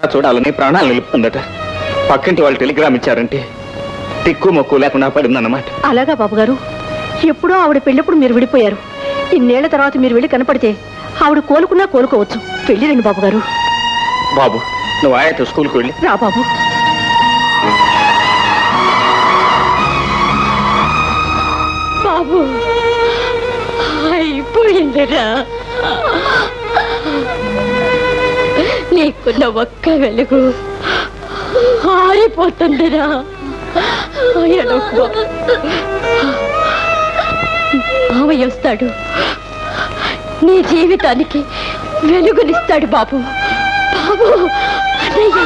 చూడాలని ప్రాణాలు నిలుపుతుందట పక్కింటి వాళ్ళు టెలిగ్రామ్ ఇచ్చారంటే టిక్కు మొక్కు లేకుండా పడిందన్నమాట అలాగా బాబు గారు ఎప్పుడో ఆవిడ పెళ్ళప్పుడు మీరు విడిపోయారు ఇన్నేళ్ల తర్వాత మీరు వెళ్ళి కనపడితే ఆవిడ కోలుకున్నా కోలుకోవచ్చు వెళ్ళిరండి బాబు గారు బాబు నువ్వు ఆయతో స్కూల్కి వెళ్ళి రా బాబు బాబు అయిపోయిందిరా నీకున్న ఒక్క వెలుగు ఆరిపోతుందిరా ఎడొక్క మావయ్య వస్తాడు నీ జీవితానికి వెలుగునిస్తాడు బాబు బాబు అన్నయ్య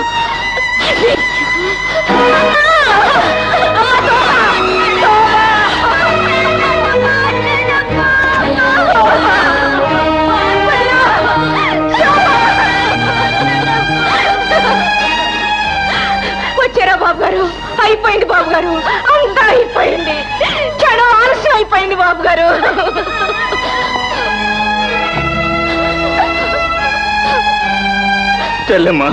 వచ్చారా బాబు గారు అయిపోయింది బాబు గారు అంతా అయిపోయింది క్షణం ఆలస్యం అయిపోయింది బాబు గారు చెల్లెమ్మా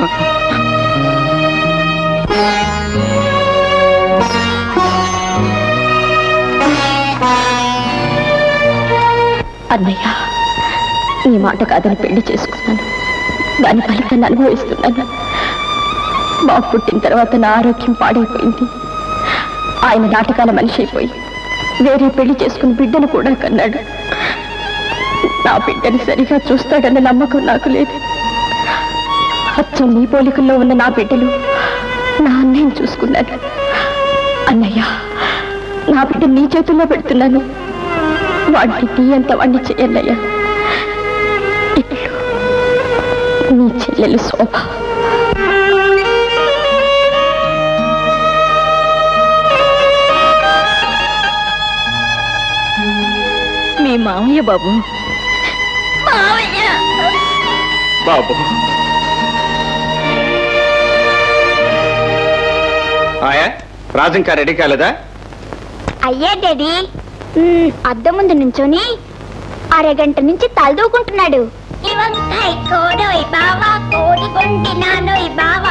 అన్నయ్య నీ మాట కాదని పెళ్లి చేసుకున్నాను దాని ఫలితాన్ని అనుభవిస్తున్నాను బాబు పుట్టిన తర్వాత నా ఆరోగ్యం పాడైపోయింది ఆయన నాటకాల మనిషి అయిపోయి వేరే పెళ్లి చేసుకుని బిడ్డను కూడా కన్నాడు నా బిడ్డని సరిగా చూస్తాడన్న నమ్మకం నాకు లేదు అచ్చం నీ పోలికల్లో ఉన్న నా బిడ్డలు నా అన్నయ్యని చూసుకున్నాను అన్నయ్య నా బిడ్డ నీ చేతుల్లో పెడుతున్నాను వాడిని నీ అంత వాడిని చేయన్నయ్యా ఇట్లు నీ చెల్లెలు శోభ మీ మామయ్య బాబు బాబు ఆయా రాజు ఇంకా రెడీ కాలేదా అయ్యే డాడీ మ్మ్, అద్దం ముందు నుంచొని అరగంట నుంచి తలదూకుంటున్నాడు కోడోయ్ బావా కోడి కొంటినానోయ్ బావా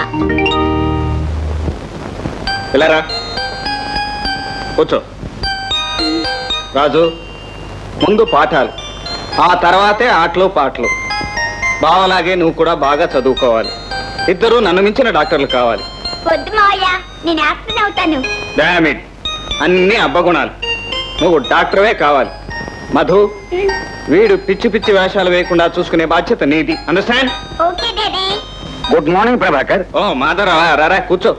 వెళ్ళారా కూర్చో రాజు ముందు పాఠాలు ఆ తర్వాతే ఆటలు పాటలు బావలాగే నువ్వు కూడా బాగా చదువుకోవాలి ఇద్దరు నన్ను మించిన డాక్టర్లు కావాలి వద్దు మావయ్య నేను యాక్సిడెంట్ అవుతాను డామిట్ అన్ని అబ్బగుణాలు నువ్వు డాక్టర్వే కావాలి మధు వీడు పిచ్చి పిచ్చి వేషాలు వేయకుండా చూసుకునే బాధ్యత నీది understand okay daddy good morning Prabhakar ఓ మాధవ రారా కూర్చో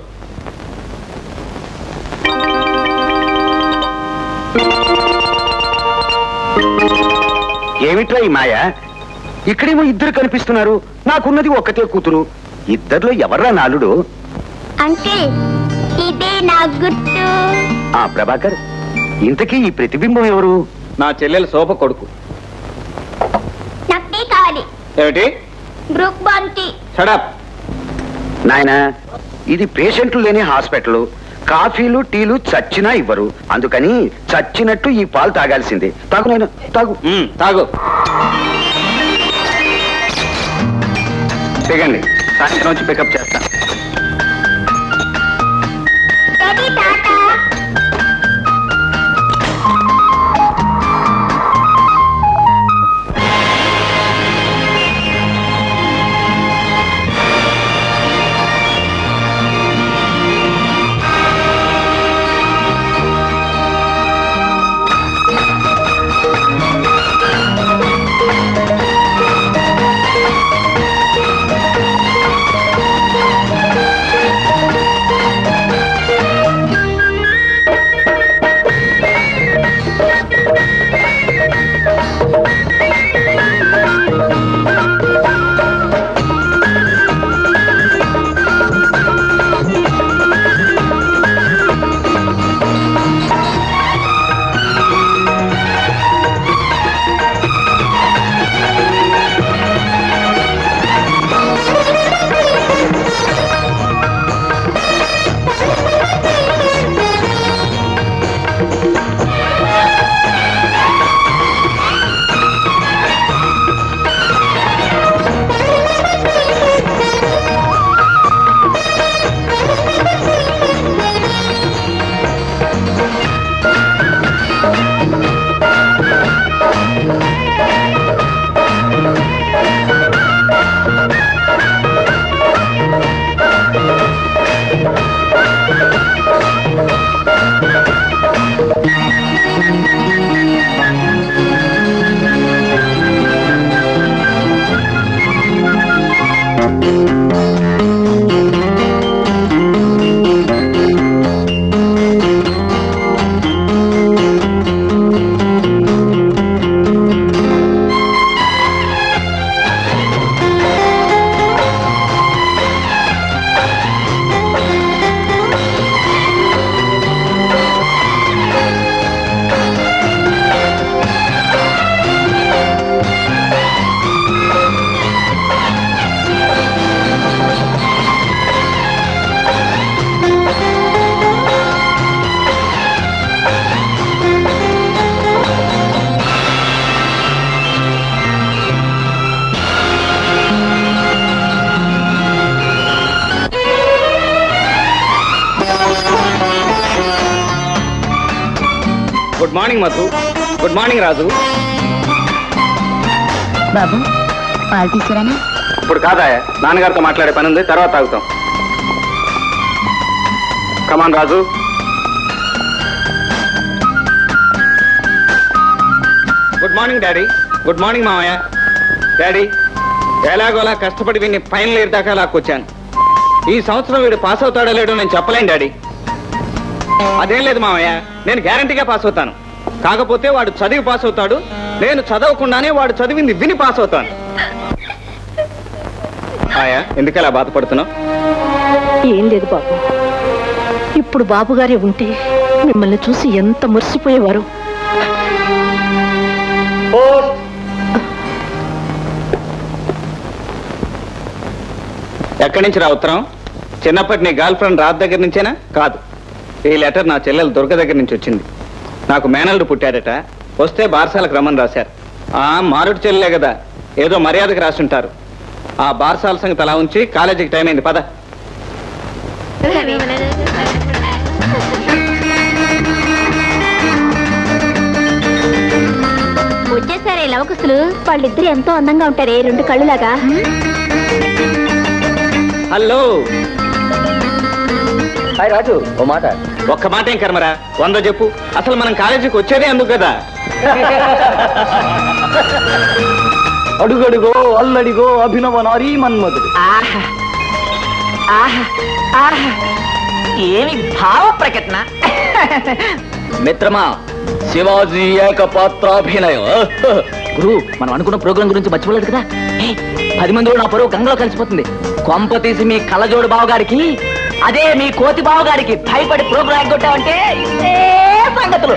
ఏమిట్రా ఈ మాయ ఇక్కడేమో ఇద్దరు కనిపిస్తున్నారు నాకున్నది ఒక్కతే కూతురు ఇద్దరిలో ఎవర్రా నాలుడు అంకిల్ ఇదే నా గుర్తు ఆ ప్రభాకర్ ఇంతకీ ఈ ప్రతిబింబం ఎవరు నా చెల్లెలు శోభ కొడుకు నాకు టీ కావాలి ఏమిటి బ్రూక్ బాన్ టీ షడప్ నాయనా ఇది పేషెంట్లు లేని హాస్పిటల్ కాఫీలు టీలు చచ్చినా ఇవ్వరు అందుకని చచ్చినట్టు ఈ పాలు తాగాల్సిందే తాగు నాయనా తాగు తాగు దిగండి సాయంత్రం వచ్చి పికప్ చేస్తా డాడీ టాటా ఆ good morning Madhu good morning Raju బాబు పాలు తీసుకురానా ఇప్పుడు కాదా నాన్నగారితో మాట్లాడే పని ఉంది తర్వాత తాగుతాం come on Raju good morning daddy good morning మామయ్య డాడీ ఎలాగోలా కష్టపడి వీడిని ఫైనల్ ఇయర్ దాకా లాక్కొచ్చాను ఈ సంవత్సరం వీడు పాస్ అవుతాడో లేడో నేను చెప్పలేను డాడీ అదేం లేదు మామయ్య నేను గ్యారంటీగా పాస్ అవుతాను కాకపోతే వాడు చదివి పాస్ అవుతాడు నేను చదవకుండానే వాడు చదివింది విని పాస్ అవుతాను ఆయా ఎందుకలా బాధపడుతున్నావు ఏం లేదు బాబు ఇప్పుడు బాబుగారే ఉంటే మిమ్మల్ని చూసి ఎంత మురిసిపోయేవారు ఎక్కడి నుంచి రా ఉత్తరం చిన్నప్పటి నీ గర్ల్ ఫ్రెండ్ రాత్ దగ్గర నుంచేనా కాదు ఈ లెటర్ నా చెల్లెలు దుర్గ దగ్గర నుంచి వచ్చింది నాకు మేనల్డు పుట్టాడట వస్తే బారసాలకు రమ్మని రాశారు ఆ మారుడు చెల్లెలే కదా ఏదో మర్యాదకు రాసుంటారు ఆ బారసాల సంగతి అలా ఉంచి కాలేజీకి టైం అయింది పద వచ్చేసారే లవకుసులు వాళ్ళిద్దరు ఎంతో అందంగా ఉంటారే రెండు కళ్ళులాగా హలో హాయ్ రాజు ఓ మాట ఒక్క మాట ఏం కర్మరా వంద చెప్పు అసలు మనం కాలేజీకి వచ్చేదే అందుకు కదా అడుగడుగో అల్లడిగో అభినవ నారీ మన్మధుడు ఆహా ఆహా ఆహా ఏమి భావ ప్రకటన మిత్రమా శివాజీ ఏకపాత్రాభినయం గురు మనం అనుకున్న ప్రోగ్రాం గురించి మర్చిపోలేదు కదా ఏయ్, పది మంది నా పరువు గంగలో కలిసిపోతుంది కొంప తీసి మీ కళ్ళజోడు బావగారికి అదే మీ కోతి బావగారికి భయపడి ప్రోగ్రాం కొట్టావంటే ఇదే సంగతులు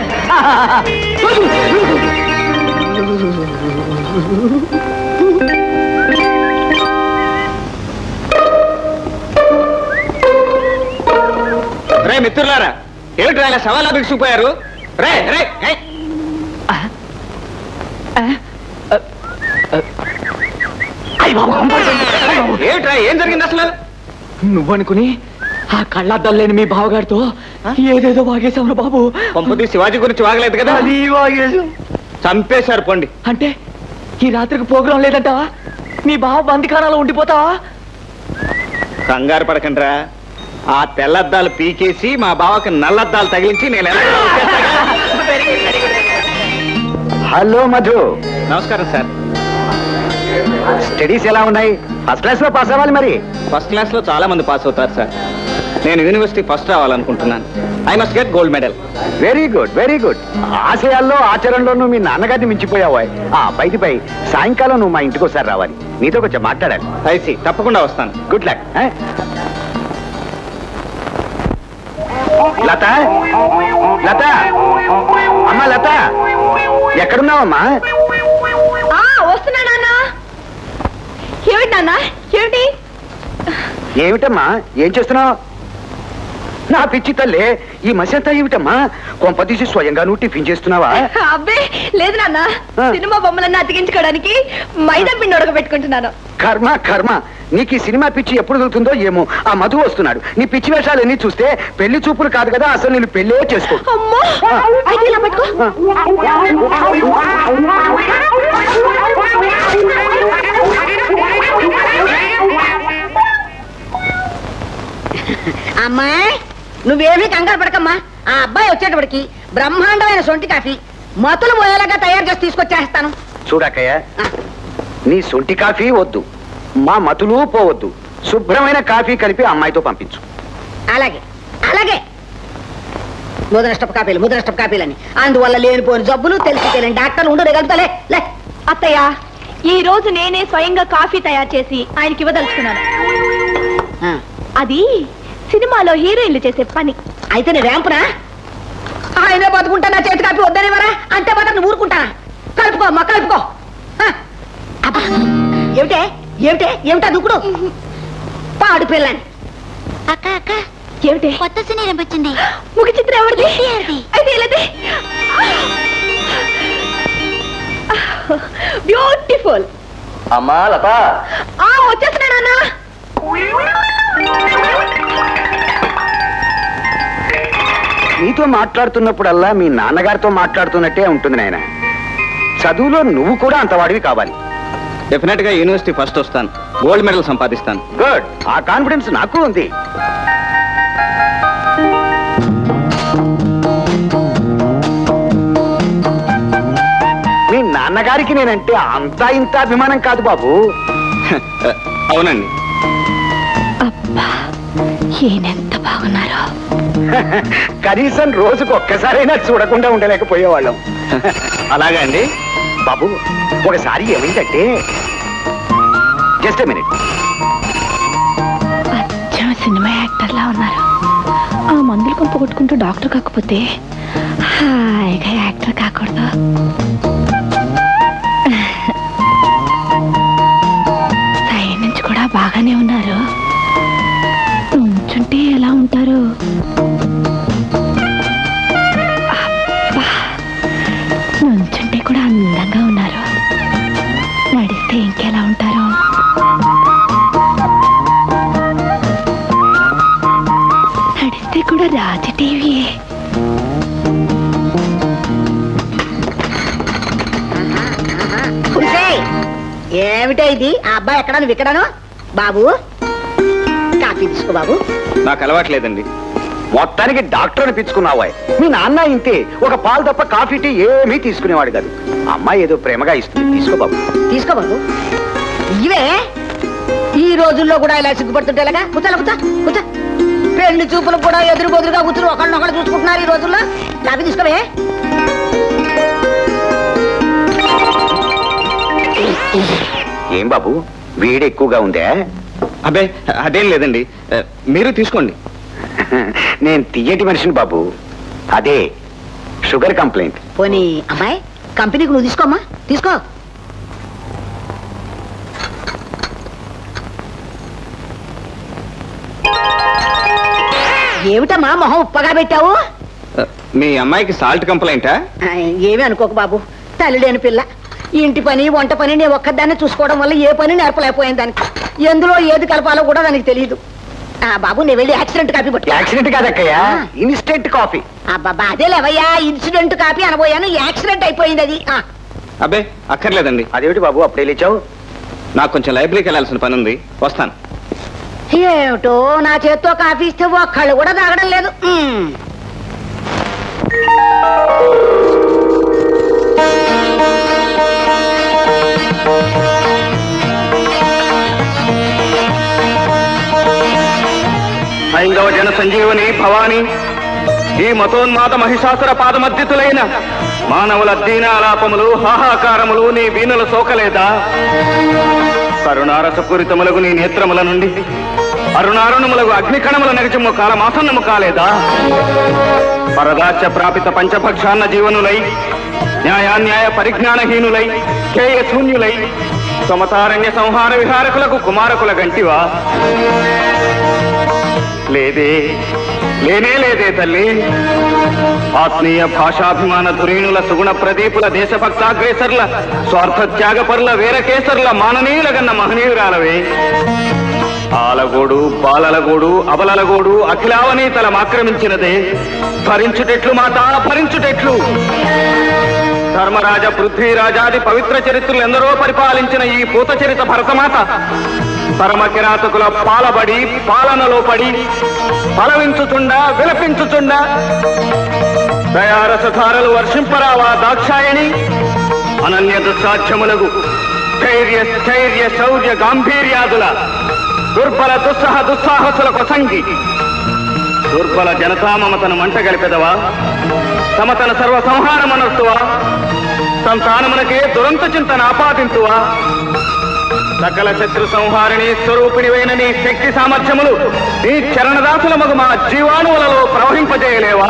రే మిత్రులారా ఏమిటి ఇలా సవాలా బిగుసిపోయారు రే రే ఏయ్. అయ్ బాబు, కంపల్సరీ. అయ్ బాబు. ఏమిట్రా ఏం జరిగింది అసలు నువ్వనుకుని ఆ కళ్ళద్దాలు లేని మీ బావగారితో ఏదేదో వాగేశావురా బాబు పంపతి శివాజీ గురించి వాగలేదు కదా అది వాగేశాం చంపేశారు పండి అంటే ఈ రాత్రికి ప్రోగ్రాం లేదంటావా మీ బావ బందికానాలో ఉండిపోతావా కంగారు పడకండ్రా ఆ తెల్లద్దాలు పీకేసి మా బావకి నల్లద్దాలు తగిలించి నేను ఎలా హలో మధు నమస్కారం సార్ స్టడీస్ ఎలా ఉన్నాయి ఫస్ట్ క్లాస్ లో పాస్ అవ్వాలి మరి ఫస్ట్ క్లాస్ లో చాలా మంది పాస్ అవుతారు సార్ నేను యూనివర్సిటీ ఫస్ట్ రావాలనుకుంటున్నాను I must get gold medal very good very good ఆశయాల్లో ఆచరణలోనూ మీ నాన్నగారిని మించిపోయావు ఆ పైది పై సాయంకాలం నువ్వు మా ఇంటికి ఒకసారి రావాలి నీతో కొంచెం మాట్లాడాలి ఐసి తప్పకుండా వస్తాను గుడ్ లక్ లత లత అమ్మా లత ఎక్కడున్నావమ్మా వస్తున్నా నాన్న ఏమిటి నాన్న ఏమిటి ఏమిటమ్మా ఏం చేస్తున్నావు నా పిచ్చి తల్లే ఈ మసంతా ఏమిటమ్మా కొంపదీసి స్వయంగా నువ్వు టిఫిన్ చేస్తున్నావా అబ్బే లేదు నాన్న ఆ. సినిమా బొమ్మలన్నీ అతికించుకోవడానికి మైదా పిండి ఉడకబెట్టుకుంటున్నాను కర్మ కర్మ నీకు ఈ సినిమా పిచ్చి ఎప్పుడు దొరుకుతుందో ఏమో ఆ మధు వస్తున్నాడు నీ పిచ్చి వేషాలన్నీ చూస్తే పెళ్లి చూపులు కాదు కదా అసలు నేను పెళ్ళే చేసుకో అమ్మో అయితే ఇలా పట్టుకో అమ్మాయి నువ్వేమీ కంగారు పడకమ్మా ఆ అబ్బాయి వచ్చేటప్పటికి బ్రహ్మాండమైన సొంటి కాఫీ మతులు పోయేలాగా తయారు చేసి తీసుకొచ్చేస్తాను చూడక్కయ్య నీ సొంటి కాఫీ వద్దు మా మతులు పోవద్దు శుభ్రమైన కాఫీ కలిపి అమ్మాయితో పంపించు అలాగే అలాగే ముదనష్టపు కాపీలు ముదనష్టపు కాపీలని అందువల్ల లేనిపోని జబ్బులు తెలిసి తెలియని డాక్టర్లు ఉండు రేగలుగుతలే లే అత్తయ్య ఈ రోజు నేనే స్వయంగా కాఫీ తయారు చేసి ఆయనకి ఇవ్వదలుచుకున్నాను ఆ, అది సినిమాలో హీరోయిన్లు చేసే పని అయితే నేను ర్యాంపునా ఆయనే బతుకుంటా నా చేతి కాపీ వద్దనేవరా అంటే మాత్రం నువ్వు ఊరుకుంటానా కలుపుకో అమ్మా కలుపుకో ఆ, అబ్బా, ఏమిటే ఏమిటే ఏమిటా దుక్కుడు పాడు పిల్లని అక్క అక్క ఏమిటి కొత్త సినీ వచ్చింది ముఖ చిత్రం ఎవరిది ఎన్టీఆర్ది. అయితే ఇలాది బ్యూటిఫుల్ అమ్మా లత ఆ వచ్చేస్తున్నా నాన్న నీతో మాట్లాడుతున్నప్పుడల్లా మీ నాన్నగారితో మాట్లాడుతున్నట్టే ఉంటుంది నాయన చదువులో నువ్వు కూడా అంత వాడివి కావాలి డెఫినెట్ గా యూనివర్సిటీ ఫస్ట్ వస్తాను గోల్డ్ మెడల్ సంపాదిస్తాను గుడ్ ఆ కాన్ఫిడెన్స్ నాకు ఉంది మీ నాన్నగారికి నేనంటే అంతా ఇంత అభిమానం కాదు బాబు అవునండి అబ్బా ఈయనెంత బాగున్నారో కనీసం రోజుకు ఒక్కసారైనా చూడకుండా ఉండలేకపోయేవాళ్ళం అలాగా అండి బాబు ఒకసారి ఏమైందంటే జస్ట్ మినిట్ అచ్చం సినిమా యాక్టర్లా ఉన్నారు ఆ మందులు కొంప కొట్టుకుంటూ డాక్టర్ కాకపోతే హాయిగా యాక్టర్ కాకూడదు సైడ్ నుంచి కూడా బాగానే ఉన్నారు నుంచుంటే ఎలా ఉంటారు అబ్బా, నుంచుంటే కూడా అందంగా ఉన్నారు నడిస్తే ఇంకెలా ఉంటారు నడిస్తే కూడా రాజ టీవీయే ఉసేయ్, ఏమిటో ఇది ఆ అబ్బాయి ఎక్కడ నువ్వు ఇక్కడను బాబు కాఫీ తీసుకో బాబు నాకు అలవాట్లేదండి మొత్తానికి డాక్టర్ అనిపించుకున్నావా మీ నాన్న ఇంతే ఒక పాలు తప్ప కాఫీ టీ ఏమీ తీసుకునేవాడు కాదు అమ్మాయి ఏదో ప్రేమగా ఇస్తుంది తీసుకో బాబు తీసుకో బాబు ఇవే ఈ రోజుల్లో కూడా ఇలా సిగ్గుపడుతుంటే ఎలాగా కూర్చోలే కూర్చో కూర్చో పెళ్లి చూపులు కూడా ఎదురు బొదురుగా కూర్చుని ఒకళ్ళనొకళ్ళు చూసుకుంటున్నారు ఈ రోజుల్లో కాఫీ తీసుకోవే ఏం బాబు వేడి ఎక్కువగా ఉందే అబ్బే అదేం లేదండి ఆ, మీరు తీసుకోండి నేను తీయటి మనిషిని బాబు అదే షుగర్ కంప్లైంట్ పోనీ అమ్మాయి కంపెనీకి నువ్వు తీసుకోమ్మా తీసుకో ఏమిటమ్మా మొహం ఉప్పగా పెట్టావు ఆ, మీ అమ్మాయికి సాల్ట్ కంప్లైంటా ఆ, ఏమీ అనుకోకు బాబు తల్లి లేని పిల్ల ఇంటి పని వంట పని నేను ఒక్కదాన్ని చూసుకోవడం వల్ల ఏ పని నేర్పలేకపోయాను దానికి ఎందులో ఏది కలపాలో కూడా దానికి తెలియదు ఆ బాబు నేను వెళ్ళి యాక్సిడెంట్ కాపీ పట్టు యాక్సిడెంట్ కాదక్కయ్యా ఇన్స్టెంట్ కాఫీ అబ్బాబా అదే లేవయ్యా ఇన్సిడెంట్ కాపీ అనబోయాను యాక్సిడెంట్ అయిపోయింది అది ఆ, అబ్బే అక్కర్లేదండి అదేమిటి బాబు అప్పుడే లేచావు నాకు కొంచెం లైబ్రరీకి వెళ్ళాల్సిన పని ఉంది వస్తాను ఏమిటో నా చేత్తో కాఫీ ఇస్తే ఒక్కళ్ళు కూడా తాగడం లేదు ఉమ్. హైందవ జన సంజీవని భవాని ఈ మతోన్మాద మహిషాసుర పాదమద్దితులైన మానవుల దీనాలాపములు హాహాకారములు నీ వీణులు సోకలేదా కరుణారసపూరితములకు నీ నేత్రముల నుండి అరుణారుణములకు అగ్నికణముల నగచము కాలమాసన్నము కాలేదా పరదాస్య ప్రాపిత పంచభక్షాన్న జీవనులై న్యాయాన్యాయ పరిజ్ఞానహీనులై కేయ శూన్యులై సమతారణ్య సంహార విహారకులకు కుమారకుల గంటివా లేదే లేనే లేదే తల్లి ఆత్మీయ భాషాభిమాన ధురీణుల సుగుణ ప్రదీపుల దేశభక్తాగ్రేసర్ల స్వార్థ త్యాగపరుల వీరకేసర్ల మాననీయుల గన్న మహనీయురాలవే ఆలగోడు బాలలగోడు అబలలగోడు అఖిలావనీతలం ఆక్రమించినదే భరించుటెట్లు మాత భరించుటెట్లు ధర్మరాజ పృథ్వీరాజాది పవిత్ర చరిత్రలు ఎందరో పరిపాలించిన ఈ పూత చరిత భరతమాత పరమ కిరాతకుల పాలబడి పాలనలో పడి పలవించుచుండా విలపించుచుండా దయారసధారలు వర్షింపరావా దాక్షాయణి అనన్య దుస్సాధ్యములకు ధైర్య స్థైర్య శౌర్య గాంభీర్యాదుల దుర్బల దుస్సహ దుస్సాహసుల కొసంగి దుర్బల జనతామమతను మంట గలిపెదవా సమతన సర్వ సంహారమనర్తువా సంతానమునకే దురంత చింతన ఆపాదింతువా సకల శత్రు సంహారిణి స్వరూపిణివైన నీ శక్తి సామర్థ్యములు నీ చరణదాసుల మగు మా జీవాణువులలో ప్రవహింపజేయలేవా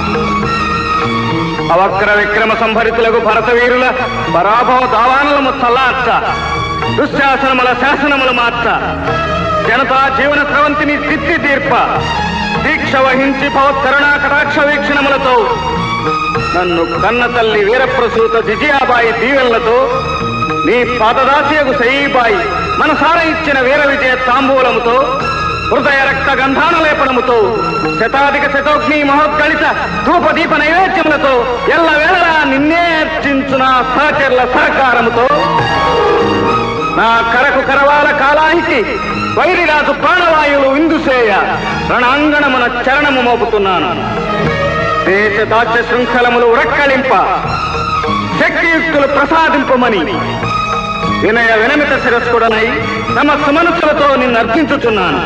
అవక్ర విక్రమ సంభరితులకు భరతవీరుల పరాభవ దావానలము చల్లార్చ దుశ్శాసనముల శాసనములు మార్చ జనతా జీవన స్రవంతిని దిద్ది తీర్ప దీక్ష వహించి భవత్కరుణా కటాక్ష వీక్షణములతో నన్ను కన్న తల్లి వీరప్రసూత విజయాబాయి దీవెనలతో నీ పాదదాసియకు సయీబాయి మనసార ఇచ్చిన వీర విజయ తాంబూలముతో హృదయ రక్త గంధాన లేపనముతో శతాధిక శతోగ్ని మహోద్గళిత ధూపదీప నైవేద్యములతో ఎల్ల వేళలా నిన్నే అర్చించు నా సహచరుల సహకారముతో నా కరకు కరవాల కాలానికి వైరిరాజు ప్రాణవాయువులు విందుసేయ రణాంగణమున చరణము మోపుతున్నాను దేశ దాస్య శృంఖలములు ఉరక్కలింప శక్తియుక్తులు ప్రసాదింపమని వినయ వినమిత శిరస్కుడనై తమ సుమనసులతో నిన్ను అర్థించుచున్నాను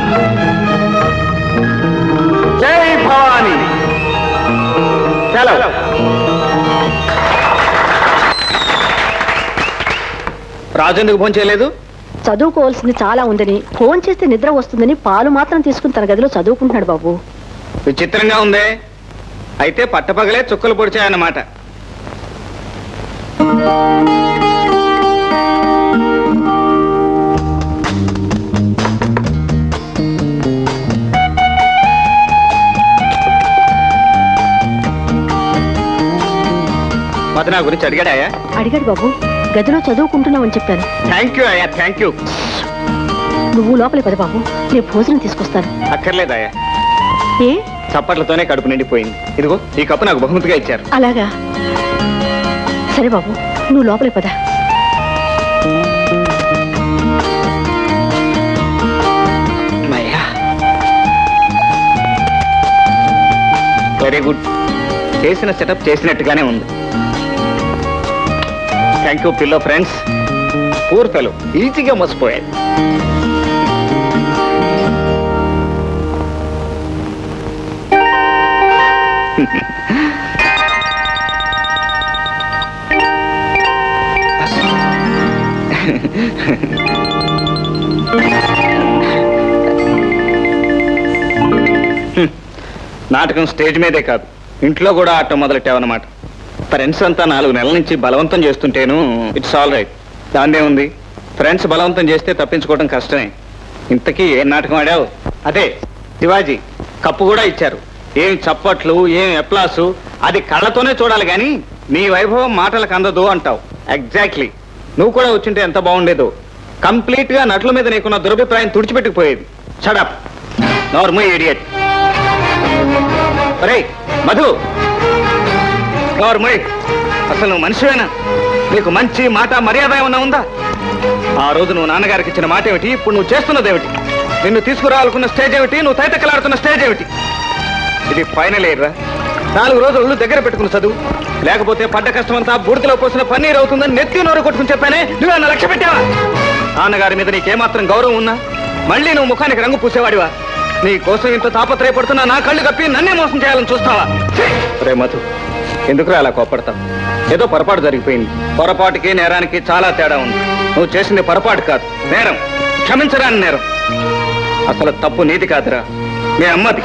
జై భవాని సెలవు రాజెందుకు ఫోన్ చేయలేదు చదువుకోవాల్సింది చాలా ఉందని ఫోన్ చేస్తే నిద్ర వస్తుందని పాలు మాత్రం తీసుకుని తన గదిలో చదువుకుంటున్నాడు బాబు విచిత్రంగా ఉందే అయితే పట్టపగలే చుక్కలు పొడిచాయన్నమాట మత నా గురించి అడిగాడాయా అడిగాడు బాబు గదిలో చదువుకుంటున్నావని చెప్పాను థ్యాంక్ యూ అయ్యా థ్యాంక్ యూ నువ్వు లోపలి పద బాబు రేపు భోజనం తీసుకొస్తాను అక్కర్లేదయ్యా ఏ చప్పట్లతోనే కడుపు నిండిపోయింది ఇదిగో ఈ కప్పు నాకు బహుమతిగా ఇచ్చారు అలాగా సరే బాబు నువ్వు లోపలి పద అమ్మయ్యా వెరీ గుడ్ చేసిన సెటప్ చేసినట్టుగానే ఉంది థ్యాంక్ యూ పిల్లో ఫ్రెండ్స్ పూర్ ఫెలో ఈజీగా మోసపోయాయి నాటకం స్టేజ్ మీదే కాదు ఇంట్లో కూడా ఆడటం మొదలెట్టావన్నమాట ఫ్రెండ్స్ అంతా నాలుగు నెలల నుంచి బలవంతం చేస్తుంటేను ఇట్స్ ఆల్ రైట్ దాన్నే ఉంది ఫ్రెండ్స్ బలవంతం చేస్తే తప్పించుకోవడం కష్టమే ఇంతకీ ఏం నాటకం ఆడావు అదే శివాజీ కప్పు కూడా ఇచ్చారు ఏం చప్పట్లు ఏం ఎప్లాసు అది కళ్ళతోనే చూడాలి కానీ నీ వైభవం మాటలకు అందదు అంటావు ఎగ్జాక్ట్లీ నువ్వు కూడా వచ్చింటే ఎంత బాగుండేదో కంప్లీట్ గా నటుల మీద నీకున్న దురభిప్రాయం తుడిచిపెట్టుకుపోయేది షడప్ నార్మల్ ఇడియట్ ఒరేయ్ మధు నార్మల్ అసలు నువ్వు మనిషివేనా నీకు మంచి మాట మర్యాద ఏమన్నా ఉందా ఆ రోజు నువ్వు నాన్నగారికి ఇచ్చిన మాట ఏమిటి ఇప్పుడు నువ్వు చేస్తున్నది ఏమిటి నిన్ను తీసుకురావాలనుకున్న స్టేజ్ ఏమిటి నువ్వు తైతక్కలాడుతున్న స్టేజ్ ఏమిటి ఇది ఫైనల్ ఇయర్ రా నాలుగు రోజులు ఒళ్ళు దగ్గర పెట్టుకుని చదువు లేకపోతే పడ్డ కష్టమంతా బూడిదలో పోసిన పన్నీర్ అవుతుందని నెత్తి నోరు కొట్టుకుని చెప్పానే నువ్వేమన్నా లక్ష్య పెట్టావా నాన్నగారి మీద నీకేమాత్రం గౌరవం ఉన్నా మళ్ళీ నువ్వు ముఖానికి రంగు పూసేవాడివా నీ కోసం ఇంత తాపత్రయపడుతున్నా నా కళ్ళు కప్పి నన్నే మోసం చేయాలని చూస్తావా ఛీ! రే మధు ఎందుకురా అలా కోపడతావు ఏదో పొరపాటు జరిగిపోయింది పొరపాటుకి నేరానికి చాలా తేడా ఉంది నువ్వు చేసింది పొరపాటు కాదు నేరం క్షమించరాని నేరం అసలు తప్పు నీది కాదురా మీ అమ్మది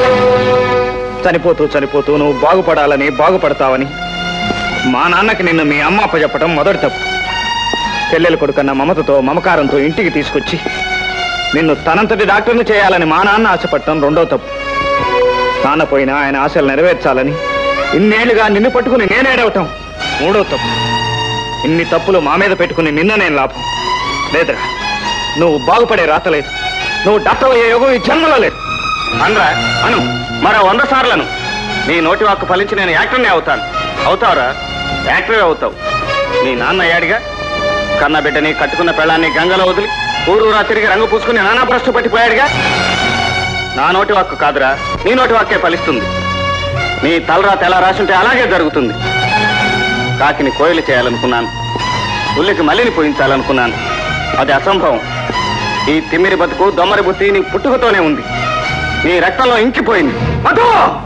చనిపోతూ చనిపోతూ నువ్వు బాగుపడాలని బాగుపడతావని మా నాన్నకి నిన్ను మీ అమ్మ అప్పచెప్పటం మొదటి తప్పు చెల్లెలు కొడుకన్న మమతతో మమకారంతో ఇంటికి తీసుకొచ్చి నిన్ను తనంతటి డాక్టర్ని చేయాలని మా నాన్న ఆశపడటం రెండో తప్పు నాన్న పోయినా ఆయన ఆశలు నెరవేర్చాలని ఇన్నేళ్లుగా నిన్ను పట్టుకుని నేనేడవటం మూడో తప్పు ఇన్ని తప్పులు మా మీద పెట్టుకుని నిన్న నేను లాభం లేదురా నువ్వు బాగుపడే రాతలేదు నువ్వు డాక్టర్ అయ్యే యోగం ఈ జన్మలో లేదు అనరా అను మరో వంద సార్లను నీ నోటి వాక్కు ఫలించి నేను యాక్టర్నే అవుతాను అవుతావురా యాక్టరే అవుతావు నీ నాన్న అయ్యాడిగా కన్న బిడ్డని కట్టుకున్న పెళ్ళాన్ని గంగలో వదిలి ఊరూరా తిరిగి రంగు పూసుకుని నానా భ్రష్టు పట్టిపోయాడుగా నా నోటి వాక్కు కాదురా నీ నోటి వాక్కే ఫలిస్తుంది నీ తలరా తెలా రాసుంటే అలాగే జరుగుతుంది కాకిని కోయిలు చేయాలనుకున్నాను ఉల్లికి మల్లిని పోయించాలనుకున్నాను అది అసంభవం ఈ తిమ్మిరి బతుకు దొమ్మరి బుద్ధి నీ పుట్టుకతోనే ఉంది నీ రక్తంలో ఇంకిపోయింది మధు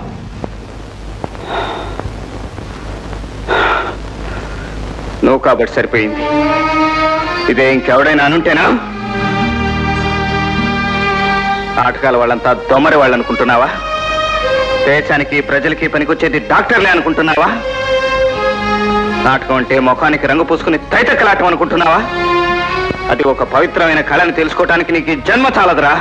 నువ్వు కాబట్టి సరిపోయింది ఇదే ఇంకెవడైనా అనుంటేనా నాటకాల వాళ్ళంతా దొమ్మరి వాళ్ళు అనుకుంటున్నావా దేశానికి ప్రజలకి పనికొచ్చేది డాక్టర్లే అనుకుంటున్నావా నాటకం అంటే ముఖానికి రంగు పూసుకుని తైతక్కలాటం అనుకుంటున్నావా అది ఒక పవిత్రమైన కళని తెలుసుకోవటానికి నీకు ఈ జన్మ చాలదురా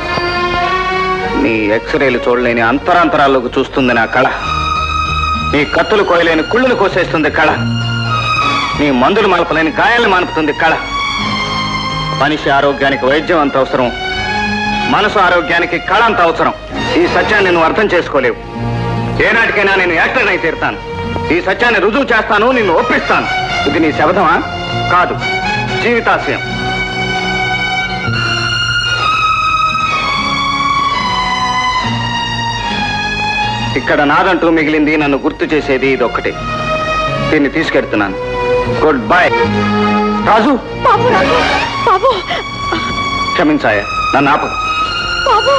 నీ ఎక్స్రేలు చూడలేని అంతరాంతరాల్లోకి చూస్తుంది నా కళ నీ కత్తులు కోయలేని కుళ్ళును కోసేస్తుంది కళ నీ మందులు మలపలేని గాయాలను మానుపుతుంది కళ మనిషి ఆరోగ్యానికి వైద్యం అంత అవసరం మనసు ఆరోగ్యానికి కళ అంత అవసరం ఈ సత్యాన్ని నువ్వు అర్థం చేసుకోలేవు ఏనాటికైనా నేను యాక్టర్ అయి తీరుతాను ఈ సత్యాన్ని రుజువు చేస్తాను నిన్ను ఒప్పిస్తాను ఇది నీ శబదమా కాదు జీవితాశయం ఇక్కడ నాదంటూ మిగిలింది నన్ను గుర్తు చేసేది ఇది ఒక్కటే దీన్ని తీసుకెడుతున్నాను గుడ్ బై రాజు బాబు రాజు బాబు క్షమించాయ నన్ను ఆపు బాబు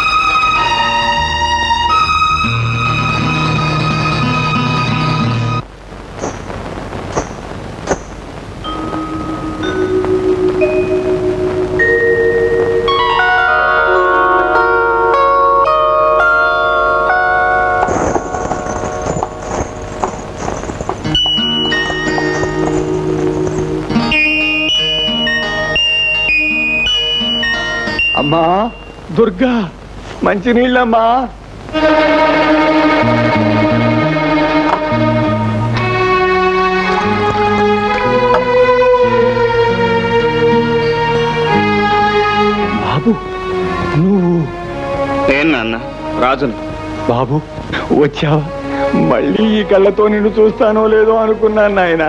అమ్మా దుర్గా మంచినీళ్ళమ్మా బాబు నువ్వు ఏం నాన్న రాజును బాబు వచ్చావా మళ్ళీ ఈ కళ్ళతో నిన్ను చూస్తానో లేదో అనుకున్నాను నాయనా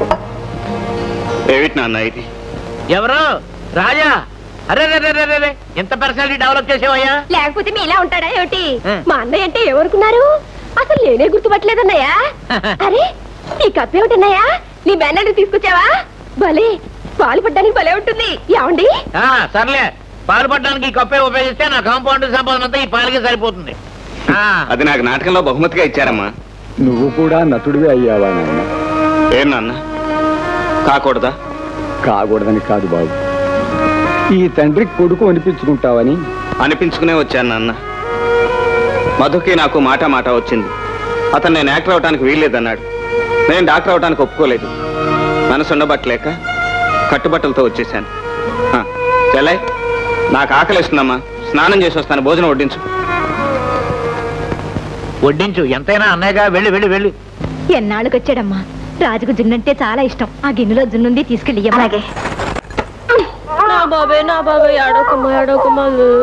ఏమిటి నాన్న ఇది ఎవరు రాజా అరే రే రే రే రే రే ఎంత పర్సనాలిటీ డెవలప్ చేసేవయ్యా లేకపోతే మీ ఇలా ఉంటాడా ఏమిటి ఆ. మా అన్నయ్య అంటే ఏమనుకున్నారు అసలు నేనే గుర్తుపట్టలేదన్నయ్యా అరే ఈ కప్ ఏమిటన్నయ్యా నీ బ్యానర్ తీసుకొచ్చావా భలే పాలు పడ్డానికి భలే ఉంటుంది ఏమండి ఆ, సర్లే పాలు పట్టడానికి ఈ కప్పే ఉపయోగిస్తే నా కాంపౌండ్ సంపాదన అంతా ఈ పాలకి సరిపోతుంది ఆ, అది నాకు నాటకంలో బహుమతిగా ఇచ్చారమ్మా నువ్వు కూడా నటుడివి అయ్యావా నాయన ఏం నాన్న కాకూడదా కాకూడదని కాదు బాబు ఈ తండ్రికి కొడుకు అనిపించుకుంటావని అనిపించుకునే వచ్చాను నాన్న మధుకి నాకు మాట మాట వచ్చింది అతను నేను యాక్టర్ అవడానికి వీల్లేదన్నాడు నేను డాక్టర్ అవడానికి ఒప్పుకోలేదు మనసు ఉండబట్టలేక కట్టుబట్టలతో వచ్చేసాను ఆ, చెల్లయ్ నాకు ఆకలిస్తుందమ్మా స్నానం చేసి వస్తాను భోజనం వడ్డించు వడ్డించు ఎంతైనా అన్నయ్యగా వెళ్ళి వెళ్ళి వెళ్ళి ఎన్నాళ్ళకి వచ్చాడమ్మా రాజుకు జున్నంటే చాలా ఇష్టం ఆ గిన్నెలో జున్నుంది తీసుకెళ్ళి అలాగే నా బాబే నా బాబే ఏడోకమ్మ ఏడోకమ్మ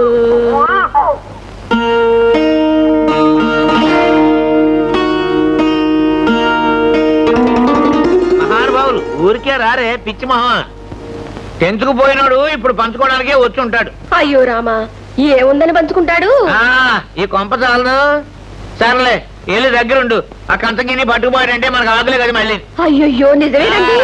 మహానుభావులు ఊరికే రారే పిచ్చి మహా టెన్త్కు పోయినాడు ఇప్పుడు పంచుకోవడానికే వచ్చి ఉంటాడు అయ్యో రామా ఏముందని పంచుకుంటాడు ఆ, ఈ కొంప చాలను సర్లే వెళ్ళి దగ్గరుండు ఆ కంచగిని పట్టుకుపోయాడంటే మనకు ఆకలే కదా మళ్ళీ అయ్యయ్యో నిజమేనండి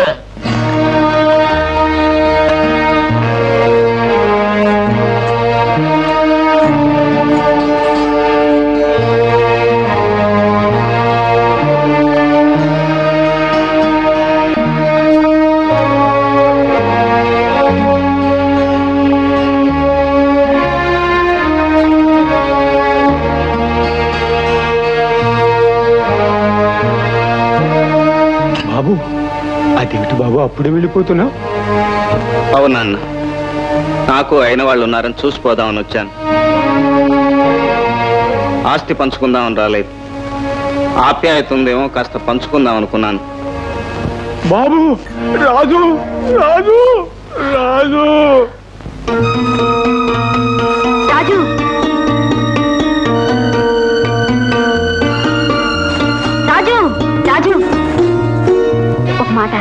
బాబు అదేమిటి బాబు అప్పుడే వెళ్ళిపోతున్నావు అవును నాన్న నాకు అయిన వాళ్ళు ఉన్నారని చూసిపోదామని వచ్చాను ఆస్తి పంచుకుందామని రాలేదు ఆప్యాయత ఉందేమో కాస్త పంచుకుందాం అనుకున్నాను బాబు రాజు రాజు రాజు రాజు రాజు రాజు ఒక మాట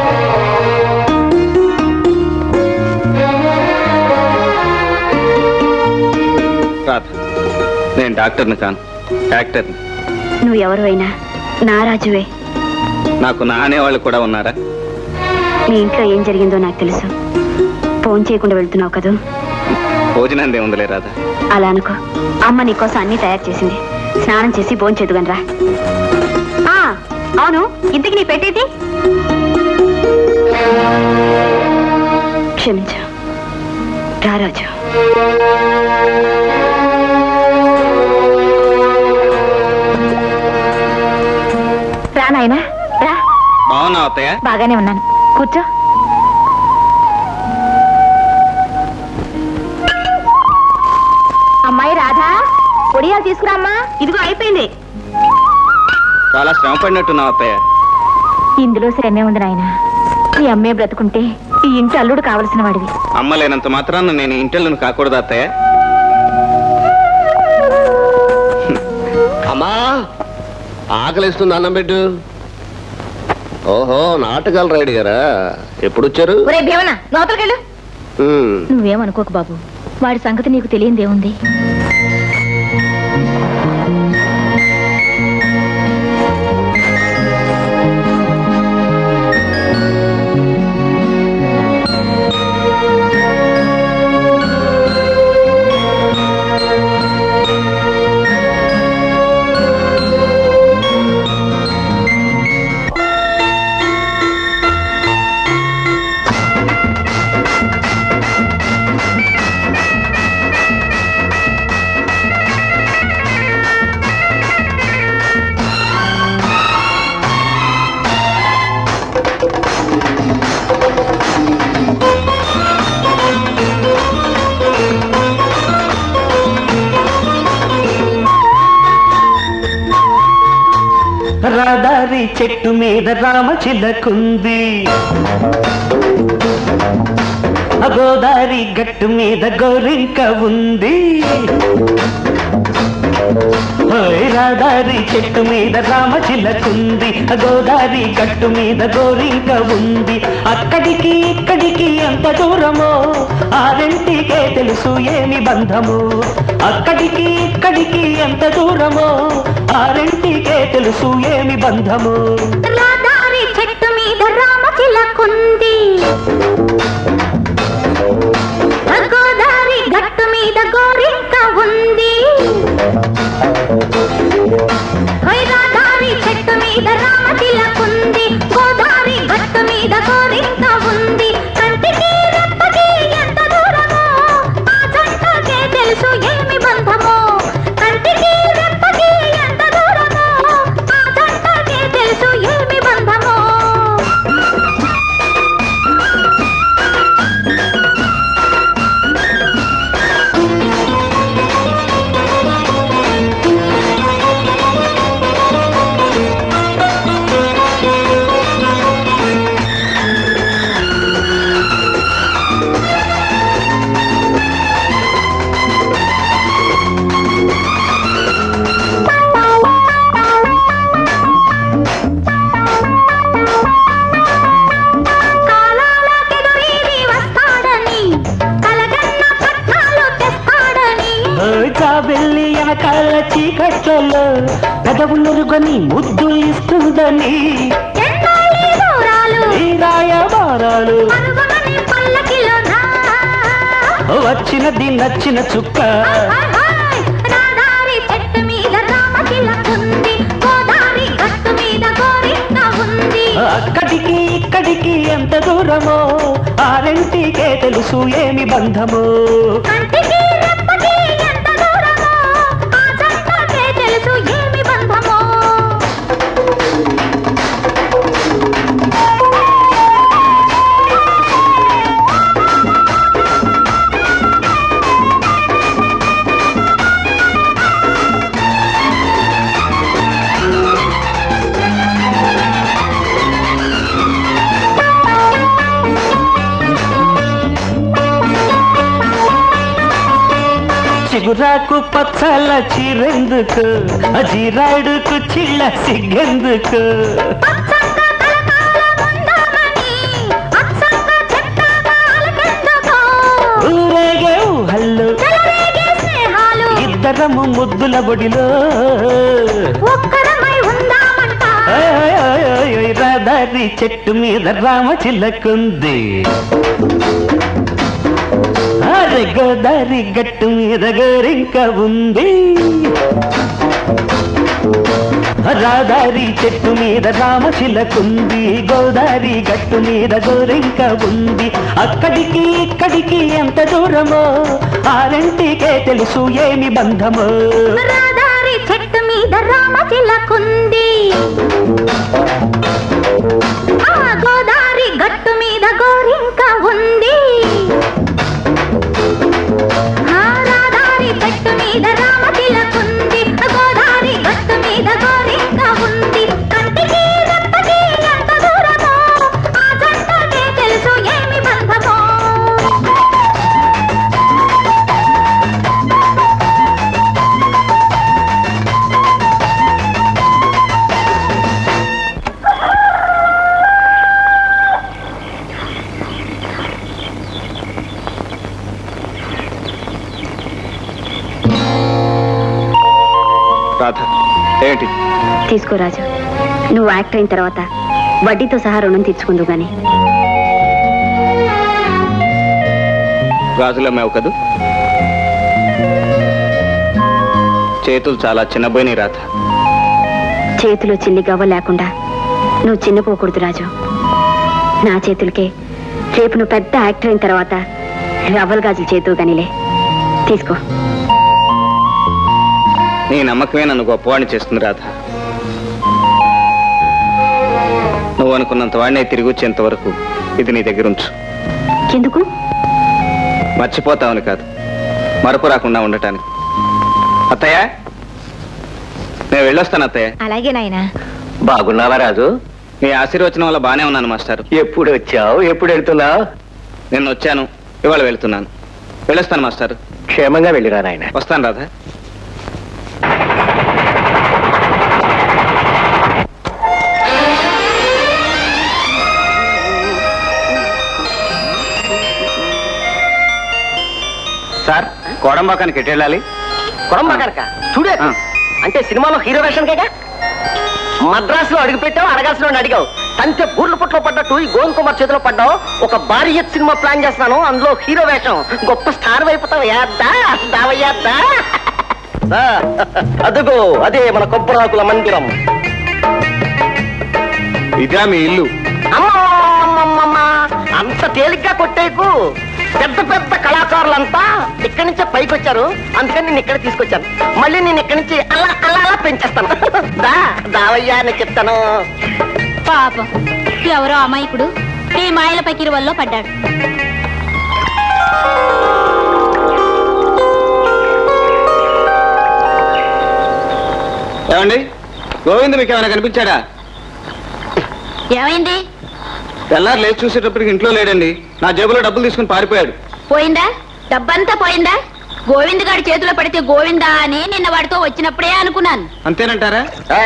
రాధ నేను డాక్టర్ని కాను యాక్టర్ని నువ్వు ఎవరు అయినా నా రాజువే నాకు నా అనేవాళ్ళు కూడా ఉన్నారా మీ ఇంట్లో ఏం జరిగిందో నాకు తెలుసు ఫోన్ చేయకుండా వెళ్తున్నావు కదూ భోజనాన్ని ఉందిలే రాధా అలా అనుకో అమ్మ నీకోసం అన్ని తయారు చేసింది స్నానం చేసి భోజనం చేదుగనరా అవును ఇంతకి నీ పెట్టేది క్షమించు రా రాజు రా నాయనా రా బాగున్నావు అత్తయ్య బాగానే ఉన్నాను కూర్చో అమ్మాయి రాధా పొడియాలు తీసుకురామ్మా ఇదిగో అయిపోయింది చాలా శ్రమ పడినట్టున్నావు అత్తయ్య ఇందులో శ్రమే ఉంది నాయన ఈ అమ్మే బ్రతుకుంటే ఈ ఇంటి అల్లుడు కావలసిన వాడివి అమ్మ లేనంత మాత్రాన నేను ఇంటెళ్ళను కాకూడదు అత్తయ్య అమ్మా ఆకలిస్తుంది అన్నం పెట్టు ఓహో నాటకాలు రైడ్ గారా ఎప్పుడు వచ్చారు ఒరే భీమన లోపలికెళ్ళు ఉమ్, నువ్వేమనుకోకు బాబు వాడి సంగతి నీకు తెలియందేముంది రాదారి చెట్టు మీద రామచిలకుంది ఆ గోదారి గట్టు మీద గోరింక ఉంది ఓయ్ రాదారి చెట్టు మీద రామచిలకుంది ఆ గోదారి గట్టు మీద గోరింక ఉంది అక్కడికి ఇక్కడికి ఎంత దూరమో ఆ రెంటికే తెలుసు ఏమి బంధము అక్కడికి ఇక్కడికి ఎంత దూరమో ఆ రెంటికే తెలుసు ఏమి బంధము రాదారి చెట్టు మీద రామచిలకుంది గోదారి గట్టు మీద గోరింక ఉంది ఓయ్ రాదారి చెట్టు మీద రామచిలకుంది గోదారి గట్టు మీద గోరింక ఉంది కంటికి రెప్పకి ఎంత దూరమో ఆ జంటకే తెలుసు ఏమి బంధమో కంటికి రెప్పకి ఎంత దూరమో ఆ జంటకే తెలుసు ఏమి బంధమో కాలాలకెదురీది వస్తాడని కలగన్న పట్నాలు తెస్తాడని ఓయ్ కాబెల్లి వెనకాల చీకట్లలో పెదవులెరుగని ముద్దు ఇస్తుందని ఎన్నాళ్ళీ దూరాలు ఈ రాయబారాలు పరుగుమని పల్లకిలోనా వచ్చినది నచ్చిన చుక్క హాయ్ హాయ్ రాదారి చెట్టు మీద రామచిలకుంది గోదారి గట్టు మీద గోరింక ఉంది అక్కడికి ఇక్కడికి ఎంత దూరమో ఆ రెంటికే తెలుసు ఏమి బంధము కంటికి రెప్పకి ఎంత దూరమో ఆ జంటకే తెలుసు ఏమి బంధమో చిగురాకు పచ్చల చీరెందుకు అజీరాడుకు చిల్ల సిగ్గెందుకు పచ్చంగా కలకాలం ఉందామని అచ్చంగా చెప్తాగా అలకెందుకో ఊరేగే ఊహల్లో చెలరేగే స్నేహాలు ఇద్దరము ముద్దుల బొడిలో ఒక్కరమై ఉందామంట ఓయ్ ఓయ్ ఓయ్ ఓయ్ ఓయ్ రహదారి చెట్టు మీద రామ చిల్లకుంది అరే గోదారి గట్టు మీద గోరింక ఉంది రాదారి చెట్టు మీద రామశిలకుంది గోదారి గట్టు మీద గోరింక ఉంది అక్కడికి ఇక్కడికి ఎంత దూరమో ఆ రెంటికే తెలుసు ఏమి బంధమో రాదారి చెట్టు మీద రామచిలకుంది ఆ గోదారి గట్టు మీద గోరింక ఉంది ఆ రాదారి చెట్టు మీద రామచిలకుంది గోదారి గట్టు మీద గోరింక ఉంది కంటికి రెప్పకి ఎంత దూరమో ఆ జంటకే తెలుసు ఏమి బంధమో రాధ ఏంటి తీసుకో రాజు నువ్వు యాక్టర్ అయిన తర్వాత వడ్డీతో సహా రుణం తీర్చుకుందు గాని గాజులు అమ్మావు కదూ చేతులు చాలా చిన్నబోయినాయి రాధ చేతిలో చిల్లి గవ్వ లేకుండా నువ్వు చిన్నపోకూడదు రాజు నా చేతులకే రేపు నువ్వు పెద్ద యాక్టర్ అయిన తర్వాత రవ్వల గాజులు చేతువు గానిలే తీసుకో నీ నమ్మకమే నన్ను గొప్పవాడిని చేస్తుంది రాధ నువ్వు అనుకున్నంత వాడినే తిరిగి వచ్చేంత వరకు ఇది నీ దగ్గర ఉంచు ఎందుకు మర్చిపోతావని కాదు మరపు రాకుండా ఉండటానికి అత్తయ్య నేను వెళ్ళొస్తాను అత్తయ్య అలాగే నాయనా బాగున్నావా రాజు నీ ఆశీర్వచనం వల్ల బానే ఉన్నాను మాస్టర్ ఎప్పుడు వచ్చావు ఎప్పుడు వెళ్తున్నావు నేను వచ్చాను ఇవాళ వెళ్తున్నాను వెళ్ళొస్తాను మాస్టర్ క్షేమంగా వెళ్ళిరా నాయన వస్తాను రాధా సార్ కోడంబాకానికి ఎటు వెళ్ళాలి కొడంబా కనుక చూడే ఆ. అంటే సినిమాలో హీరో వేషం కేగా మద్రాసులో అడుగు పెట్టావు అడగాల్సిన వాడిని అడిగావు తంతే బూర్ల పుట్లో పడ్డట్టు ఈ గోవింద్ కుమార్ చేతిలో పడ్డావు ఒక భారీ ఎత్ సినిమా ప్లాన్ చేస్తున్నాను అందులో హీరో వేషం గొప్ప స్టార్ అయిపోతావు యాద్దా దావయ్యాద్దా దా. అదుగో అదే మన కొబ్బరాకుల మందిరం ఇదా మీ ఇల్లు అమ్మమ్మమ్మమ్మ అంత తేలిగ్గా కొట్టేకు పెద్ద పెద్ద కళాకారులంతా ఇక్కడి నుంచే పైకి వచ్చారు అందుకని నేను ఇక్కడ తీసుకొచ్చాను మళ్ళీ నేను ఇక్కడి నుంచి అలా అలా అలా పెంచేస్తాను దా దావయ్యా అని చెప్తాను పాపం ఎవరో అమాయకుడు ఈ మాయల పకిరి వల్ల పడ్డాడు ఏమండి గోవింద్ మీకు ఏమైనా కనిపించాడా ఏమైంది తెల్లారు లేచి చూసేటప్పటికి ఇంట్లో లేడండి నా జేబులో డబ్బులు తీసుకుని పారిపోయాడు పోయిందా డబ్బంతా పోయిందా గోవింద్ గారి చేతిలో పడితే గోవిందా అని నిన్న వాడితో వచ్చినప్పుడే అనుకున్నాను అంతేనంటారా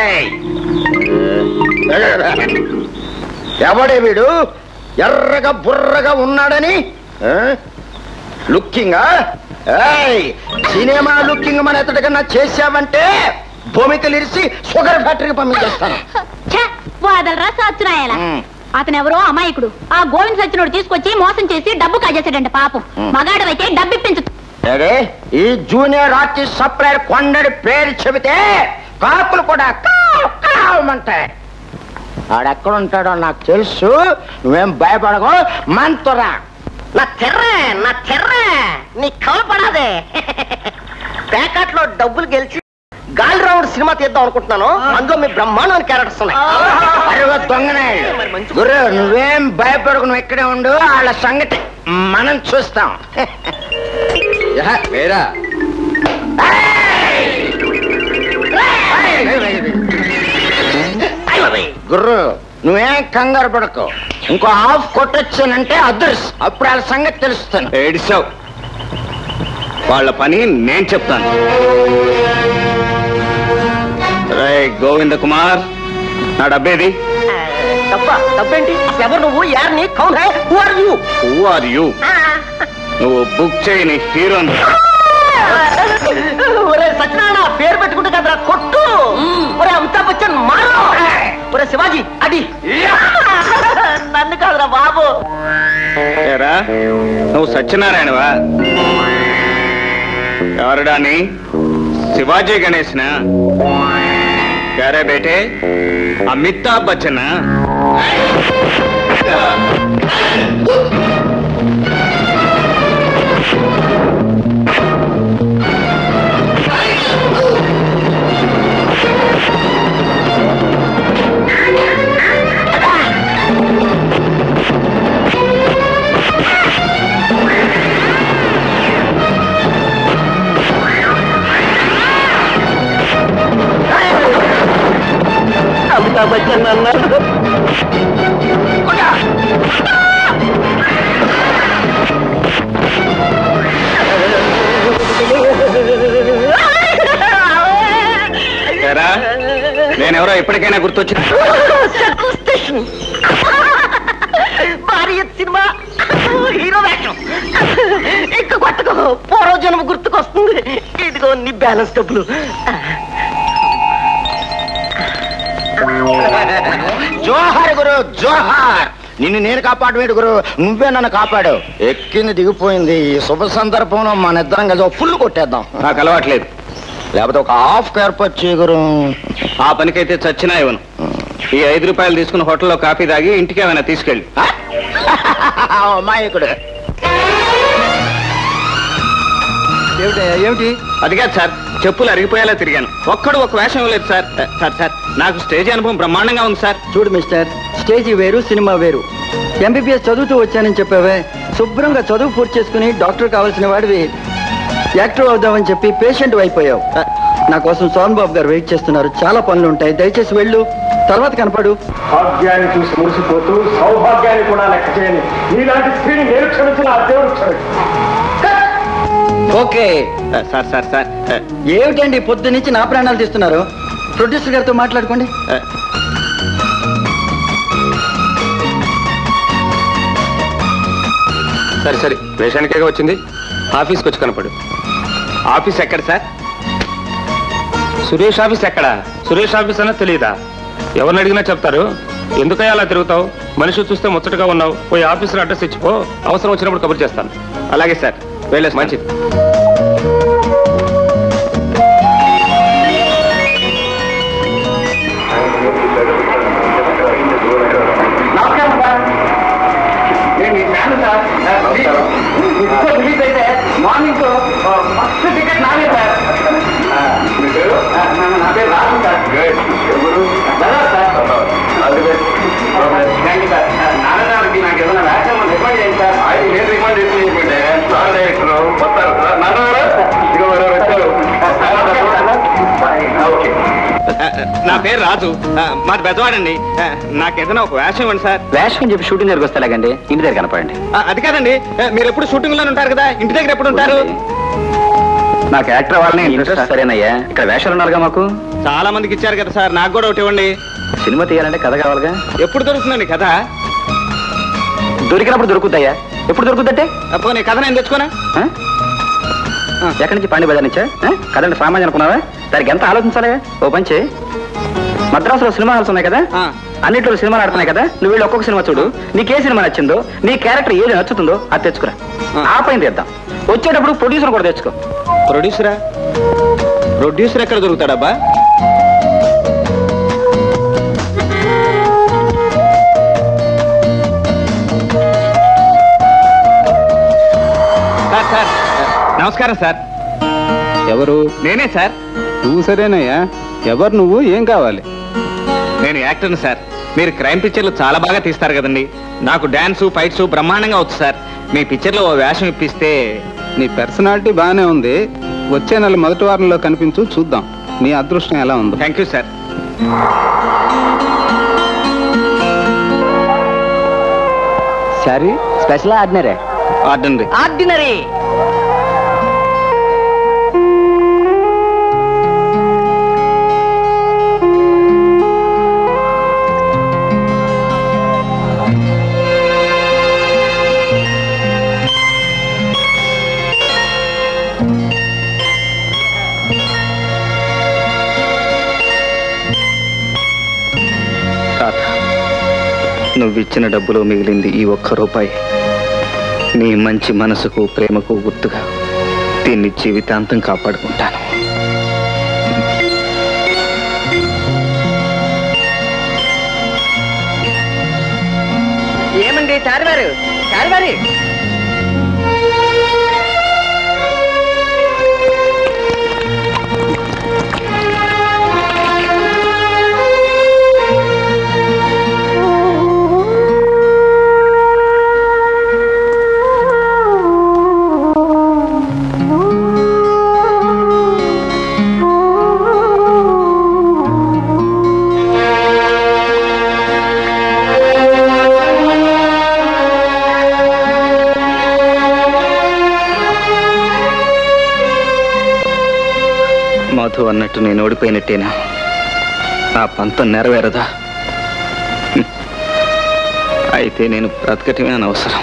ఎవడే వీడు ఎర్రగా బుర్రగా ఉన్నాడని ఆ? లుక్కింగా ఏయ్, సినిమా లుక్కింగ్ మన ఎత్తడికన్నా చేశావంటే భూమికి ఇరిసి షుగర్ ఫ్యాక్టరీకి పంపించేస్తాను ఛ, వాదలరా సత్యనాయాల మ్. అతనెవరో అమాయకుడు ఆ గోవింద్ సచ్చినోడు తీసుకొచ్చి మోసం చేసి డబ్బు కాజేశాడంట పాపం మ్. మగాడవైతే డబ్బు ఇప్పించు అరే ఈ జూనియర్ ఆర్టిస్ట్ సప్లైర్ కొండడి పేరు చెబితే కాకులు కూడా కావ్ కావమంటాయి ఆడెక్కడుంటాడో నాకు తెలుసు నువ్వేం భయపడకు మంతురా నా తెర్రే నా తెర్రే నీ కవపడాదే ప్యాకెట్ లో డబ్బులు గెలిచి గాలి రౌండ్ సినిమా తీద్దాం అనుకుంటున్నాను అందులో మీ బ్రహ్మాండమైన క్యారెక్టర్స్ ఉన్నాయి అరుగు దొంగనాయుడు గురు నువ్వేం భయపడకు నువ్వు ఇక్కడే ఉండు వాళ్ళ సంగతి మనం చూస్తాం వేరా గుర్రు నువ్వేం కంగారు పడకు ఇంకో హాఫ్ కొట్టొచ్చానంటే అదృష్ అప్పుడు వాళ్ళ సంగతి తెలుస్తాను ఏడిసావు వాళ్ళ పని నేను చెప్తాను రే గోవింద కుమార్ నా డబ్బేది డబ్బా డబ్బేంటి అసలు ఎవరు నువ్వు యార్ని కౌన్ హై who are you who are you నువ్వు బుక్ చేయని హీరోని ఒరే సత్యనారాయణ పేరు పెట్టుకుంటే కదా కొట్టు ఒరే అమితాబ్ బచ్చన్ మారు ఒరే శివాజీ అడి నన్ను కాదురా బాబు ఏరా నువ్వు సత్యనారాయణవా ఎవరుడాని శివాజీ గణేష్నా క్యారే బేటే అమితాబ్ బచ్చన్ అమితాబ్ బచ్చన్ అన్నాడు ఏరా నేనెవరో ఇప్పటికైనా గుర్తొచ్చింది సెంట్రల్ స్టేషన్ భారీ సినిమా హీరో వేషం ఇంకా కొత్తగా పూర్వజన్మ గుర్తుకొస్తుంది ఇదిగో నీ బ్యాలెన్స్ డబ్బులు జోహార్ గురు జోహార్ నిన్ను నేను కాపాడవేడు గురు నువ్వే నన్ను కాపాడు ఎక్కింది దిగిపోయింది ఈ శుభ సందర్భంలో మన ఇద్దరం కదా ఫుల్ కొట్టేద్దాం నాకు అలవాట్లేదు లేకపోతే ఒక హాఫ్ ఏర్పాటు చేయ గురు ఆ పనికైతే చచ్చినా ఇవ్వను ఈ ఐదు రూపాయలు తీసుకుని హోటల్లో కాఫీ తాగి ఇంటికి ఏమైనా తీసుకెళ్ళి అమాయకుడు ఏమిటి అది కాదు సార్ చెప్పులు అరిగిపోయేలా తిరిగాను ఒక్కడు ఒక వేషం లేదు సార్ సార్ సార్ నాకు స్టేజ్ అనుభవం బ్రహ్మాండంగా ఉంది సార్ చూడు మిస్టర్ స్టేజ్ వేరు సినిమా వేరు ఎంబీబీఎస్ చదువుతూ వచ్చానని చెప్పావే శుభ్రంగా చదువు పూర్తి చేసుకుని డాక్టర్ కావాల్సిన వాడివి యాక్టర్ అవుదామని చెప్పి పేషెంట్ అయిపోయావు నా కోసం సోన్ బాబు గారు వెయిట్ చేస్తున్నారు చాలా పనులు ఉంటాయి దయచేసి వెళ్ళు తర్వాత కనపడు భాగ్యాన్ని చూసి మురిసిపోతూ సౌభాగ్యాన్ని కూడా లెక్క చేయని నీలాంటి స్త్రీని నేను క్షమించిన ఆ దేవుడు క్షమించు ఓకే సార్ సార్ సార్ ఏమిటండి పొద్దు నుంచి నా ప్రాణాలు తీస్తున్నారు ప్రొడ్యూసర్ గారితో మాట్లాడుకోండి సరే సరే వేషానికే వచ్చింది ఆఫీస్కి వచ్చి కనపడు ఆఫీస్ ఎక్కడ సార్ సురేష్ ఆఫీస్ ఎక్కడ సురేష్ ఆఫీస్ అన్న తెలియదా ఎవరిని అడిగినా చెప్తారు ఎందుకయ్యా అలా తిరుగుతావు మనిషి చూస్తే ముచ్చటగా ఉన్నావు పోయి ఆఫీసులో అడ్రస్ ఇచ్చిపో అవసరం వచ్చినప్పుడు కబుర్ చేస్తాను అలాగే సార్ వెళ్ళేసి మంచిది నమస్కారం సార్ నేను మీ ఫ్యాన్ సార్ రిలీజ్ అయితే మార్నింగ్ ఫస్ట్ టికెట్ నాదే సార్ నా పేరు Raju sir brother sir thank you sir నాన్నగారికి నాకు ఏదైనా వ్యాఖ్యానం రిమైండ్ చేయండి సార్ నేను రిమైండ్ చేసి స్టార్ డైరెక్టర్ వస్తారు నాన్నగారు ఇదిగో ఎవరు వచ్చారు ఓకే నా పేరు రాజు ఆ, మాది పెద్దవాడండి ఆ, నాకు ఏదైనా ఒక వేషం ఇవ్వండి సార్ వేషం అని చెప్పి షూటింగ్ దగ్గరికి వస్తాలాగండి ఇంటి దగ్గర కనపడండి ఆ, అది కాదండి ఆ, మీరు ఎప్పుడు షూటింగ్ లోనే ఉంటారు కదా ఇంటి దగ్గర ఎప్పుడు ఉంటారు నాకు యాక్టర్ అవ్వాలని ఇంట్రెస్ట్ సరేనయ్యా ఇక్కడ వేషాలు ఉన్నారుగా మాకు చాలా మందికి ఇచ్చారు కదా సార్ నాకు కూడా ఒకటి ఇవ్వండి సినిమా తీయాలంటే కథ కావాలిగా ఎప్పుడు దొరుకుతుందండి కథ దొరికినప్పుడు దొరుకుతాయా ఎప్పుడు దొరుకుతుందంటే పోనీ కథ నేను తెచ్చుకోనా ఎక్కడి నుంచి పాండి బజార్ నుంచా ఆ? కదండి సామాన్యం అనుకున్నావా దానికి ఎంత ఆలోచించాలి ఓ పంచి మద్రాసులో సినిమా హాల్స్ ఉన్నాయి కదా అన్నిట్లో సినిమాలు ఆడుతున్నాయి కదా నువ్వు వీళ్ళు ఒక్కొక్క సినిమా చూడు నీకే సినిమా నచ్చిందో నీ క్యారెక్టర్ ఏది నచ్చుతుందో అది తెచ్చుకురా ఆ పైన తెద్దాం వచ్చేటప్పుడు ప్రొడ్యూసర్ కూడా తెచ్చుకో ప్రొడ్యూసరా ప్రొడ్యూసర్ ఎక్కడ దొరుకుతాడబ్బా సార్ సార్ నమస్కారం సార్ ఎవరు నేనే సార్ నువ్వు సరేనయ్యా ఎవరు నువ్వు ఏం కావాలి నేను యాక్టర్ని సార్ మీరు క్రైమ్ పిక్చర్లు చాలా బాగా తీస్తారు కదండి నాకు డాన్స్ ఫైట్స్ బ్రహ్మాండంగా వచ్చు సార్ మీ పిక్చర్లో ఓ వేషం ఇప్పిస్తే నీ పర్సనాలిటీ బాగానే ఉంది వచ్చే నెల మొదటి వారంలో కనిపించు చూద్దాం నీ అదృష్టం ఎలా ఉందో థ్యాంక్ యూ సార్ సరే స్పెషల్ ఆడినారే ఆర్డర్ ఆర్డినరీ తాత నువ్విచ్చిన డబ్బులో మిగిలింది ఈ ఒక్క రూపాయి నీ మంచి మనసుకు ప్రేమకు గుర్తుగా దీన్ని జీవితాంతం కాపాడుకుంటాను ఏమండి చారివారు చారివారి మధు అన్నట్టు నేను ఓడిపోయినట్టేనా నా పంతం నెరవేరదా హ్మ్. అయితే నేను బ్రతకటమే అనవసరం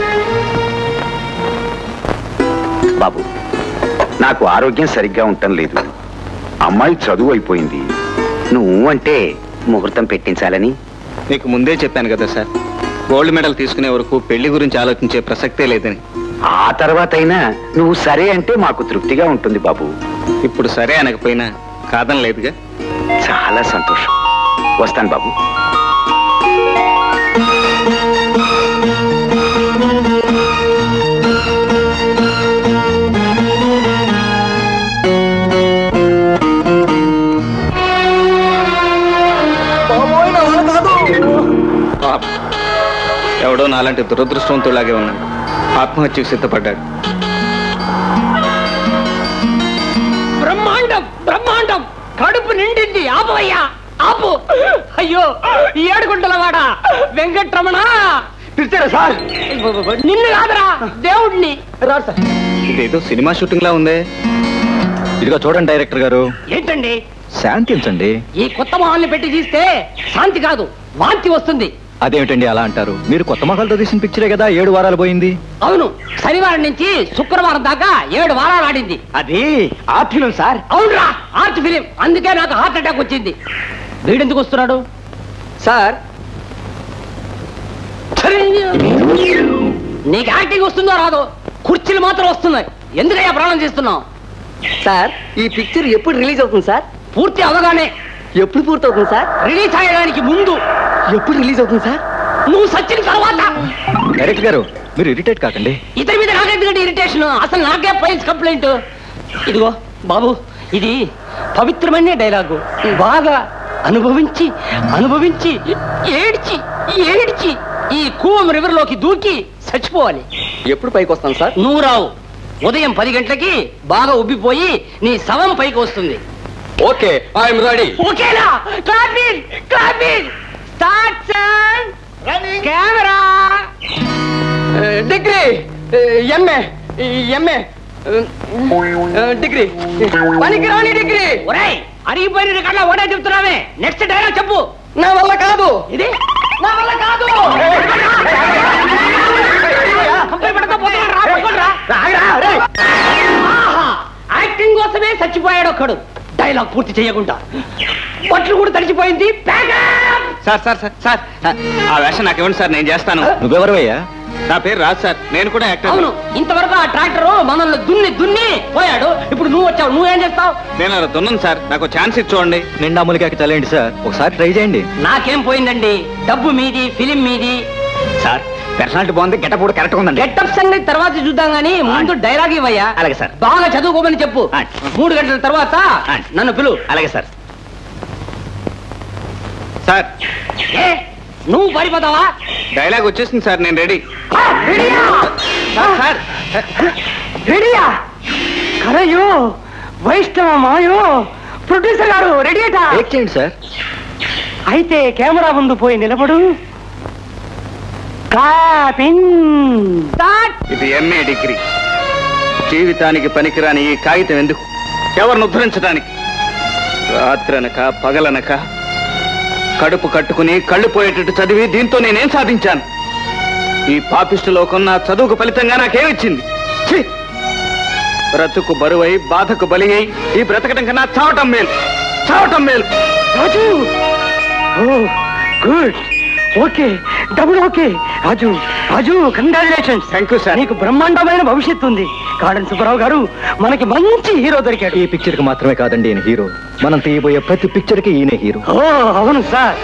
బాబు నాకు ఆరోగ్యం సరిగ్గా ఉండటం లేదు అమ్మాయి చదువు అయిపోయింది నువ్వు అంటే ముహూర్తం పెట్టించాలని మీకు ముందే చెప్పాను కదా సార్ గోల్డ్ మెడల్ తీసుకునే వరకు పెళ్లి గురించి ఆలోచించే ప్రసక్తే లేదని ఆ తర్వాత అయినా నువ్వు సరే అంటే మాకు తృప్తిగా ఉంటుంది బాబు ఇప్పుడు సరే అనకపోయినా కాదనలేదుగా చాలా సంతోషం వస్తాను బాబు పాపం. ఎవడో నాలాంటి దురదృష్టవంతులాగే ఉన్నాడు ఆత్మహత్యకు సిద్ధపడ్డాడు బ్రహ్మాండం బ్రహ్మాండం కడుపు నిండింది ఆపవయ్యా ఆపు అయ్యో ఈ ఏడుగుంటలవాడ వెంకట్రమణ పిలిచారా సార్ నిన్ను కాదురా దేవుణ్ణి రాడు సార్ ఇదేదో సినిమా షూటింగ్ లా ఉందే ఇదిగో చూడండి డైరెక్టర్ గారు ఏంటండి శాంతించండి ఈ కొత్త మొహాల్ని పెట్టి తీస్తే శాంతి కాదు వాంతి వస్తుంది అదేమిటండి అలా అంటారు మీరు కొత్త మొక్కలతో తీసిన పిక్చరే కదా ఏడు వారాలు పోయింది అవును శనివారం నుంచి శుక్రవారం దాకా ఏడు వారాలు ఆడింది అది ఆర్ట్ ఫిలిం సార్ అవునరా ఆర్ట్ ఫిలిం అందుకే నాకు హార్ట్ అటాక్ వచ్చింది వీడెందుకు వస్తున్నాడు సార్ నీకు యాక్టింగ్ వస్తుందో రాదో కుర్చీలు మాత్రం వస్తున్నాయి ఎందుకయ్యా ప్రాణం చేస్తున్నావు సార్ ఈ పిక్చర్ ఎప్పుడు రిలీజ్ అవుతుంది సార్ పూర్తి అవగానే ఎప్పుడు పూర్తవుతుంది సార్ రిలీజ్ అయ్యడానికి ముందు ఎప్పుడు రిలీజ్ అవుతుంది సార్ నువ్వు సచ్చిన తర్వాత డైరెక్టర్ గారు మీరు ఇరిటేట్ కాకండి ఇతని మీద నాకెందుకంటే ఇరిటేషన్ అసలు నాకే ఫైల్స్ కంప్లైంట్ ఇదిగో బాబు ఇది పవిత్రమైన డైలాగు బాగా అనుభవించి అనుభవించి ఏడ్చి ఏడ్చి ఈ కూవం రివర్ లోకి దూకి చచ్చిపోవాలి ఎప్పుడు పైకి వస్తాను సార్ నువ్వు రావు ఉదయం పది గంటలకి బాగా ఉబ్బిపోయి నీ శవం పైకి వస్తుంది ఓకే ఐఎమ్ రెడీ ఓకేనా clapping clapping start sir camera degree MA MA degree పనికిరాని డిగ్రీ ఒరేయ్ అరిగిపోయిన రికార్డులో ఒకటే చెప్తున్నావే నెక్స్ట్ డైలాగ్ చెప్పు నా వల్ల కాదు ఇది నా వల్ల కాదు కంపెనీ పడతా పోతున్నాడు, రా, పట్టుకోండి రా. ఆహా, యాక్టింగ్ కోసమే చచ్చిపోయాడు ఒక్కడు డైలాగ్ పూర్తి చేయకుండా బట్టలు కూడా తడిచిపోయింది pack up sir sir sir sir ఆ వేషం నాకు ఇవ్వండి సార్ నేను చేస్తాను నువ్వెవరవయ్యా నా పేరు రాజ్ సార్ నేను కూడా యాక్టర్ అవును ఇంతవరకు ఆ ట్రాక్టర్ మనల్ని దున్ని దున్ని పోయాడు ఇప్పుడు నువ్వు వచ్చావు నువ్వేం చేస్తావు నేను అలా దున్నాను సార్ నాకు ఛాన్స్ ఇచ్చి చూడండి నిండా ములికాకి చల్లండి సార్ ఒకసారి ట్రై చేయండి నాకేం పోయిందండి డబ్బు మీది ఫిలిం మీది సార్ పర్సనాలిటీ బాగుంది గెటప్ కూడా కరెక్ట్ ఉందండి గెటప్ సంగతి తర్వాత చూద్దాం గానీ ముందు డైలాగ్ ఇవ్వయ్యా అలాగే సార్ బాగా చదువుకోమని చెప్పు మూడు గంటల తర్వాత నన్ను పిలువు అలాగే సార్ సార్ ఏ నువ్వు పారిపోతావా డైలాగ్ వచ్చేసింది సార్ నేను రెడీ సార్ రెడీయా కరయో వైష్ణవ మాయో ప్రొడ్యూసర్ గారు రెడీ టేక్ చేయండి సార్ అయితే కెమెరా ముందు పోయి నిలబడు క్లాపింగ్ స్టార్ట్ ఇది ఎంఏ డిగ్రీ జీవితానికి పనికిరాని ఈ కాగితం ఎందుకు ఎవరిని ఉద్ధరించడానికి రాత్రనక పగలనక కడుపు కట్టుకుని కళ్ళు పోయేటట్టు చదివి దీంతో నేనేం సాధించాను ఈ పాపిష్టి లోకం నా చదువుకు ఫలితంగా నాకేమిచ్చింది ఛీ! బ్రతుకు బరువై బాధకు బలి అయి ఈ బ్రతకడం కన్నా చావటం మేలు చావటం మేలు రాజు ఓ good okay double okay Raju Raju congratulations thank you sir నీకు బ్రహ్మాండమైన భవిష్యత్తు ఉంది కాడన్ సుబ్బారావు గారు మనకి మంచి హీరో దొరికాడు ఈ పిక్చర్ కి మాత్రమే కాదండి ఈయన హీరో మనం తీయబోయే ప్రతి పిక్చర్ కి ఈయనే హీరో ఓ అవును సార్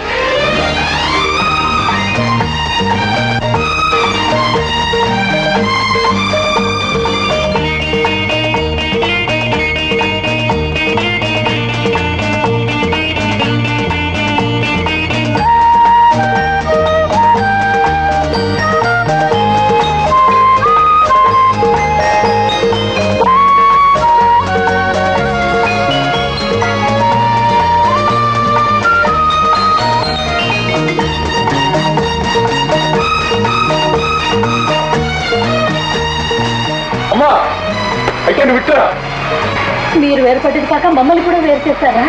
అమ్మా అయితే నువ్వు ఇట్లా మీరు వేరుపడ్డది కాక మమ్మల్ని కూడా వేరు చేస్తారా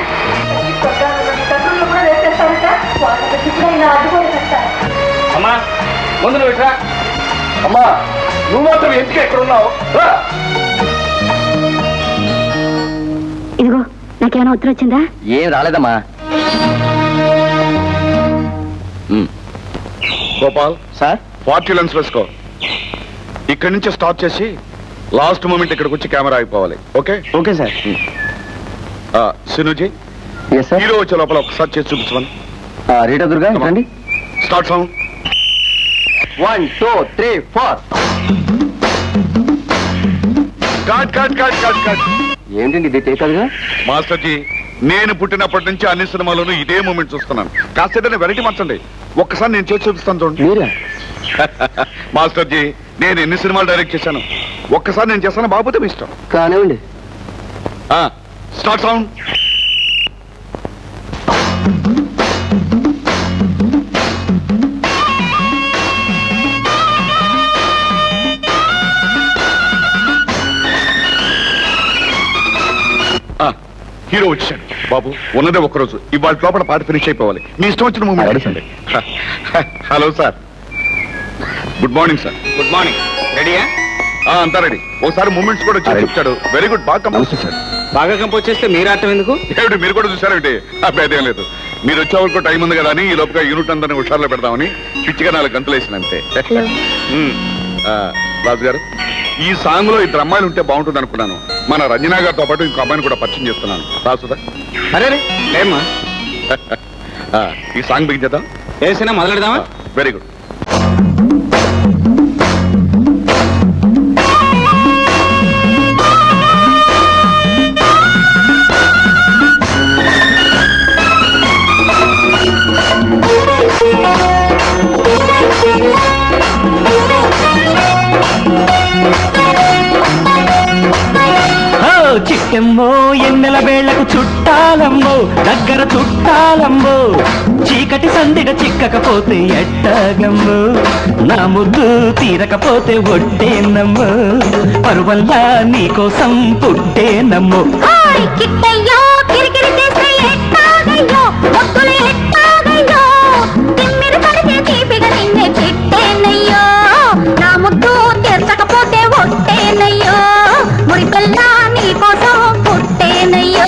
కూడా వేరు చేస్తారట వాళ్ళ పెట్టి కూడా ఇలా అడ్డుకోలేక అమ్మా ముందు నువ్వు ఇట్రా అమ్మా నువ్వు మాత్రం ఎందుకు ఎక్కడ ఉన్నావు రా. ఇదిగో నాకేమైనా ఉత్తరం వచ్చిందా ఏం రాలేదమ్మా గోపాల్ సార్ ఫార్టీ లెన్స్ వేసుకో ఇక్కడి నుంచి స్టార్ట్ చేసి లాస్ట్ మూమెంట్ ఇక్కడికి వచ్చి కెమెరా అయిపోవాలి ఓకే ఓకే సార్ సినుజీ హీరో వచ్చే లోపల ఒకసారి చేసి చూపించమని రీటా దుర్గా రండి start sound one two three four cut cut cut cut cut ఏంటండి ఇది తేకదుగా మాస్టర్ జీ నేను పుట్టినప్పటి నుంచి అన్ని సినిమాలోనూ ఇదే మూమెంట్ చూస్తున్నాను కాస్త ఏదైనా వెరైటీ మార్చండి ఒక్కసారి నేను చేసి చూపిస్తాను చూడండి మాస్టర్ జీ నేను ఎన్ని సినిమాలు డైరెక్ట్ చేశాను ఒక్కసారి నేను చేస్తాను బాబుతే మీ ఇష్టం కానివ్వండి స్టార్ట్ సౌండ్ హీరో వచ్చాడు బాబు ఉన్నదే ఒక్కరోజు ఇవాళ లోపల పాట ఫినిష్ అయిపోవాలి మీ ఇష్టం వచ్చిన moment hello sir good morning sir good morning రెడీయా అంతా రెడీ ఒకసారి మూమెంట్స్ కూడా వచ్చి చూపించాడు వెరీ గుడ్ బాగా కంపోజ్ చేశాడు బాగా కంపోజ్ చేస్తే మీరు ఆటం ఎందుకు ఏమిటి మీరు కూడా చూసారేమిటి అబ్బాయి అదేం లేదు మీరు వచ్చే వరకు టైం ఉంది కదా అని ఈ లోపల యూనిట్ అందరిని హుషారులో పెడదామని పిచ్చిగా నాలుగు గంటలు వేసిన అంతే ఉమ్, ఆ, రాజు గారు ఈ సాంగ్ లో ఇద్దరు అమ్మాయిలు ఉంటే బాగుంటుంది అనుకున్నాను మన రంజనా గారితో పాటు ఇంకో అమ్మాయిని కూడా పరిచయం చేస్తున్నాను రాసుదా అరే ఏమ్మా ఈ సాంగ్ బిగించేద్దాం వేసినా మొదలెడదామా వెరీ గుడ్ ఓ చిట్టెమ్మో ఎన్నెల వేళ్లకు చుట్టాలమ్మో దగ్గర చుట్టాలమ్మో చీకటి సందిడ చిక్కకపోతే ఎట్టగమ్మో నా ముద్దు తీరకపోతే ఒట్టేనమ్మో పరువల్లా నీకోసం పుట్టేనమ్మో హాయ్ కిట్టయ్యో కిరికిరి చేస్తే ఎట్టాగయ్యో ఒత్తులు ఎట్టాగయ్యో తిమ్మిరి పడితే తీపిగా నిన్నే చిట్టేనయ్యో నా ముద్దు తెరచకపోతే ఒట్టేనయ్యో మురిపల్ల నీకోసం పుట్టేనయ్యో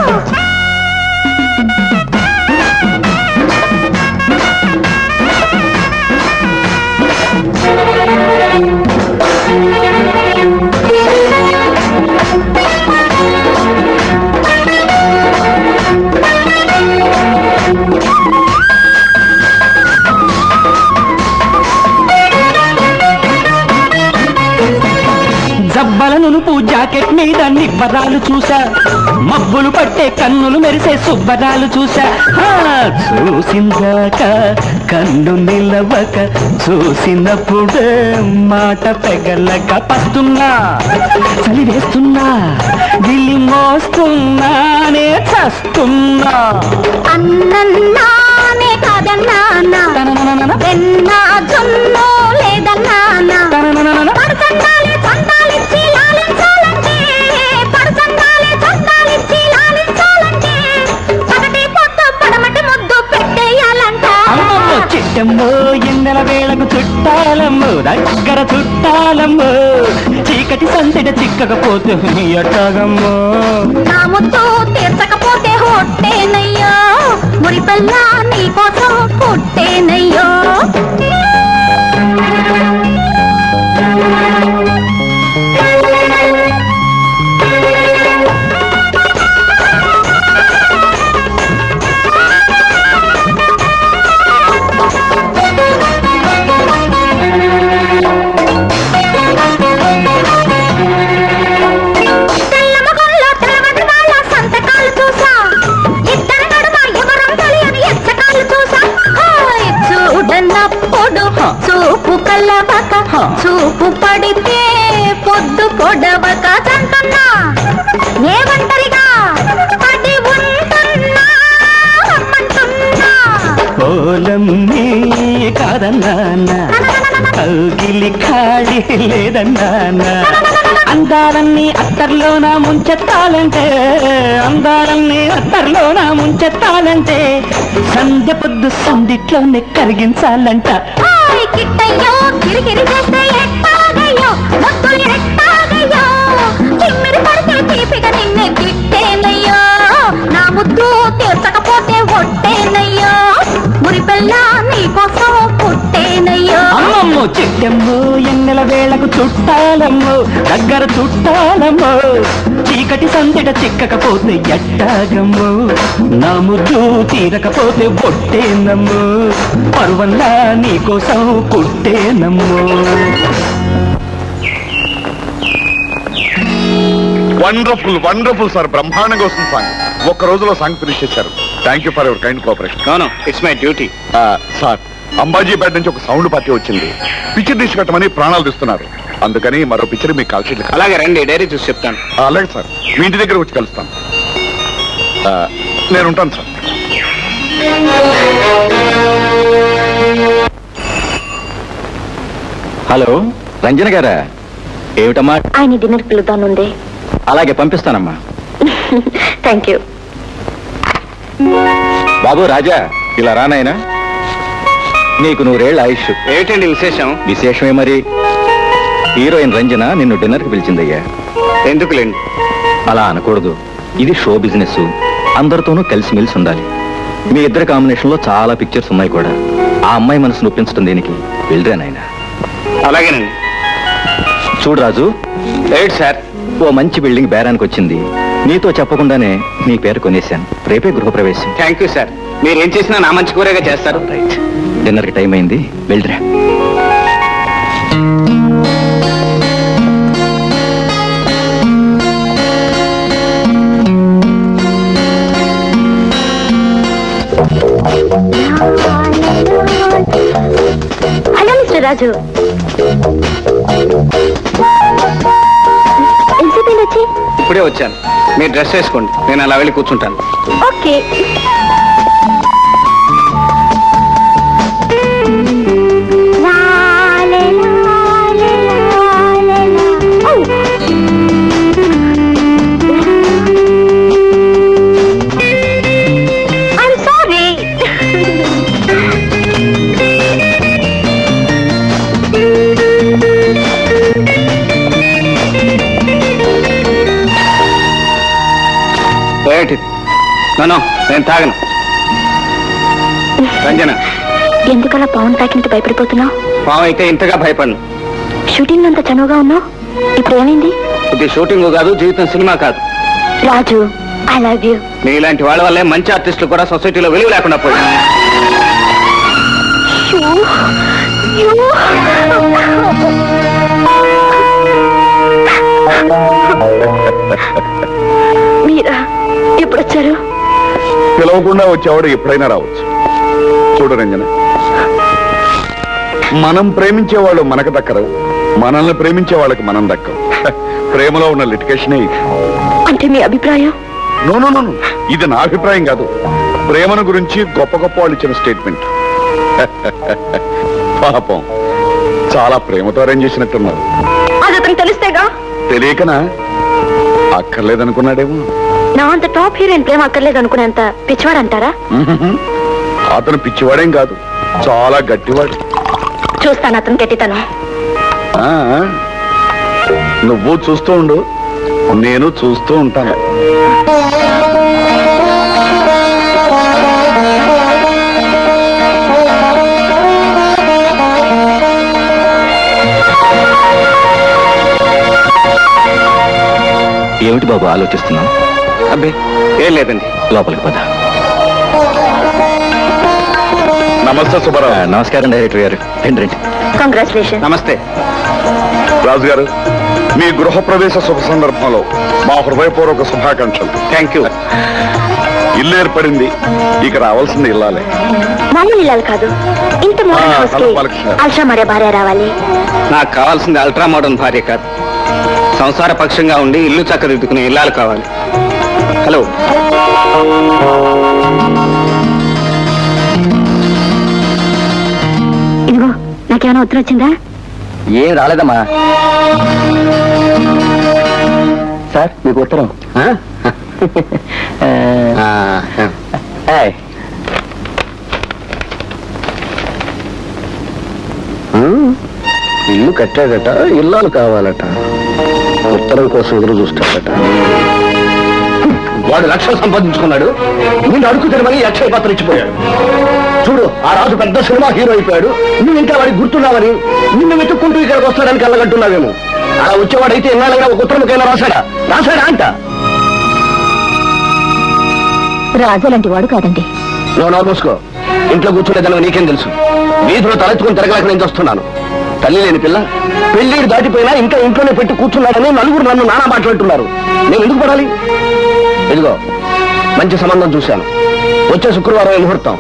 జబ్బల నునుపు జాకెట్ మీద నిబ్బరాలు చూసా మబ్బులు పట్టే కన్నులు మెరిసే సుబ్బరాలు చూసా హా, చూసిందాక కన్ను నిలవక చూసినప్పుడే మాట పెగలక పస్తున్నా చలి వేస్తున్నా గిల్లి మోస్తున్నానే చస్తున్నా అన్నన్నానే కాదన్నానా వెన్నా జున్ను లేదన్నానా పడుతుండాలి చందాలిచ్చి లాలించాలంటే పడుతుండాలి చందాలిచ్చి లాలించాలంటే పగటి పొద్దు పడమటి ముద్దు పెట్టేయాలంట అమ్మమ్మో చిట్టమ్మో ఎన్నెల వేళకు చుట్టాలమ్మో దగ్గర చుట్టాలమ్మో చీకటి సందిడ చిక్కకపోతే ఎట్టగమ్మో నా ముద్దు తీర్చకపోతే హొట్టేనయ్యో మురిపల్ల నీకోసం పుట్టేనయ్యో తెల్ల మొగంలో తెల్లవటి వాళ్ళ సంతకాలు చూసా ఇద్దరి నడుమ ఎవరం తెలియని ఎచ్చకాలు చూసా హాయ్ చూడనప్పుడు చూపు కలవక చూపు పడితే పొద్దు పొడవక చంటున్నా ఏమంటరిగా పడి ఉంటున్నా రమ్మంటున్నా కోలమ్మి కాదన్నానా కౌగిలి ఖాళీ లేదన్నానా అందాలన్నీ అత్తర్లోన ముంచెత్తాలంటే అందాలన్నీ అత్తర్లోన ముంచెత్తాలంటే సంధ్య పొద్దు సందిట్లోనే కరిగించాలంట హాయ్ కిట్టయ్యో కిరికిరి చేస్తే ఎట్టాగయ్యో మొత్తులు ఎట్టాగయ్యో చిమ్మిరి పడితే తీపిగా నిన్నే తిట్టేనయ్యో నా ముద్దు తీర్చకపోతే ఒట్టేనయ్యో మురిపెల్ల నీ నీకోసం పుట్టేనయ్యో అమ్మమ్మో చిట్టెమ్మో ఎన్నెల వేళకు చుట్టాలమ్మో దగ్గర చుట్టాలమ్మో చీకటి సందెట చిక్కకపోతే ఎట్టాగమ్మో నా ముద్దు తీరకపోతే పొట్టేనమ్మో పరువల్లా నీకోసం పుట్టేనమ్మో వండర్ఫుల్ వండర్ఫుల్ సార్ బ్రహ్మాండంగా వస్తుంది సాంగ్ ఒక్క రోజులో సాంగ్ ఫినిష్ చేశారు thank you for your kind cooperation it's my duty sir Ambajipeta నుంచి ఒక సౌండ్ పార్టీ వచ్చింది పిక్చర్ తీసుకెట్టమని ప్రాణాలు తీస్తున్నారు అందుకని మరో పిక్చర్ మీకు కాల్ షీట్ అలాగే రండి డైరీ చూసి చెప్తాను అలాగే సార్ మీ ఇంటి దగ్గర వచ్చి కలుస్తాను ఆ, నేను ఉంటాను సార్ హలో రంజన గారా ఏమిటమ్మా ఆయన డిన్నర్ పిలుద్దానుంది అలాగే పంపిస్తానమ్మా థ్యాంక్ యూ బాబు రాజా ఇలా రానాయనా నీకు నూరేళ్ళ ఆయుష్ ఏమిటండి విశేషం విశేషమే మరి హీరోయిన్ రంజన నిన్ను డిన్నర్కి పిలిచిందయ్యా ఎందుకులేండి అలా అనకూడదు ఇది షో బిజినెస్ అందరితోనూ కలిసిమెలిసి ఉండాలి మీ ఇద్దరి కాంబినేషన్ లో చాలా పిక్చర్స్ ఉన్నాయి కూడా ఆ అమ్మాయి మనసు నొప్పించడం దేనికి వెళ్ళరా నాయనా అలాగేనండి చూడు రాజు ఏమిటి సార్ ఓ మంచి బిల్డింగ్ బేరానికి వచ్చింది నీతో చెప్పకుండానే నీ పేరు కొనేశాను రేపే గృహప్రవేశం థ్యాంక్ యూ సార్ మీరు ఏం చేసినా నా మంచి కూరగా చేస్తారు రైట్ డిన్నర్కి టైం అయింది వెళ్ళరా హలో మిస్టర్ రాజు ఎంతసేపు వచ్చి ఇప్పుడే వచ్చాను మీరు డ్రెస్ వేసుకోండి నేను అలా వెళ్ళి కూర్చుంటాను ఓకే I'm sorry. ఏంటి నన్ను నేను తాగను రంజన ఎందుకలా పవన్ తాకినట్టు భయపడిపోతున్నావు పాము అయితే ఇంతగా భయపడను షూటింగ్ అంత చనువుగా ఉన్నావు ఇప్పుడు ఏమైంది ఇది షూటింగ్ కాదు జీవితం సినిమా కాదు రాజు ఐ లవ్ యూ నీలాంటి వాళ్ళ వల్లే మంచి ఆర్టిస్టులు కూడా సొసైటీలో విలువ లేకుండా పోయింది మీరా ఎప్పుడు వచ్చారు పిలవకుండా వచ్చేవాడు ఎప్పుడైనా రావచ్చు చూడు రంజన మనం ప్రేమించే వాళ్ళు మనకు దక్కరు మనల్ని ప్రేమించే వాళ్ళకి మనం దక్కం ప్రేమలో ఉన్న లిటికేషనే ఇది అంటే మీ అభిప్రాయం నో నో నో నో. ఇది నా అభిప్రాయం కాదు ప్రేమను గురించి గొప్ప గొప్ప వాళ్ళు ఇచ్చిన స్టేట్మెంట్ పాపం చాలా ప్రేమతో అరేంజ్ చేసినట్టున్నారు అది అతను తెలిస్తేగా తెలియకనా అక్కర్లేదనుకున్నాడేమో నా అంత టాప్ హీరోయిన్ ప్రేమ అక్కర్లేదు అనుకునేంత పిచ్చివాడు అంటారా మ్మ్. అతను పిచ్చివాడేం కాదు చాలా గట్టివాడు చూస్తాను అతను గట్టితను ఆ, నువ్వు చూస్తూ ఉండు నేను చూస్తూ ఉంటాను ఏమిటి బాబు ఆలోచిస్తున్నావు అబ్బే ఏం లేదండి లోపలికి పద నమస్తే సుబ్బారావు నమస్కారం డైరెక్టర్ గారు రండి రండి కంగ్రాచులేషన్ నమస్తే రాజు గారు మీ గృహప్రవేశ శుభ సందర్భంలో మా హృదయపూర్వక శుభాకాంక్షలు థ్యాంక్ యూ ఇల్లు ఏర్పడింది ఇక రావాల్సింది ఇల్లాలే మామూలు ఇల్లాలు కాదు ఇంత మోడర్న్ ఆ, హౌస్ హలో కి బాలకృష్ణ. అల్ట్రా మరే భార్య రావాలి నాకు కావాల్సింది అల్ట్రా మోడర్న్ భార్య కాదు సంసార పక్షంగా ఉండి ఇల్లు చక్కదిద్దుకునే ఇల్లాలు కావాలి హలో ఇదిగో నాకేమైనా ఉత్తరం వచ్చిందా ఏం రాలేదమ్మా సార్ మీకు ఉత్తరం ఏయ్, ఇల్లు కట్టాడట ఇల్లాలు కావాలట ఉత్తరం కోసం ఎదురు చూస్తాడట వాడు లక్షలు సంపాదించుకున్నాడు నిన్ను అడుగు తినమని అక్షయ పాత్ర ఇచ్చిపోయాడు చూడు ఆ రాజు పెద్ద సినిమా హీరో అయిపోయాడు నువ్వు ఇంకా వాడికి గుర్తున్నావని నిన్ను వెతుక్కుంటూ ఇక్కడికి వస్తాడని కళ్ళగంటున్నావేమో అలా వచ్చేవాడైతే ఎన్నాళ్ళైనా ఒక ఉత్తరముకైనా రాశాడా రాశాడా అంట రాజాలాంటి వాడు కాదండి నువ్వు నోరు మూసుకో ఇంట్లో కూర్చునేదాన్ని నీకేం తెలుసు వీధిలో తలెత్తుకుని తిరగలేక నేను వస్తున్నాను తల్లి లేని పిల్ల పెళ్ళిడు దాటిపోయినా ఇంకా ఇంట్లోనే పెట్టి కూర్చున్నాడని నలుగురు నన్ను నానా మాట్లాడుతున్నారు నేను ఎందుకు పడాలి ఇదిగో మంచి సంబంధం చూశాను వచ్చే శుక్రవారం ముహూర్తం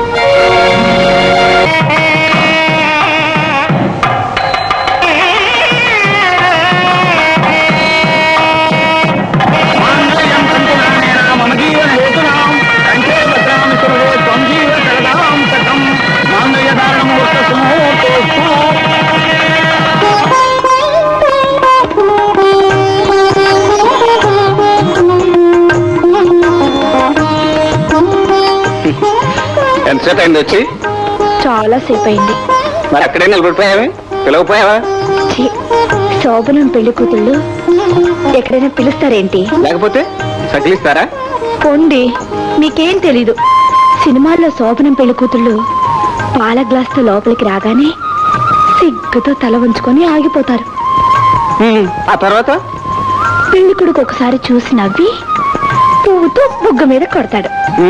ఎంతసేపు అయింది వచ్చి చాలా సేపు అయింది మరి అక్కడే నిలబడిపోయావే పిలవపోయావా ఛీ, శోభనం పెళ్లి కూతుళ్ళు ఎక్కడైనా పిలుస్తారేంటి లేకపోతే సకిలిస్తారా పొండి మీకేం తెలీదు సినిమాల్లో శోభనం పెళ్లి కూతుళ్ళు పాల గ్లాస్తో లోపలికి రాగానే సిగ్గుతో తల వంచుకొని ఆగిపోతారు ఆ తర్వాత పెళ్లి కొడుకు ఒకసారి చూసి నవ్వి పువ్వుతో బుగ్గ మీద కొడతాడు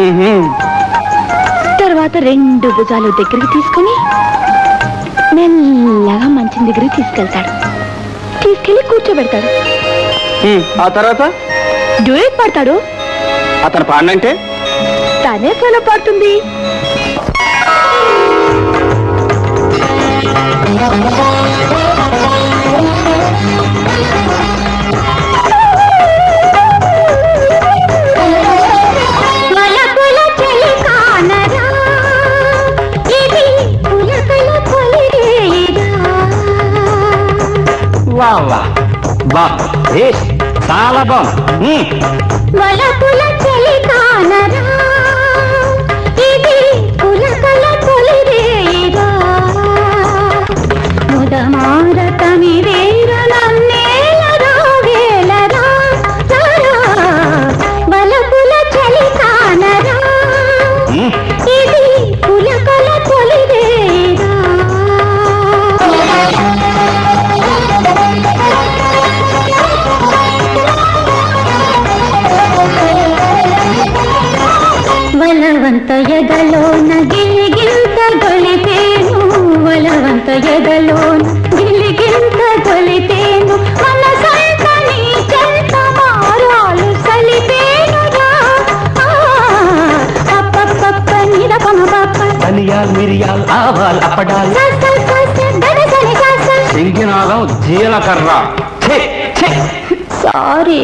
తర్వాత రెండు భుజాలు దగ్గరికి తీసుకొని మెల్లగా మంచం దగ్గరికి తీసుకెళ్తాడు తీసుకెళ్లి కూర్చోబెడతాడు ఆ తర్వాత డ్యూయట్ పాడతాడు అతను పాడినంటే తనే సోలో పాడుతుంది వలపుల చెలి కానరా ఇది పులకల కొలిరేరా వా వా బా ఏస్, చాలా బాగుంది వలపుల చెలి కానరా ఇది పులకల కొలిరేరా ముదమారతమి వేర నన్నేలరా వేలరా రారా వలపుల చెలి కానరా ఇది పులకల కొలిరేరా వలవంత ఎదలోన గిలిగింత గొలిపేను వలవంత ఎదలోన గిలిగింత గొలిపేను మనసంత నీ చెంత మారాలు సలిపేనురా ఆ, అప్పప్పప్ప నిరపమ పప్ప ధనియాల్ మిరియాల్ ఆవాల్ అప్పడాల్ సస సస దడసని సస సింగినాదం జీలకర్ర ఛే, ఛే. సారీ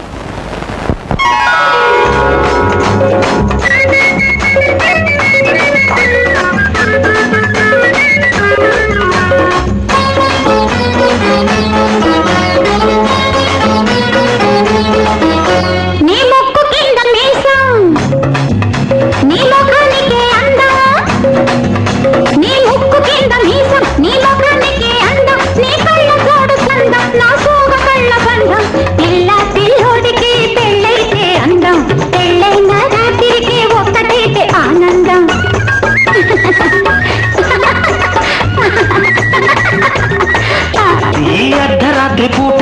నీ ముక్కు కింద మీసం నీ ముఖానికి అందం నీ ముక్కు కింద మీసం నీ ముఖానికి అందం నీ కళ్ళ తోడు సందం నా సోగ కళ్ళ బంధం పిల్ల పిల్లోడికి పెళ్ళైతే అందం పెళ్ళైన రాత్రికి ఒక్కటైతే ఆనందం ఈ అర్ధరాత్రి పూట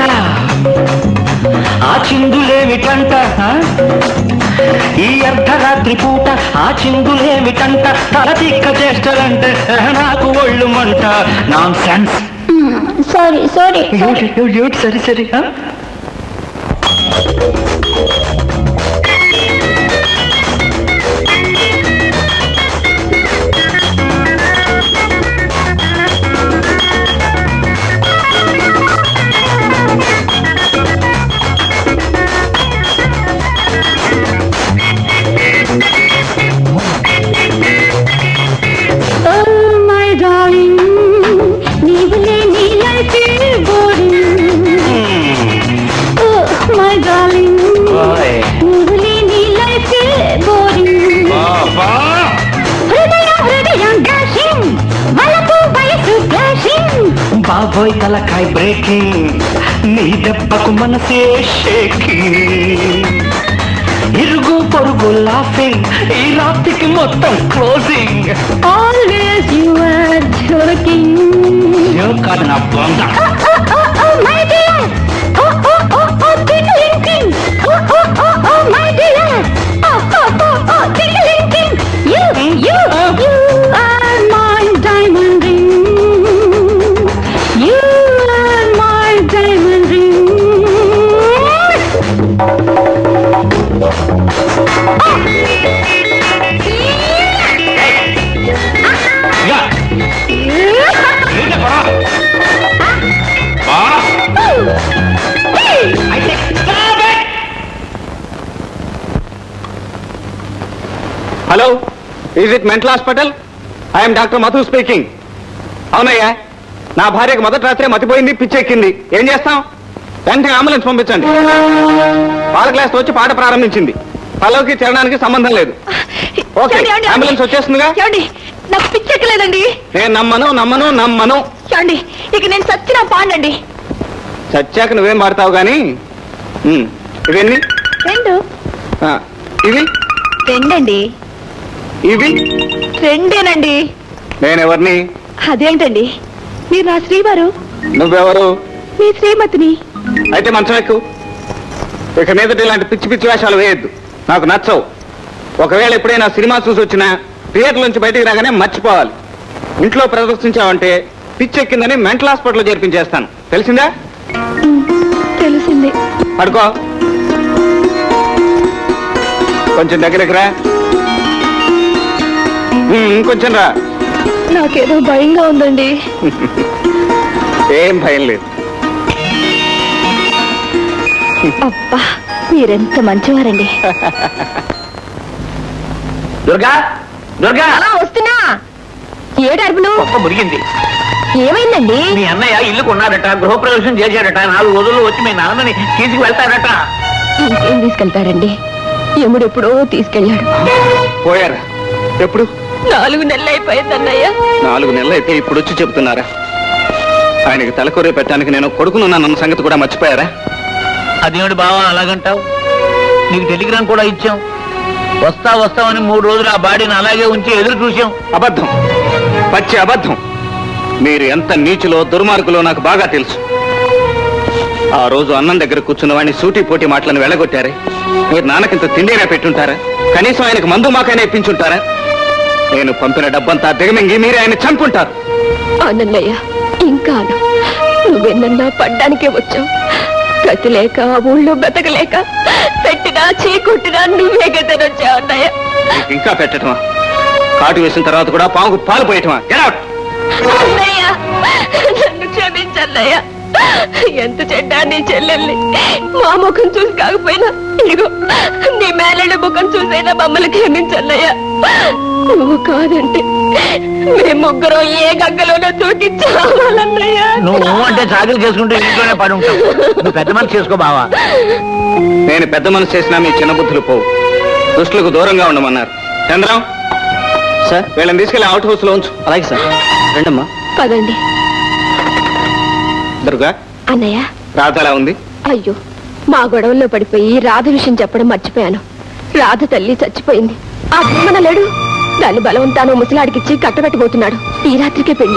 ఆ చిందులేమిటంట ఆ? ఈ అర్ధరాత్రి పూట ఆ చిందులేమిటంట తల తిక్క చేష్టలంటే నాకు ఒళ్ళు మంట నాన్ సెన్స్ సారీ సారీ సరి సరి ఆ? Oh my darling, నీవు లేని life boring. Oh my darling, నీవు లేని life boring. హృదయం హృదయం dashing, వలపు వయసు flashing. బాబోయ్ తలకాయ్ బ్రేకింగ్ నీ దెబ్బకు మనసే షేకింగ్ ఇరుగు పొరుగు లాఫింగ్ ఈ రాత్రికి మొత్తం closing Always you are joking. కాదు నా బొంద Oh, oh, oh, my dear. Oh, oh, oh, oh, tickling king. Oh, oh, oh, oh, my dear. Oh, oh, oh, oh, tickling king. You, you, you are my diamond ring. You are my diamond ring. Hello is it mental hospital I'm doctor Madhu speaking అవునయ్యా నా భార్యకు మొదటి రాత్రే మతిపోయింది పిచ్చెక్కింది ఏం చేస్తాం వెంటనే ambulance పంపించండి పాల క్లాస్ వచ్చి పాట ప్రారంభించింది పల్లవికి చరణానికి సంబంధం లేదు ఓకే ఏమండి, ఏమండి? అంబులెన్స్ వచ్చేస్తుందిగా ఏమండి నాకు పిచ్చెక్కలేదండి నేను నమ్మను నమ్మను నమ్మను ఏమండి ఇక నేను సచ్చిన పాండండి చచ్చాక నువ్వేం పాడతావు కానీ ఉమ్, ఇవన్నీ రెండు ఆ, ఇవి రెండండి ఇవి రెండేనండి నేనెవరిని అదేంటండి మీరు నా శ్రీవారు నువ్వెవరు మీ శ్రీమతిని అయితే మంచం ఎక్కు ఇక మీదట ఇలాంటి పిచ్చి పిచ్చి వేషాలు వేయద్దు నాకు నచ్చవు ఒకవేళ ఎప్పుడైనా సినిమా చూసి వచ్చినా థియేటర్ నుంచి బయటికి రాగానే మర్చిపోవాలి ఇంట్లో ప్రదర్శించావంటే పిచ్చెక్కిందని మెంటల్ హాస్పిటల్లో చేర్పించేస్తాను తెలిసిందా తెలిసింది పడుకో కొంచెం దగ్గరికి రా ఉమ్, ఇంకొంచెం రా నాకేదో భయంగా ఉందండి ఏం భయం లేదు అబ్బా మీరెంత మంచివారండి దుర్గా దుర్గా అలా వస్తున్నా ఏడు అరుపులు ఒక్క మురిగింది ఏమైందండి మీ అన్నయ్య ఇల్లు కొన్నాడట గృహప్రవేశం చేశాడట నాలుగు రోజుల్లో వచ్చి మీ నాన్నని తీసుకువెళ్తాడట ఇంకేం తీసుకెళ్తారండి యముడు ఎప్పుడో తీసుకెళ్ళాడు పోయారా ఎప్పుడు నాలుగు నెలలు అయిపోయిందన్నయ్య నాలుగు నెలలు అయితే ఇప్పుడు వచ్చి చెబుతున్నారా ఆయనకి తలకొరే పెట్టడానికి నేను కొడుకునున్నానన్న సంగతి కూడా మర్చిపోయారా అదేమిటి బావా అలాగంటావు నీకు టెలిగ్రామ్ కూడా ఇచ్చాం వస్తా వస్తామని మూడు రోజులు ఆ బాడీని అలాగే ఉంచి ఎదురు చూసాం అబద్ధం పచ్చి అబద్ధం మీరు ఎంత నీచులో దుర్మార్గులో నాకు బాగా తెలుసు ఆ రోజు అన్నం దగ్గర కూర్చున్న వాడిని సూటి పోటీ మాటలను వెళ్ళగొట్టారే మీరు నాన్నకింత తిండిగా పెట్టుంటారా కనీసం ఆయనకు మందు మాకైనా ఇప్పించుంటారా నేను పంపిన డబ్బంతా దిగమింగి మీరే ఆయన చంపుంటారు ఆనన్నయ్య ఇంకా అను. నువ్వెన్నన్నా పడ్డానికే వచ్చావు గతి లేక ఆ ఊళ్ళో బతకలేక పెట్టినా చీకొట్టినా నువ్వే గతనొచ్చావు అన్నయ్య నీకు ఇంకా పెట్టటమా కాటు వేసిన తర్వాత కూడా పాముకు పాలు పోయటమా Get out! అన్నయ్య నన్ను క్షమించన్నయ్య ఎంత చెడ్డా నీ చెల్లెల్ని మా ముఖం చూసి కాకపోయినా ఇదిగో నీ మేనళ్ళ ముఖం చూసైనా మమ్మల్ని క్షమించన్నయ్య నువ్వు కాదంటే మేము ముగ్గురం ఏ గగ్గలోనో తూకి చావాలన్నయ్య నువ్వు అంటే చాకరీ చేసుకుంటూ ఇంట్లోనే పడి ఉంటావు నువ్వు పెద్ద మనసు చేసుకో బావా నేను పెద్ద మనసు చేసినా మీ చిన్న బుద్ధులు పోవు దుష్టులకు దూరంగా ఉండమన్నారు చంద్రం సార్ వీళ్ళని తీసుకెళ్ళి అవుట్ హౌస్ లో ఉంచు అలాగే సార్ రండమ్మా పదండి దుర్గా అన్నయ్య రాత ఎలా ఉంది అయ్యో మా గొడవల్లో పడిపోయి రాధ విషయం చెప్పడం మర్చిపోయాను రాధ తల్లి చచ్చిపోయింది ఆ భీమన లేడు దాన్ని బలవంతాను ముసలాడికిచ్చి కట్టబెట్టబోతున్నాడు ఈ రాత్రికే పెళ్లి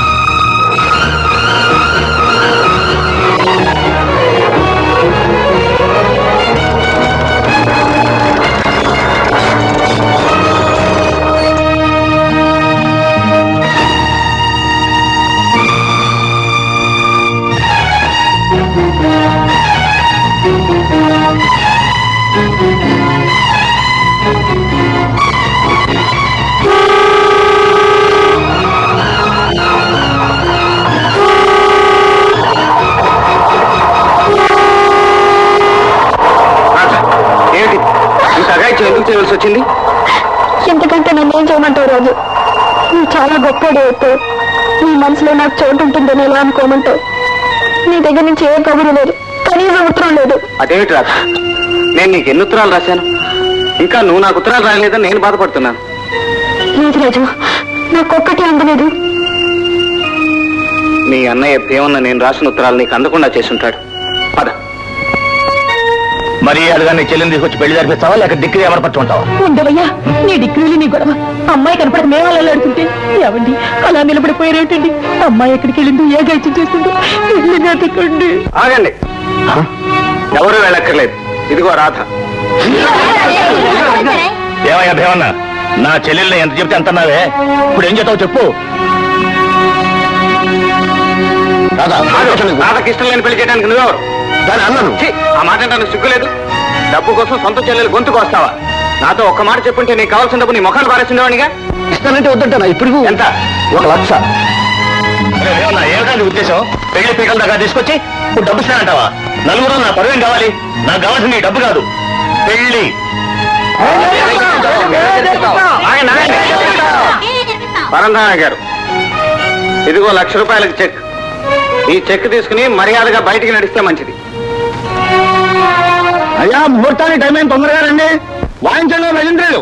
ఏంటి ఇంత అగాయిత్యం ఎందుకు చేయవలసి వచ్చింది ఎంతకంటే నన్నేం చేయమంటావు రాజు నువ్వు చాలా గొప్పడు అవుతావు నీ మనసులో నాకు చోటు ఉంటుందని ఎలా అనుకోమంటావు నీ దగ్గర నుంచి ఏ కబురు లేదు కనీసం ఉత్తరం లేదు అదేమిటి రాత నేను నీకు ఎన్ని ఉత్తరాలు రాశాను ఇంకా నువ్వు నాకు ఉత్తరాలు రాయలేదని నేను బాధపడుతున్నాను లేదు రాజు నాకు ఒక్కటి అందలేదు మీ అన్నయ్య భీమన్న నేను రాసిన ఉత్తరాలు నీకు అందకుండా చేసుంటాడు పద మర్యాదగా నీ చెల్లిని తీసుకొచ్చి పెళ్లి జరిపిస్తావా లేక దిక్కు ఏమని పట్టుకుంటావా ఉండవయ్యా నీ డిగ్రీలు నీ గొడవ అమ్మాయి కనపడక మేము అలా అడుగుతుంటే ఏమండి అలా నిలబడిపోయారేంటండి అమ్మాయి ఎక్కడికి వెళ్ళిందో ఏ గైత్యం చేస్తుందో వెళ్ళి వెతకండి ఆగండి ఎవరు వెళ్ళక్కర్లేదు ఇదిగో రాధ ఏమయ్యా భీమన్న నా చెల్లెల్ని ఎంత చెప్తే ఎంత అన్నావే ఇప్పుడు ఏం చేస్తావు చెప్పు రాధా, ఆలోచన నీకు. రాధకి ఇష్టం లేని పెళ్లి చేయడానికి నువ్వెవరు దాని అన్నాను ఛీ, ఆ మాట అంటే నాకు సిగ్గులేదు డబ్బు కోసం సొంత చెల్లెలు గొంతుకు వస్తావా నాతో ఒక్క మాట చెప్పుంటే నీకు కావాల్సిన డబ్బు నీ ముఖాలు పారేసిందేవాడిగా ఇస్తానంటే వద్దంటానా ఇప్పుడు ఎంత ఒక లక్ష ఏమన్నా ఏమిటా నీ ఉద్దేశం పెళ్లి పీకల దాకా తీసుకొచ్చి ఇప్పుడు డబ్బు ఇస్తానంటావా నలుగురు నా పరువేం కావాలి నాకు కావాల్సింది నీ డబ్బు కాదు పెళ్లి ఆగండి, ఆగండి. పరంధామ గారు ఇదిగో లక్ష రూపాయలకి చెక్ ఈ చెక్ తీసుకుని మర్యాదగా బయటికి నడిస్తే మంచిది అయ్యా ముహూర్తానికి టైం ఏం తొందరగా రండి వాయించండి రజంద్రులు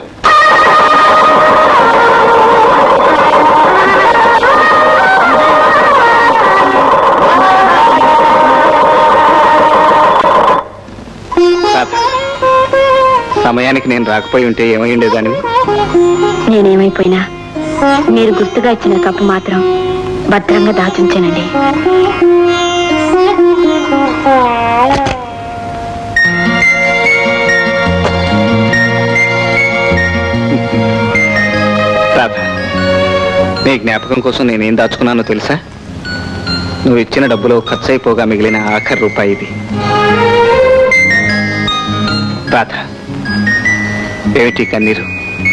రాధ, సమయానికి నేను రాకపోయి ఉంటే ఏమై ఉండేదాన్ని నేనేమైపోయినా మీరు గుర్తుగా ఇచ్చిన కప్పు మాత్రం భద్రంగా దాచుంచానండి రాధ నీ జ్ఞాపకం కోసం నేనేం దాచుకున్నానో తెలుసా నువ్వు ఇచ్చిన డబ్బులో ఖర్చు అయిపోగా మిగిలిన ఆఖరి రూపాయి ఇది రాధ ఏమిటి కన్నీరు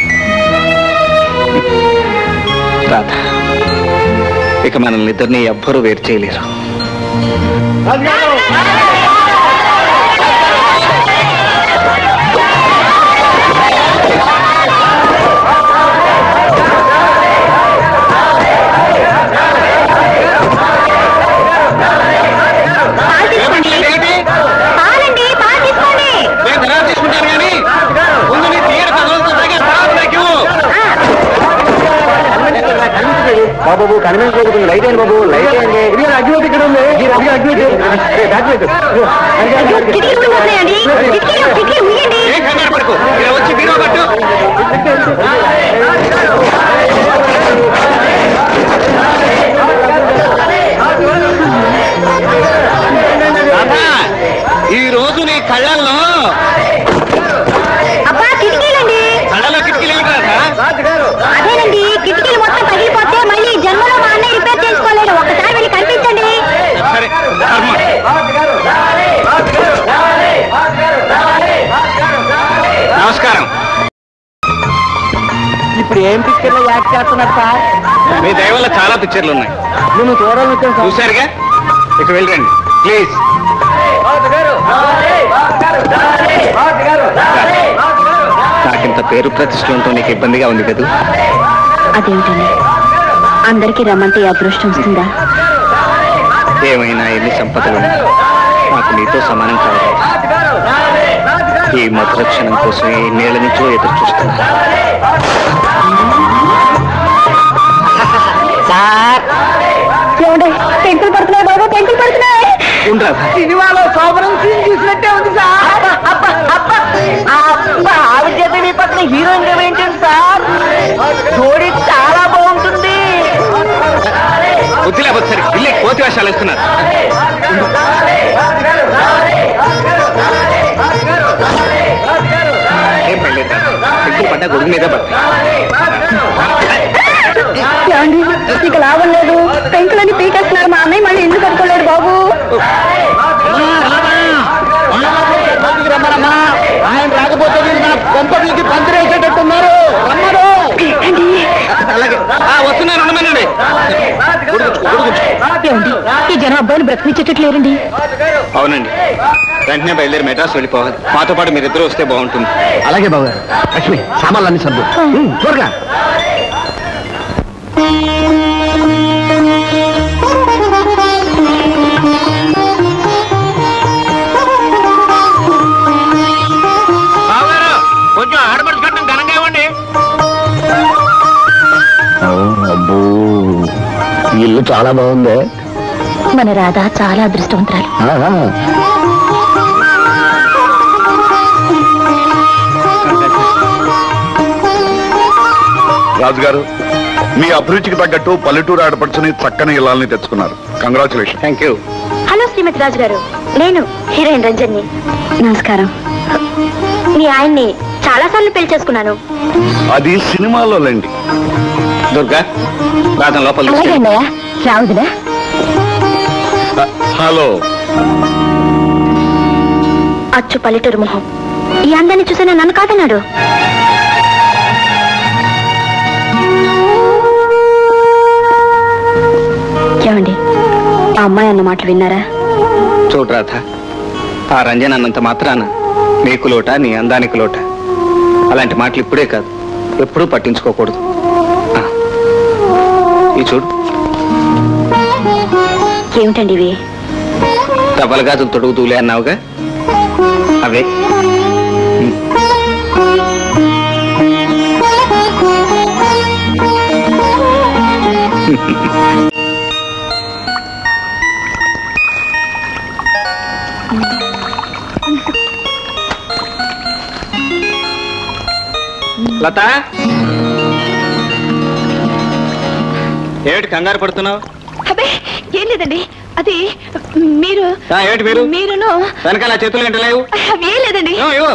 రాధ ఇక మనల్ని ఇద్దరిని ఎవ్వరూ వేరు చేయలేరు పాలండి పాలు తీసుకోండి తీసుకుంటాను కానీ ముందు నీ తీయడ తగలుతుందాకా తర్వాత నాకు ఇవ్వు. బాబు కనిపించబోతుంది లైట్ అయింది బాబు లైట్ అయింది ఇది అగ్గిపెట్టి ఇక్కడ ఉంది ఇది అగ్గి అగ్గిపెట్టి ఏ, బ్యాక్ పెట్టు. ఇదిగో, అగ్గి, అగ్గి. కిటికీలు కూడా ఉన్నాయండి కిటికీలు కిటికీలు ముయ్యండి ఏం కంగారు పడుకో ఇలా వచ్చి బీరో కట్టు రాధా, ఈ రోజు నీ కళ్ళల్లో అబ్బా కిటికీలండి కళ్ళలో కిటికీలు ఏమిటి రాధా? అదేనండి కిటికీలు మొత్తం పగిలిపోతే మళ్ళీ ఈ జన్మలో మా అన్నయ్య రిపేర్ చేసుకోలేడు ఒకసారి వెళ్ళి కనిపించండి సరే కర్మ. నమస్కారం ఇప్పుడు ఏం పిక్చర్లో యాక్ట్ చేస్తున్నారు సార్ మీ దయ వల్ల చాలా పిక్చర్లు ఉన్నాయి నేను చూడాలనుకుంటున్నాను చూశారుగా ఇక వెళ్ళండి ప్లీజ్ నాకింత పేరు ప్రతిష్టంతో నీకు ఇబ్బందిగా ఉంది కదా అదేమిటండి అందరికీ రమ్మంటే ఈ అదృష్టం వస్తుందా ఏమైనా ఎన్ని సంపదలు ఉన్నా, నాకు నీతో సమానం కావాలి ఈ మధుర క్షణం కోసం ఈ నేల నుంచో ఎదురు చూస్తున్నా సార్ ఏమండి టెంకులు పడుతున్నాయి బాబు టెంకులు పడుతున్నాయి ఉండరా సినిమాలో శోభనం సీన్ చూసినట్టే ఉంది సార్ అబ్బా, అబ్బా, అబ్బా, ఆవిడ చేత మీ పక్కన హీరోయిన్ గా ఏంటండి సార్ జోడి చాలా బాగుంటుంది బుద్ధి లేకపోతే సరే ఇల్లే కోతి వేషాలు ఇస్తున్నారు ఏం పర్లేదు ఎక్కువ పడ్డా గొడుగు మీద పడతాయి ఏమండి ఇక లాభం లేదు టెంకులని పీకేస్తున్నారు మా అన్నయ్య మళ్ళీ ఎందుకు కట్టుకోలేడు బాబు ఆయన రాకపోతే మీరు నా కొంపటికి పందిరేసేటట్టున్నారు రమ్మరు అలాగే ఆ, వస్తున్నాను ఉండమనండి ఏమండి ఈ జనం అబ్బాయిని బ్రతికించేటట్లేరండి అవునండి వెంటనే బయలుదేరి మెడ్రాస్ వెళ్ళిపోవాలి మాతో పాటు మీరిద్దరూ వస్తే బాగుంటుంది అలాగే బాబు గారు లక్ష్మి సామాన్లు అన్ని సర్దు ఉమ్, త్వరగా కొంచెం ఆడపడుచు కట్టం ఘనంగా ఇవ్వండి అబ్బో ఇల్లు చాలా బాగుంది మన రాధ చాలా అదృష్టవంతురాలు ఆహా. రాజుగారు మీ అభిరుచికి తగ్గట్టు పల్లెటూరు ఆడపడుచుని చక్కని ఇళ్ళని తెచ్చుకున్నారు congratulation thank you hello Shrimati Raju గారు నేను హీరోయిన్ రంజన్ని నమస్కారం మీ ఆయన్ని చాలా సార్లు పెళ్లి చేసుకున్నాను అది సినిమాలో లేండి దుర్గా రాజన్ లోపల అలాగే అన్నయ్య రావుదునా హలో అచ్చు పల్లెటూరు మొహం ఈ అందాన్ని చూసిన నన్ను కాదన్నాడు ఏమండి ఆ అమ్మాయి అన్న మాటలు విన్నారా చూడు రాధ ఆ రంజన్ అన్నంత మాత్రాన నీకు లోట నీ అందానికి లోట అలాంటి మాటలు ఇప్పుడే కాదు ఎప్పుడూ పట్టించుకోకూడదు ఆ, ఈ చూడు ఏమిటండి ఇవి డబల్ గాజులు తొడుగుతూలే అన్నావుగా అవే లత ఏమిటి కంగారు పడుతున్నావు అబ్బే ఏం లేదండి అది మీరు ఆ, ఏమిటి మీరు మీరును వెనకాల చేతులు ఏంటి లేవు అవి ఏం లేదండి ఇవ్వు, ఇవ్వు.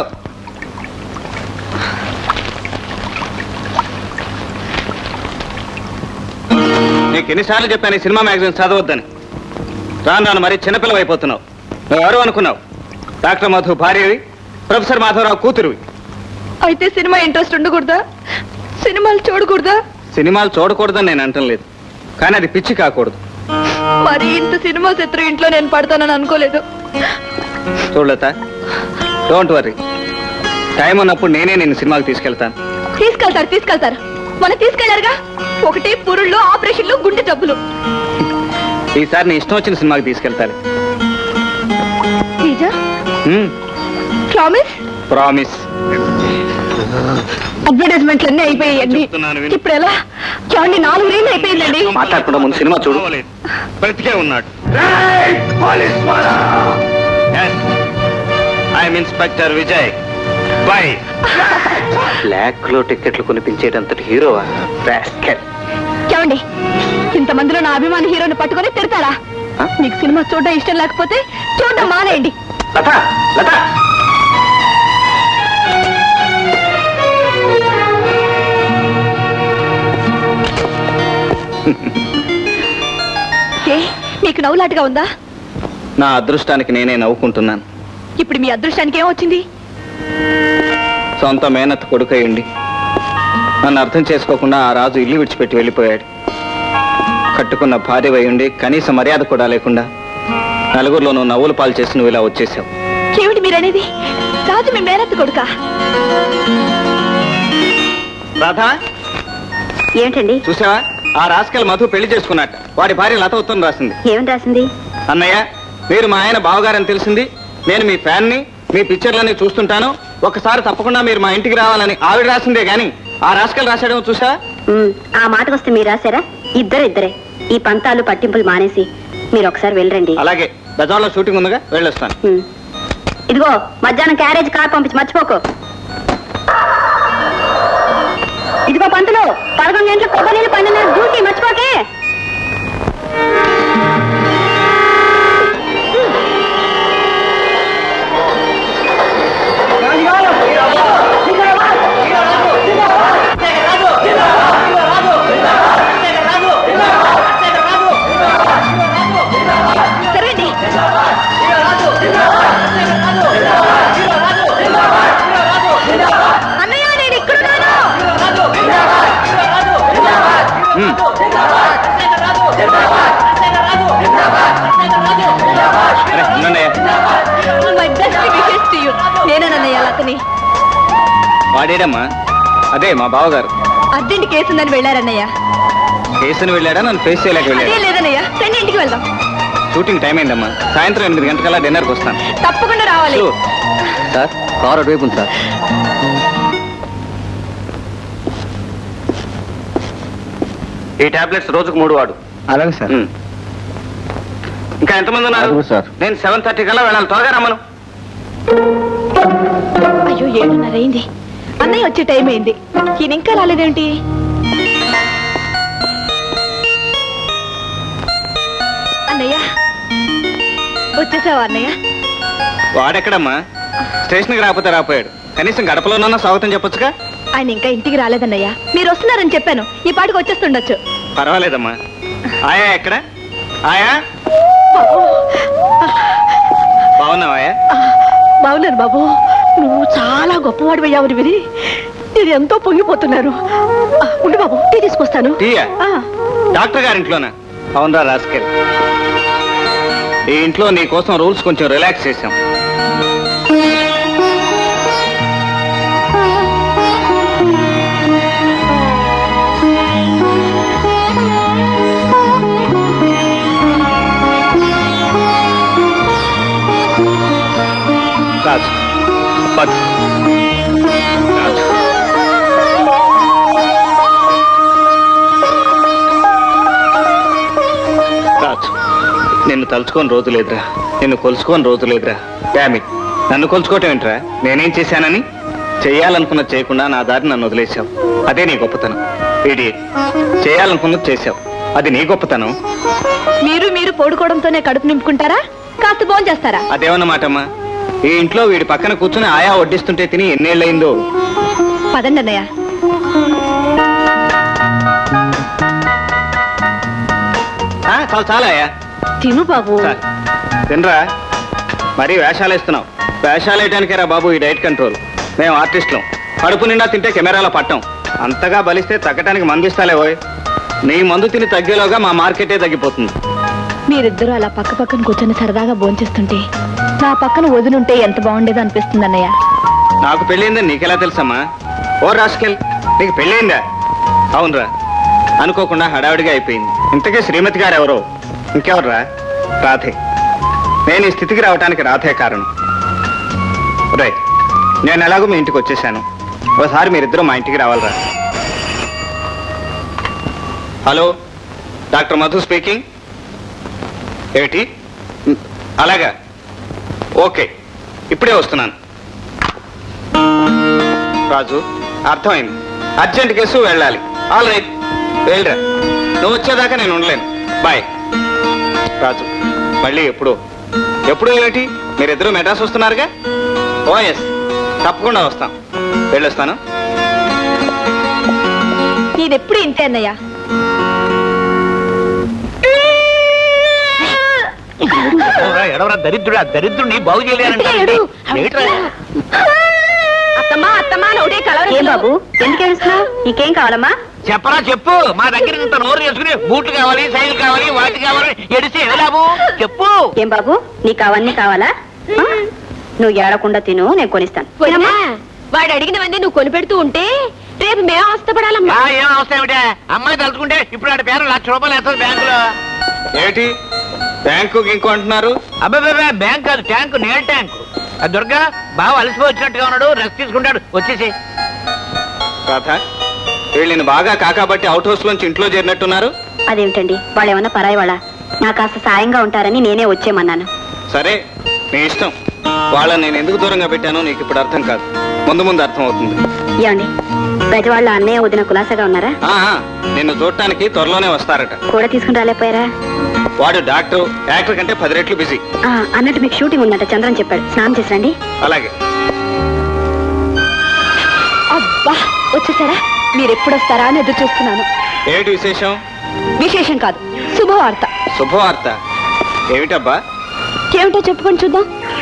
నీకు ఎన్నిసార్లు చెప్పాను ఈ సినిమా మ్యాగజైన్ చదవద్దని రాను రాను మరి చిన్నపిల్లలు అయిపోతున్నావు నువ్వు ఎవరు అనుకున్నావు డాక్టర్ మధు భార్యవి ప్రొఫెసర్ మాధవరావు కూతురువి అయితే సినిమా ఇంట్రెస్ట్ ఉండకూడదా సినిమాలు చూడకూడదా సినిమాలు చూడకూడదని నేను అంటం లేదు కానీ అది పిచ్చి కాకూడదు మరి ఇంత సినిమా చిత్రం ఇంట్లో నేను పడతానని అనుకోలేదు చూడలత డోంట్ వరీ టైం ఉన్నప్పుడు నేనే నేను సినిమాకి తీసుకెళ్తాను తీసుకెళ్తారు తీసుకెళ్తారు మన తీసుకెళ్లారుగా ఒకటి పురుళ్ళు ఆపరేషన్లు గుండె జబ్బులు ఈసారి నీ ఇష్టం వచ్చిన సినిమాకి తీసుకెళ్తాను నిజా ప్రామిస్ ప్రామిస్ అడ్వర్టైజ్మెంట్లు అన్నీ అయిపోయాయండి ఇప్పుడు ఎలా చూడండి నాలుగు రేళ్ళు అయిపోయిందండి మాట్లాడకుండా ముందు సినిమా చూడు బ్రతికే ఉన్నాడు ఐఎమ్ ఇన్స్పెక్టర్ విజయ్ బై బ్లాక్ లో టికెట్లు కొనిపించేటంతటి హీరోవా రాస్కెల్. చూడండి ఇంతమందిలో నా అభిమాని హీరోని పట్టుకొని తిడతారా మీకు సినిమా చూడడం ఇష్టం లేకపోతే చూడడం మానేయండి లత లత ఏ మీకు నవ్వులాటగా ఉందా నా అదృష్టానికి నేనే నవ్వుకుంటున్నాను ఇప్పుడు మీ అదృష్టానికి ఏమొచ్చింది సొంత మేనత్ కొడుకయ్యండి నన్ను అర్థం చేసుకోకుండా ఆ రాజు ఇల్లు విడిచిపెట్టి వెళ్ళిపోయాడు కట్టుకున్న భార్య ఉండి కనీస మర్యాద కూడా లేకుండా నలుగురిలోనూ నవ్వులు పాలు చేసి నువ్వు ఇలా వచ్చేసావు ఏమిటి మీరనేది రాజు మీ మేనత్త కొడుకా రాధా ఏమిటండి చూసావా ఆ రాస్కల్ మధు పెళ్లి చేసుకున్నట్ట వాడి భార్య లత ఉత్తరం రాసింది ఏమని రాసింది అన్నయ్య మీరు మా ఆయన బావగారని తెలిసింది నేను మీ ఫ్యాన్ని మీ పిక్చర్లన్నీ చూస్తుంటాను ఒకసారి తప్పకుండా మీరు మా ఇంటికి రావాలని ఆవిడ రాసిందే గాని ఆ రాస్కల్ రాశాడేమో చూసా ఉమ్, ఆ మాటకు వస్తే మీరు రాశారా ఇద్దరు ఇద్దరే ఈ పంతాలు పట్టింపులు మానేసి మీరు ఒకసారి వెళ్ళరండి అలాగే బజార్లో షూటింగ్ ఉందిగా వెళ్ళొస్తాను ఉమ్. ఇదిగో మధ్యాహ్నం క్యారేజ్ కార్ పంపించి మర్చిపోకు ఇదిగో పంతులు పదకొండు గంటలకు కొబ్బరి నీళ్ళు పన్నెండు డ్యూటీ మర్చిపోకే సరేండి అన్నయ్య నేను ఇక్కడున్నాను అరే, ఉండండి. My best wishes to you నేనేనన్నయ్య అతని వాడేడమ్మా అదే మా బావగారు అర్జెంట్ కేసు ఉందని వెళ్ళారన్నయ్య కేసుని వెళ్ళాడా నన్ను ఫేస్ చేయలేక అదే వెళ్ళాడు లేదన్నయ్య రండి ఇంటికి వెళ్దాం షూటింగ్ టైం అయిందమ్మా సాయంత్రం ఎనిమిది గంటకల్లా డిన్నర్కి వస్తాను తప్పకుండా రావాలి Sure. సార్ కారు అటువైపు ఉంది సార్ ఈ టాబ్లెట్స్ రోజుకు మూడు వాడు అలాగే సార్ ఇంకా ఎంతమంది ఉన్నారు నలుగురు, సార్. నేను సెవెన్ థర్టీ కల్లా వెళ్ళాలి త్వరగా రమ్మను అయ్యో ఏడున్నర అయింది అన్నయ్య వచ్చే టైం అయింది ఈయన ఇంకా రాలేదేంటి వచ్చేసావా అన్నయ్య వాడెక్కడమ్మా స్టేషన్కి రాకపోతే రాపోయాడు కనీసం గడపలోనన్నా స్వాగతం చెప్పొచ్చుగా ఆయన ఇంకా ఇంటికి రాలేదన్నయ్య మీరు వస్తున్నారని చెప్పాను ఈ పాటికి వచ్చేస్తుండొచ్చు పర్వాలేదమ్మా ఆయా ఎక్కడ ఆయా బాగున్నావాయా బాగున్నాను బాబు నువ్వు చాలా గొప్పవాడు అయ్యావు విని నేను ఎంతో పొంగిపోతున్నారు ఆ, ఉండు బాబు టీ తీసుకొస్తాను టీయా ఆ, డాక్టర్ గారింట్లోనా అవునరా రాసుకెళ్ళి ఈ ఇంట్లో నీ కోసం రూల్స్ కొంచెం రిలాక్స్ చేశాం రాజు పద రాజు రాజు నిన్ను తలుచుకోని రోజు లేదురా నిన్ను కొలుచుకోని రోజు లేదురా డామిట్ నన్ను కొలుచుకోవటం ఏంట్రా నేనేం చేశానని చేయాలనుకున్నది చేయకుండా నా దారి నన్ను వదిలేశావు అదే నీ గొప్పతనం ఇడియట్ చేయాలనుకున్నది చేశావు అది నీ గొప్పతనం మీరు మీరు పడుకోవడంతోనే కడుపు నింపుకుంటారా కాస్త భోజనం చేస్తారా అదేమన్నమాటమ్మా ఈ ఇంట్లో వీడి పక్కన కూర్చుని ఆయా వడ్డిస్తుంటే తిని ఎన్నేళ్ళయిందో పదండి అన్నయ్య ఆ, చాలు చాలా ఆయా తిను బాబు తినరా మరీ వేషాలు వేస్తున్నావు వేషాలు వేయడానికేరా బాబు ఈ డైట్ కంట్రోల్ మేము ఆర్టిస్టులం కడుపు నిండా తింటే కెమెరాలో పట్టం అంతగా బలిస్తే తగ్గటానికి మందు ఇస్తాలే ఓయ్ నీ మందు తిని తగ్గేలోగా మా మార్కెటే తగ్గిపోతుంది మీరిద్దరూ అలా పక్క పక్కన కూర్చొని సరదాగా భోంచేస్తుంటే నా పక్కన వదినుంటే ఎంత బాగుండేదో అనిపిస్తుంది అన్నయ్య నాకు పెళ్ళైందని నీకెలా తెలుసమ్మా ఓ రాసుకెల్ నీకు పెళ్ళైందా అవునరా అనుకోకుండా హడావిడిగా అయిపోయింది ఇంతకీ శ్రీమతి గారు ఎవరో ఇంకెవర్రా రాధే నేను ఈ స్థితికి రావడానికి రాధే కారణం రైట్ నేను ఎలాగో మీ ఇంటికి వచ్చేసాను ఒకసారి మీరిద్దరూ మా ఇంటికి రావాలరా హలో డాక్టర్ మధు స్పీకింగ్ ఏమిటి ఉమ్, అలాగా ఓకే ఇప్పుడే వస్తున్నాను రాజు అర్థమైంది అర్జెంట్ కేసు వెళ్ళాలి ఆల్ రైట్ వెళ్ళరా నువ్వు వచ్చేదాకా నేను ఉండలేను బాయ్ రాజు మళ్ళీ ఎప్పుడు ఎప్పుడు ఏమిటి మీరిద్దరూ మెడ్రాస్ వస్తున్నారుగా ఓ ఎస్ తప్పకుండా వస్తాం వెళ్ళొస్తాను నేనెప్పుడు ఇంతే అన్నయ్య ఎడవరా దరిద్రుడా దరిద్రుడిని బాగు అత్తమ్మా అత్తమ్మా అని ఒకటే కలవరం ఏం బాబు ఎందుకు ఏడుస్తున్నావు నీకేం కావాలమ్మా చెప్పరా చెప్పు మా దగ్గర ఇంత నోరు చేసుకుని బూట్లు కావాలి సైకిల్ కావాలి వాటి కావాలి ఎడిసి లాభం చెప్పు ఏం బాబు నీకు అవన్నీ కావాలా ఆ? నువ్వు ఏడకుండా తిను నేను కొనిస్తాను పోయినమ్మా వాడు అడిగినవన్నీ నువ్వు కొనిపెడుతూ ఉంటే రేపు మేము అవస్థపడాలమ్మా ఆ, ఏం అవసరం ఏమిటా అమ్మాయి తలుచుకుంటే ఇప్పుడు ఆడ పేరు లక్ష రూపాయలు వేస్తుంది బ్యాంకులో ఏమిటి బ్యాంకు గింకు అంటున్నారు అబ్బాబా బ్యాంక్ కాదు ట్యాంక్ నేల ట్యాంక్ ఆ దుర్గా బాగా అలసిపోయి వచ్చినట్టుగా ఉన్నాడు రెస్ట్ తీసుకుంటాడు వచ్చేసి రాధ వీళ్ళని బాగా కాకాబట్టి అవుట్ హౌస్ లోంచి ఇంట్లో చేరినట్టున్నారు అదేమిటండి వాళ్ళు ఏమన్నా పరాయి వాళ్ళ నాకు కాస్త సాయంగా ఉంటారని నేనే వచ్చేయమన్నాను సరే నీ ఇష్టం వాళ్ళని నేను ఎందుకు దూరంగా పెట్టానో నీకు ఇప్పుడు అర్థం కాదు ముందు ముందు అర్థం అవుతుంది ఏమండి పెద్దవాళ్ళ అన్నయ్య వదిన కులాసగా ఉన్నారా ఆ, ఆ, నిన్ను చూడటానికి త్వరలోనే వస్తారట కూడా తీసుకుని రాలేకపోయారా వాడు డాక్టర్ యాక్టర్ కంటే పది రెట్లు బిజీ ఆ, అన్నట్టు మీకు షూటింగ్ ఉందంట చంద్రన్ చెప్పాడు స్నానం చేసి రండి అలాగే అబ్బా వచ్చేసారా మీరు ఎప్పుడు వస్తారా అని ఎదురు చూస్తున్నాను ఏమిటి విశేషం విశేషం కాదు శుభవార్త శుభవార్త ఏమిటబ్బా ఏమిటో చెప్పుకొని చూద్దాం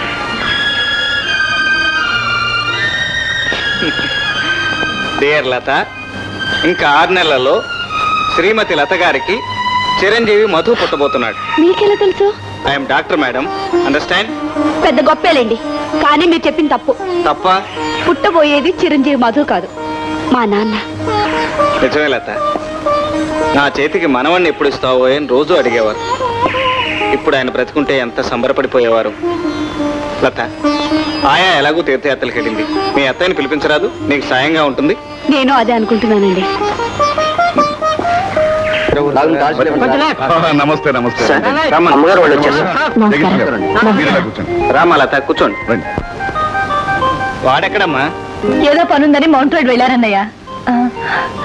డియర్ లత ఇంకా ఆరు నెలల్లో శ్రీమతి లత గారికి చిరంజీవి మధు పుట్టబోతున్నాడు మీకెలా తెలుసు ఐఎమ్ డాక్టర్ మేడం అండర్స్టాండ్ పెద్ద గొప్పేలేండి కానీ మీరు చెప్పిన తప్పు తప్ప పుట్టబోయేది చిరంజీవి మధు కాదు మా నాన్న నిజమే లత నా చేతికి మనవణ్ణి ఎప్పుడు ఇస్తావో అని రోజు అడిగేవారు ఇప్పుడు ఆయన బ్రతుకుంటే ఎంత సంబరపడిపోయేవారు లత ఆయా ఎలాగూ తీర్థయాత్రలకు వెళ్ళింది మీ అత్తయ్యని పిలిపించరాదు నీకు సాయంగా ఉంటుంది నేను అదే అనుకుంటున్నానండి నమస్తే నమస్తే అమ్మగారు వాళ్ళు వచ్చేసారు మీరు ఇలా కూర్చోండి రామా లత కూర్చోండి రండి వాడెక్కడమ్మా ఏదో పనుందని మౌంట్ రోడ్ వెళ్ళారన్నయ్య ఆ,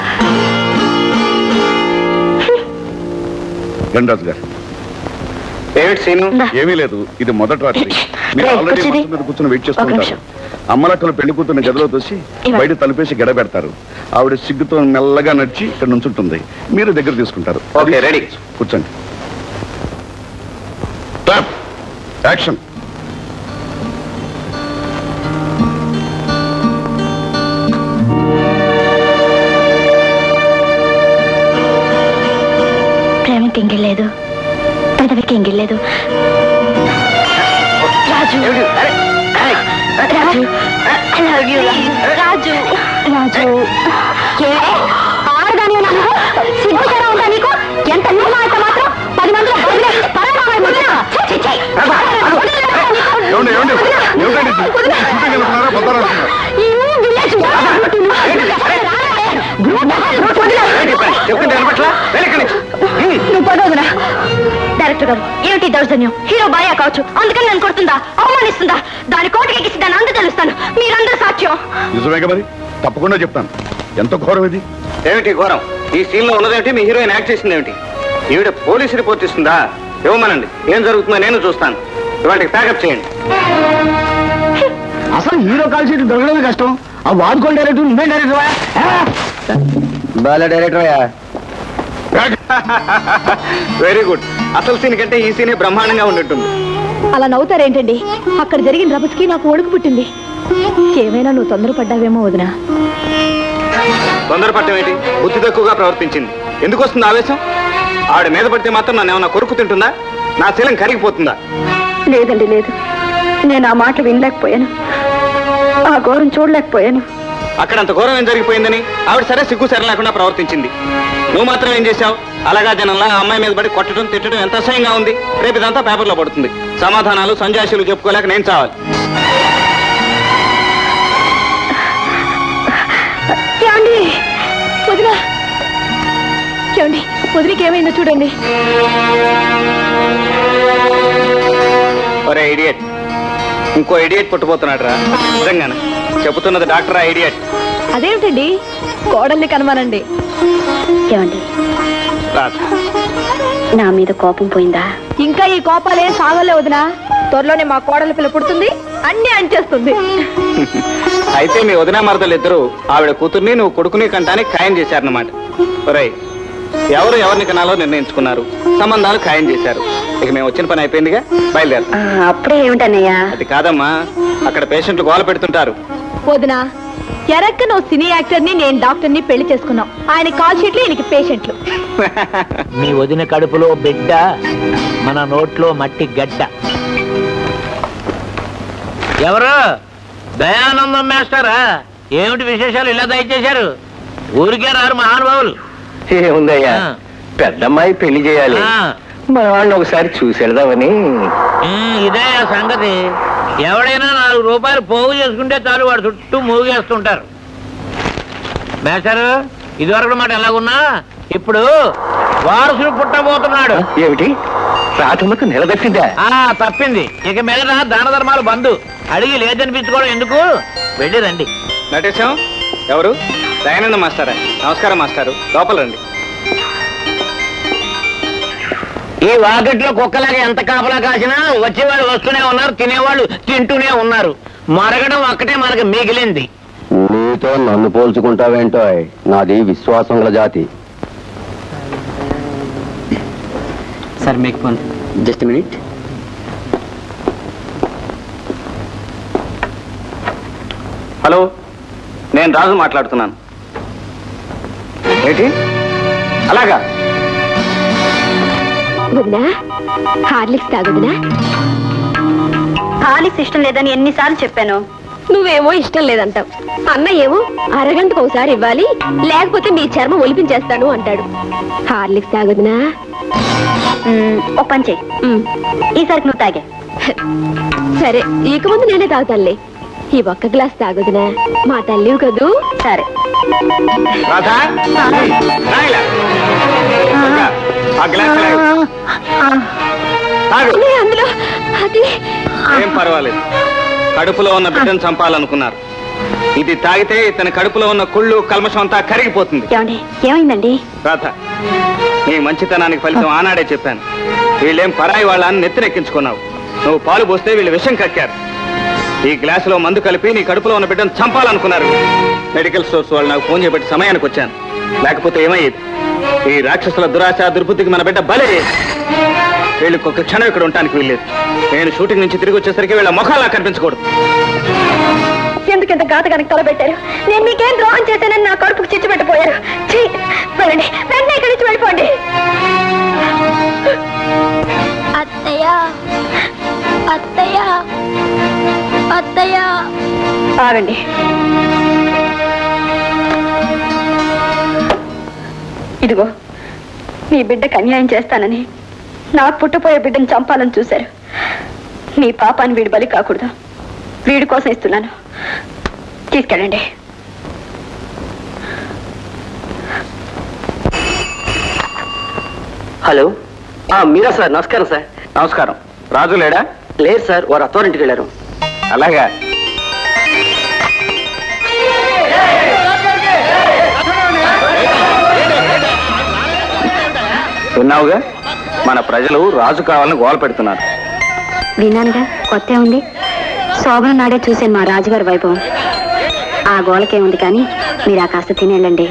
రండి రాజు గారు ఏమిటి సీను ఏమీ లేదు ఇది మొదటి రాత్రి మీరు రేయ్, ఆల్రెడీ కూర్చోది. మంచం మీద కూర్చొని వెయిట్ ఒక చేస్తుంటారు నిమిషం. అమ్మలక్కలు పెళ్లి కూతున్న గదిలో తోసి ఇవ్వండి. బయట తలుపేసి గడ పెడతారు ఆవిడ సిగ్గుతో మెల్లగా నడిచి ఇక్కడ నుంచుంటుంది మీరు దగ్గర తీసుకుంటారు ఓకే, రెడీ. కూర్చోండి టాప్ యాక్షన్ ప్రేమకి ఎంగిల్లేదు పెదవికి ఎంగిల్లేదు రాజు రాజు I love you, రాజు రాజు ఏ ఆడదాని సిగ్గుచారా ఉందా నీకు ఎంత నీళ్ళు అయితే మాత్రం పది మందిలో బదిలే పరమావై ముందుగా ఛీ, ఛీ, ఛీ. ఏమండి ఏమండి ఏమిటండి ఇది? షూటింగ్ వెళ్తున్నారా బొద్దారా వెళ్తున్నారా? ఈ విలేజ్ చెప్తుంటే వినపట్లా వెళ్ళి ఇక్కడి నుంచి. నువ్వు పదవునా డైరెక్టర్ గారు ఏమిటి దౌర్జన్యం హీరో బాయా కావచ్చు అందుకని నన్ను కొడుతుందా అవమానిస్తుందా దాని కోటికి ఎక్కిసి దాన్ని అందు తెలుస్తాను మీరందరూ సాక్ష్యం నిజమేగా మరి తప్పకుండా చెప్తాను ఎంత ఘోరం ఇది ఏమిటి ఘోరం ఈ సీన్ లో ఉన్నదేమిటి మీ హీరోయిన్ యాక్ట్ చేసింది ఏమిటి ఈవిడ పోలీస్ రిపోర్ట్ ఇస్తుందా ఇవ్వమనండి ఏం జరుగుతుందో నేను చూస్తాను ఇవాటికి ప్యాకప్ చేయండి అసలు హీరో కాల్ షీట్ దొరకడమే కష్టం ఆ వాడుకోండి డైరెక్టర్ నువ్వే డైరెక్టర్ బాగా డైరెక్టర్ వెరీ గుడ్ అసలు సీన్ కంటే ఈ సీనే బ్రహ్మాండంగా ఉండుంటుంది అలా నవ్వుతారేంటండి అక్కడ జరిగిన రభసకి నాకు ఒడుకు పుట్టింది ఏమైనా నువ్వు తొందరపడ్డావేమో వదినా తొందరపడటం ఏంటి బుద్ధి తక్కువగా ప్రవర్తించింది ఎందుకు వస్తుంది ఆవేశం ఆవిడ మీద పడితే మాత్రం నన్ను ఏమన్నా కొరుకు తింటుందా నా శీలం కరిగిపోతుందా లేదండి లేదు నేను ఆ మాట వినలేకపోయాను ఆ ఘోరం చూడలేకపోయాను అక్కడ అంత ఘోరం ఏం జరిగిపోయిందని ఆవిడ సరే సిగ్గు సరే లేకుండా ప్రవర్తించింది నువ్వు మాత్రం ఏం చేశావు అలాగా జనంలా ఆ అమ్మాయి మీద పడి కొట్టడం తిట్టడం ఎంత అసహ్యంగా ఉంది రేపు ఇదంతా పేపర్లో పడుతుంది సమాధానాలు సంజాషులు చెప్పుకోలేక నేను చావాలి ఏమండి వదినా ఏమండి వదిలికి ఏమైందో చూడండి ఒరే ఇడియట్ ఇంకో ఇడియట్ పుట్టబోతున్నాడు రా నిజంగానే చెబుతున్నది డాక్టర్ ఆ ఇడియట్ అదేమిటండి కోడల్ని కనమానండి ఏమండి రాదు నా మీద కోపం పోయిందా ఇంకా ఈ కోపాలేం సాగలే వదినా త్వరలోనే మా కోడలి పిల్ల పుడుతుంది అన్ని అంచేస్తుంది అయితే మీ వదిన మరదలు ఇద్దరు ఆవిడ కూతుర్ని నువ్వు కొడుకుని కంటానికి ఖాయం చేశారన్నమాట ఒరేయ్ ఎవరు ఎవరిని కనాలో నిర్ణయించుకున్నారు సంబంధాలు ఖాయం చేశారు ఇక మేము వచ్చిన పని అయిపోయిందిగా బయలుదేరు ఆ, అప్పుడే ఏమిటన్నయ్యా అది కాదమ్మా అక్కడ పేషెంట్లు గోల పెడుతుంటారు వదినా ఎరక్క నువ్వు సినీ యాక్టర్ని నేను డాక్టర్ని పెళ్లి చేసుకున్నాం ఆయన కాల్ షీట్లు ఈయనకి పేషెంట్లు మీ వదిన కడుపులో బిడ్డ మన నోట్లో మట్టి గడ్డ ఎవరు దయానందం మేస్తారా ఏమిటి విశేషాలు ఇలా దయచేశారు ఊరికే రారు మహానుభావులు ఏముందయ్యా పెద్దమ్మాయి పెళ్లి చేయాలి ఆ. మన వాళ్ళని ఒకసారి చూసి వెళదామని ఉమ్, ఇదే ఆ సంగతి ఎవడైనా నాలుగు రూపాయలు పోగు చేసుకుంటే చాలు వాడు చుట్టూ మూగేస్తుంటారు మేస్టారు ఇదివరకు మాట ఎలాగున్నా ఇప్పుడు వారసుడు పుట్టబోతున్నాడు ఏమిటి రాధమ్మకు నిలదప్పిందా ఆ తప్పింది ఇక మీద దాన ధర్మాలు బంధు అడిగి లేదనిపించుకోవడం ఎందుకు వెళ్ళి రండి నటేశం ఎవరు దయానంద మాస్టారా నమస్కారం మాస్టారు లోపల రండి ఈ వాకెట్లో కుక్కలాగా ఎంత కాపలా కాసినా వచ్చేవాళ్ళు వస్తూనే ఉన్నారు తినేవాళ్ళు తింటూనే ఉన్నారు మరగడం ఒక్కటే మనకు మిగిలింది నీతో నన్ను పోల్చుకుంటావేంటో నాది విశ్వాసం గల జాతి sir make phone just minute hello నేను రాజు మాట్లాడుతున్నాను ఏంటి అలాగా వదినా హార్లిక్స్ తాగుదినా హార్లిక్స్ ఇష్టం లేదని ఎన్నిసార్లు చెప్పాను నువ్వేమో ఇష్టం లేదంటావు అన్న ఏమో అరగంటకు ఒకసారి ఇవ్వాలి లేకపోతే మీ చర్మం ఒలిపించేస్తాను అంటాడు హార్లిక్స్ తాగుదునా మ్మ్, ఓ పని చెయ్యి ఈసారికి నువ్వు తాగే సరే ఇక ముందు నేనే తాగుతానులే ఈ ఒక్క గ్లాస్ తాగుదునా మా తల్లివి కదూ సరే రాధా రాయిలా. ఇంకా ఆ గ్లాస్ లాగు. తాగు. అందులో అది ఏం పర్వాలేదు కడుపులో ఉన్న బిడ్డను చంపాలనుకున్నారు ఇది తాగితే ఇతని కడుపులో ఉన్న కుళ్ళు కల్మషం అంతా కరిగిపోతుంది ఏమండి ఏమైందండి రాధ నీ మంచితనానికి ఫలితం ఆనాడే చెప్పాను వీళ్ళేం పరాయి వాళ్ళని నెత్తినెక్కించుకున్నావు నువ్వు పాలు పోస్తే వీళ్ళు విషం కక్కారు ఈ గ్లాసులో మందు కలిపి నీ కడుపులో ఉన్న బిడ్డను చంపాలనుకున్నారు మెడికల్ స్టోర్స్ వాళ్ళు నాకు ఫోన్ చేయబట్టి సమయానికి వచ్చాను లేకపోతే ఏమయ్యేది ఈ రాక్షసుల దురాశ దుర్బుద్ధికి మన బిడ్డ బలే వీళ్ళకి ఒక క్షణం ఇక్కడ ఉండటానికి వీల్లేదు నేను షూటింగ్ నుంచి తిరిగి వచ్చేసరికి వీళ్ళ ముఖాలా కనిపించకూడదు ఎందుకు ఇంత ఘాతకానికి తలబెట్టారు నేను మీకేం ద్రోహం చేశానని నా కడుపుకు చిచ్చు పెట్టిపోయారు ఛీ! వెళ్ళండి వెంటనే ఇక్కడి నుంచి వెళ్ళిపోండి అత్తయ్య అత్తయ్య అత్తయ్య ఆగండి ఇదిగో మీ బిడ్డకు అన్యాయం చేస్తానని నాకు పుట్టపోయే బిడ్డను చంపాలని చూశారు మీ పాపాన్ని వీడి బలి కాకూడదు వీడి కోసం ఇస్తున్నాను తీసుకెళ్ళండి హలో ఆ, మీరా సార్ నమస్కారం సార్ నమస్కారం రాజు లేడా లేదు సార్ వారు అత్తవారింటికి వెళ్ళారు అలాగా విన్నావుగా మన ప్రజలు రాజు కావాలని గోల పెడుతున్నారు విన్నానుగా కొత్త ఉంది శోభన నాడే చూశాను మా రాజుగారి వైభవం ఆ గోలకేముంది కానీ మీరు ఆ కాస్త తినేళ్ళండి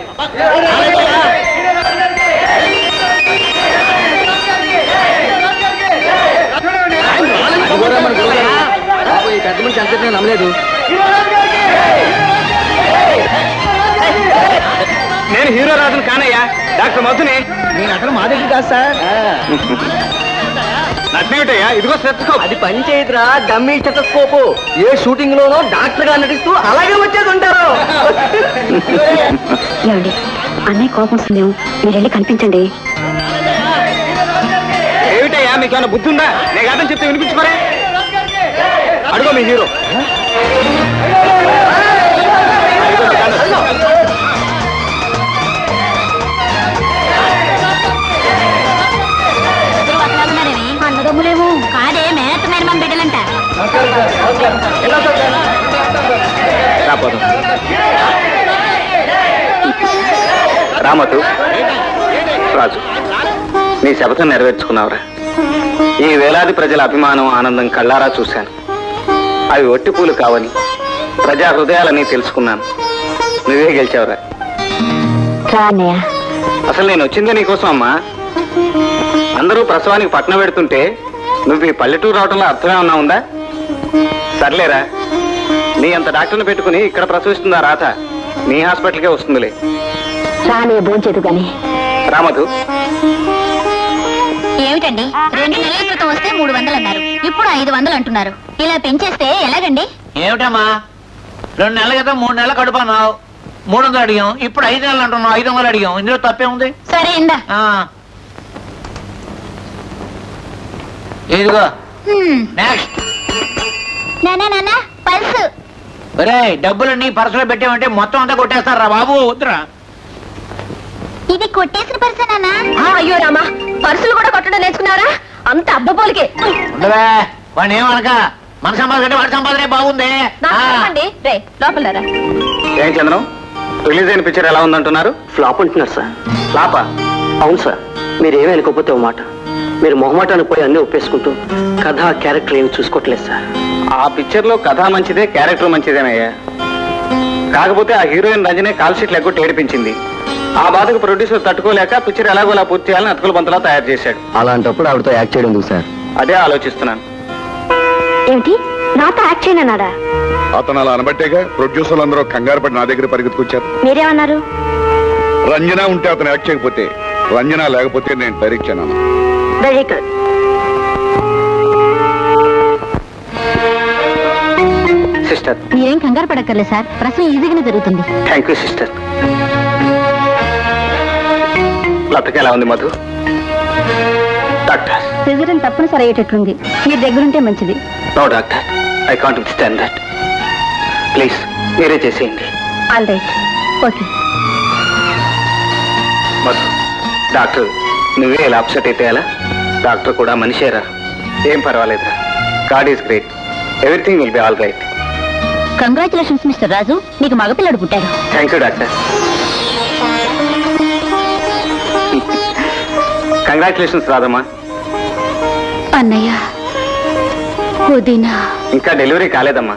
పెద్ద మనిషి అంతే నమ్మలేదు నేను హీరో రాజును కానయ్యా డాక్టర్ మధుని నేను అక్కడ మా దగ్గర కాదు సార్ నచ్చినట్టయ్యా ఇదిగో స్టెత్స్కోప్ అది పని చేయదురా డమ్మీ స్టెటస్కోపు ఏ షూటింగ్ లోనో డాక్టర్ గా నటిస్తూ అలాగే వచ్చేది ఉంటారు ఏమండి అన్నయ్య కోపం వస్తుందేమో మీరు వెళ్ళి కనిపించండి ఏమిటయ్యా మీకు ఏమైనా బుద్ధి ఉందా నేను కాదని చెప్తే వినిపించుకోరే అడుగో మీ హీరో అన్నదమ్ములేమో కాదే మేనత్తమైన మన బిడ్డలంట రాపోదాం రామతు రాజు నీ శపథం నెరవేర్చుకున్నావురా ఈ వేలాది ప్రజల అభిమానం ఆనందం కళ్ళారా చూశాను అవి ఒట్టి పూలు కావని ప్రజా హృదయాలని తెలుసుకున్నాను నువ్వే గెలిచావురా రా అన్నయ్య అసలు నేను వచ్చిందే నీకోసం అమ్మా అందరూ ప్రసవానికి పట్నం పెడుతుంటే నువ్వు ఈ పల్లెటూరు రావడంలో అర్థమే ఉన్నా ఉందా సర్లేరా నీ అంత డాక్టర్ని పెట్టుకుని ఇక్కడ ప్రసవిస్తుందా రాత నీ హాస్పిటల్కే వస్తుందిలే రా అన్నయ్య భోంచేదు గాని రామధు ఏమిటండి రెండు నెలల క్రితం వస్తే మూడు వందలు అన్నారు ఇప్పుడు ఐదు వందలు అంటున్నారు ఇలా పెంచేస్తే ఎలాగండి ఏమిటమ్మా రెండు నెలల క్రితం మూడు నెలలు కడుపన్నావు మూడు వందలు అడిగాం ఇప్పుడు ఐదు నెలలు అంటున్నావు ఐదు వందలు అడిగాం ఇందులో తప్పే ఉంది సరే ఇందా ఇదిగో నెక్స్ట్ నానా నానా పల్సు ఒరే డబ్బులు నీ పర్సులో పెట్టామంటే మొత్తం అంతా కొట్టేస్తారా బాబు వద్దురా ఇది కొట్టేసిన పర్సే నానా అయ్యో రామా పర్సులు కూడా కొట్టడం నేర్చుకున్నారా అంత అబ్బపోలికే ఉండవే వాడిని ఏమనక మన సంపాదన కంటే వాడి సంపాదనే బాగుంది ఆ. రే లోపలరా ఏం చంద్రం రిలీజ్ అయిన పిక్చర్ ఎలా ఉందంటున్నారు ఫ్లాప్ అంటున్నారు సార్ ఫ్లాపా అవును సార్ మీరు ఏమీ అనుకోకపోతే ఓ మాట మీరు మొహమాటానికి పోయి అన్నీ ఒప్పేసుకుంటూ కథ క్యారెక్టర్ ఏమి చూసుకోవట్లేదు సార్ ఆ పిక్చర్ లో కథ మంచిదే క్యారెక్టర్ మంచిదేనయ్యా కాకపోతే ఆ హీరోయిన్ రంజనే కాల్ షీట్లు ఎగ్గొట్టి ఏడిపించింది ఆ బాధకు ప్రొడ్యూసర్ తట్టుకోలేక పిక్చర్ ఎలాగోలా పూర్తి చేయాలని అతుకుల బంతలా తయారు చేశాడు అలాంటప్పుడు ఆవిడతో యాక్ట్ చేయడం ఎందుకు సార్ అదే ఆలోచిస్తున్నాను ఏమిటి నాతో యాక్ట్ చేయనన్నాడా అతను అలా అనబట్టేగా ప్రొడ్యూసర్లు అందరూ కంగారు పడి నా దగ్గర పరిగెత్తుకొచ్చారు మీరేమన్నారు రంజన ఉంటే అతను యాక్ట్ చేయకపోతే రంజన లేకపోతే నేను డైరెక్ట్ చేయను వెరీ గుడ్ సిస్టర్ మీరేం కంగారు పడక్కర్లేదు సార్ ప్రసవం ఈజీగానే జరుగుతుంది థ్యాంక్ యూ సిస్టర్ లతకి ఎలా ఉంది మధు డాక్టర్ సిజరన్ తప్పనిసరి అయ్యేటట్లుంది మీరు దగ్గరుంటే మంచిది no doctor I can't stand that please మీరే చేసేయండి all right okay Madhu doctor నువ్వే ఇలా అప్సెట్ అయితే ఎలా డాక్టర్ కూడా మనిషేరా ఏం పర్వాలేదురా god is great everything will be all right congratulations mister Raju నీకు మగపిల్లడు పుట్టాడు థ్యాంక్ యూ డాక్టర్ కంగ్రాచులేషన్స్ రాదమ్మా అన్నయ్య వదినా ఇంకా డెలివరీ కాలేదమ్మా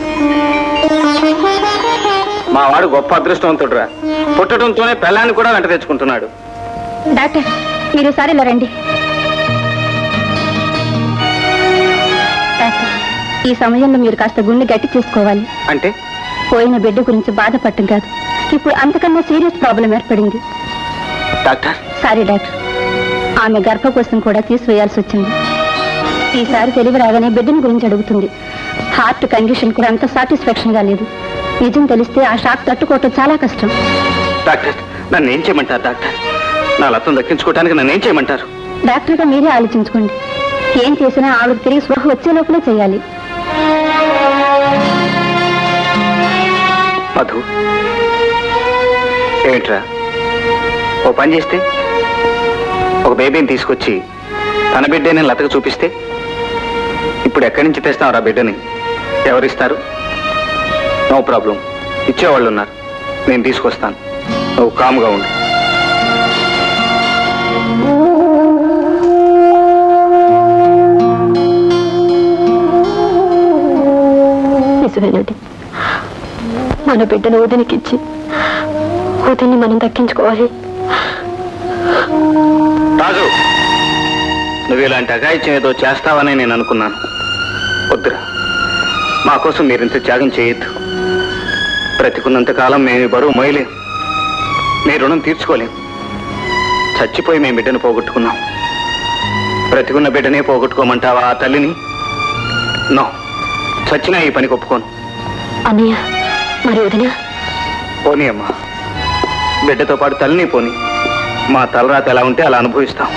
మా వాడు గొప్ప అదృష్టవంతుడురా పుట్టడంతోనే పెళ్ళాన్ని కూడా వెంట తెచ్చుకుంటున్నాడు డాక్టర్ మీరు ఒకసారి ఇలా రండి డాక్టర్ ఈ సమయంలో మీరు కాస్త గుండె గట్టి చేసుకోవాలి అంటే పోయిన బిడ్డ గురించి బాధపడటం కాదు ఇప్పుడు అంతకన్నా సీరియస్ ప్రాబ్లం ఏర్పడింది డాక్టర్ సారీ డాక్టర్ ఆమె గర్భకోశం కూడా తీసివేయాల్సి వచ్చింది ఈసారి తెలివి రాగానే బిడ్డను గురించి అడుగుతుంది హార్ట్ కండిషన్ కూడా అంత సాటిస్ఫాక్షన్ గా లేదు నిజం తెలిస్తే ఆ షాక్ తట్టుకోవటం చాలా కష్టం డాక్టర్ నన్ను ఏం చేయమంటారు డాక్టర్ నా లతం దక్కించుకోవడానికి నన్ను ఏం చేయమంటారు డాక్టర్ గా మీరే ఆలోచించుకోండి ఏం చేసినా ఆవిడ తిరిగి స్పృహ వచ్చే లోపలే చేయాలి మధు ఏమిట్రా ఓ పని చేస్తే ఒక బేబీని తీసుకొచ్చి తన బిడ్డని లతకు చూపిస్తే ఇప్పుడు ఎక్కడి నుంచి తెస్తాం రా బిడ్డని ఎవరిస్తారు నో ప్రాబ్లం ఇచ్చేవాళ్ళు ఉన్నారు నేను తీసుకొస్తాను నువ్వు కాముగా ఉండు నిజమేనండి మన బిడ్డను వదినికిచ్చి వదిని మనం దక్కించుకోవాలి రాజు నువ్వు ఇలాంటి అఘాయిత్యం ఏదో చేస్తావని నేను అనుకున్నాను వద్దురా మా కోసం మీరు ఇంత త్యాగం చేయొద్దు బ్రతికున్నంత కాలం మేము ఈ బరువు మోయలేం మీ రుణం తీర్చుకోలేం చచ్చిపోయి మేము బిడ్డను పోగొట్టుకున్నాం బ్రతికున్న బిడ్డనే పోగొట్టుకోమంటావా ఆ తల్లిని నో చచ్చినా ఈ పనికి ఒప్పుకోను అన్నయ్య మరి వదిన పోనీ అమ్మా బిడ్డతో పాటు తల్లిని పోని మా తలరాత ఎలా ఉంటే అలా అనుభవిస్తాం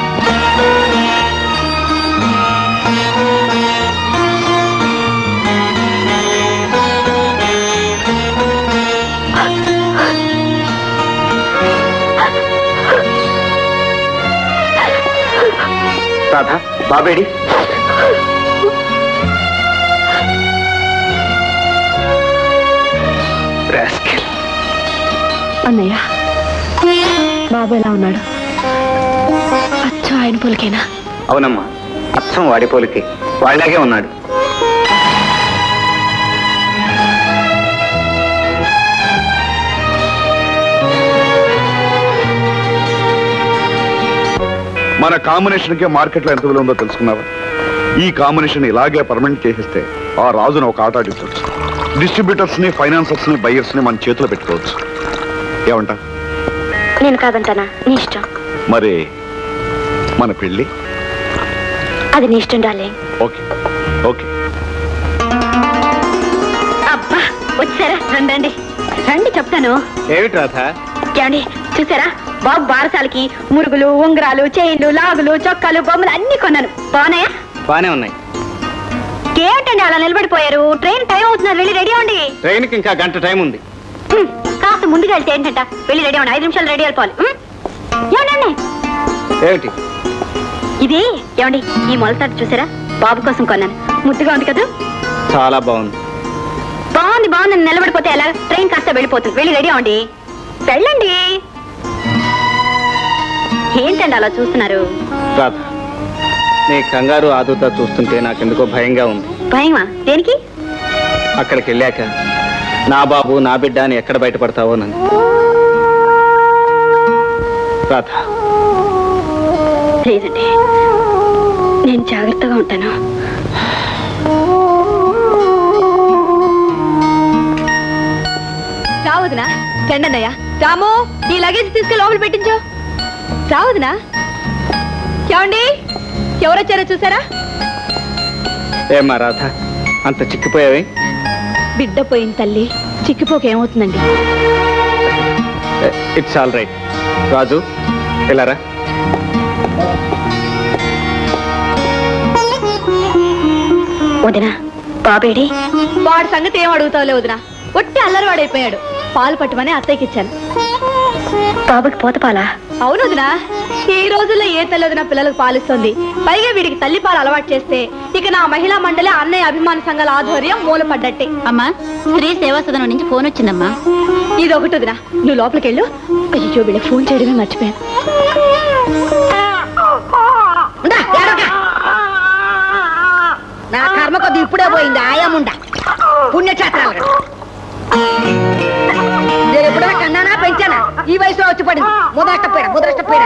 రాధా బాబేడి రాస్కెల్. అన్నయ్య బాబు ఎలా ఉన్నాడు అచ్చా ఆయన పులికేనా అవునమ్మా అచ్చం వాడిపోలికి వాళ్ళలాగే ఉన్నాడు మన కాంబినేషన్ కి మార్కెట్ లో ఎంత విలువ ఉందో తెలుసుకున్నావా ఈ కాంబినేషన్ ఇలాగే పర్మనెంట్ చేసేస్తే ఆ రాజును ఒక ఆట ఆడించవచ్చు డిస్ట్రిబ్యూటర్స్ ని ఫైనాన్సర్స్ ని బయ్యర్స్ ని మన చేతిలో పెట్టుకోవచ్చు ఏమంటా నేను కాదంటానా నీ ఇష్టం మరి మన పెళ్లి అది నీ ఇష్టం డార్లింగ్ ఓకే ఓకే అబ్బా వచ్చారా రండి రండి రండి చెప్తాను ఏమిటి రాధా ఏమండి చూసారా బాబు బారసాలకి మురుగులు ఉంగరాలు చైన్లు లాగులు చొక్కాలు బొమ్మలు అన్ని కొన్నాను బాగున్నాయా బానే ఉన్నాయి ఏమిటండి అలా నిలబడిపోయారు ట్రైన్ టైం అవుతున్నారు వెళ్ళి రెడీ అవ్వండి ట్రైన్కి ఇంకా గంట టైం ఉంది హ్మ్, కాస్త ముందుకు వెళ్తే ఏంటంట వెళ్ళి రెడీ అవ్వండి ఐదు నిమిషాలు రెడీ అయిపోవాలి హ్మ్? ఏమండి ఏమిటి ఇది ఏమండి ఈ మొలతాడు చూసారా బాబు కోసం కొన్నాను ముద్దుగా ఉంది కదా చాలా బాగుంది బాగుంది బాగుంది అని నిలబడిపోతే ఎలా ట్రైన్ కాస్త వెళ్ళిపోతుంది వెళ్ళి రెడీ అవ్వండి వెళ్ళండి ఏంటండి అలా చూస్తున్నారు రాధ నీ కంగారు ఆదుతా చూస్తుంటే నాకెందుకో భయంగా ఉంది భయమా దేనికి అక్కడికి వెళ్ళాక నా బాబు నా బిడ్డ అని ఎక్కడ బయటపడతావో నన్ను రాధ లేదండి నేను జాగ్రత్తగా ఉంటాను రావదునా రండన్నయ్య రాము ఈ లగేజ్ తీసుకెళ్ళి లోపల పెట్టించు రావదునా ఏమండి ఎవరొచ్చారో చూసారా ఏమ్మా రాధ అంత చిక్కిపోయావే బిడ్డ పోయిన తల్లి చిక్కిపోక ఏమవుతుందండి ఇట్స్ ఆల్ రైట్ రాజు వెళ్ళారా వదినా బాబేడి వాడి సంగతి ఏం అడుగుతావులే వదినా ఒట్టి అల్లరివాడైపోయాడు పాలు పట్టమని అత్తయ్యకి ఇచ్చాను బాబుకి పోతపాలా అవును వదినా ఈ రోజుల్లో ఏ తల్లి వదిన పిల్లలకు పాలిస్తుంది పైగా వీడికి తల్లి పాలు అలవాటు చేస్తే ఇక నా మహిళా మండలి అన్నయ్య అభిమాన సంఘాల ఆధ్వర్యం మూలపడ్డట్టే అమ్మా స్త్రీ సేవా సదనం నుంచి ఫోన్ వచ్చిందమ్మా ఇది ఒకటి వదినా నువ్వు లోపలికి వెళ్ళు అయ్యో వీళ్ళకి ఫోన్ చేయడమే మర్చిపోయాను అప్పుడే పోయింది ఆయముండ పుణ్యక్షేత్రాలు కదా. నేను ఎప్పుడైనా కన్నానా పెంచానా ఈ వయసులో వచ్చి పడింది ముదరష్టపోయినా ముదరష్టపోయినా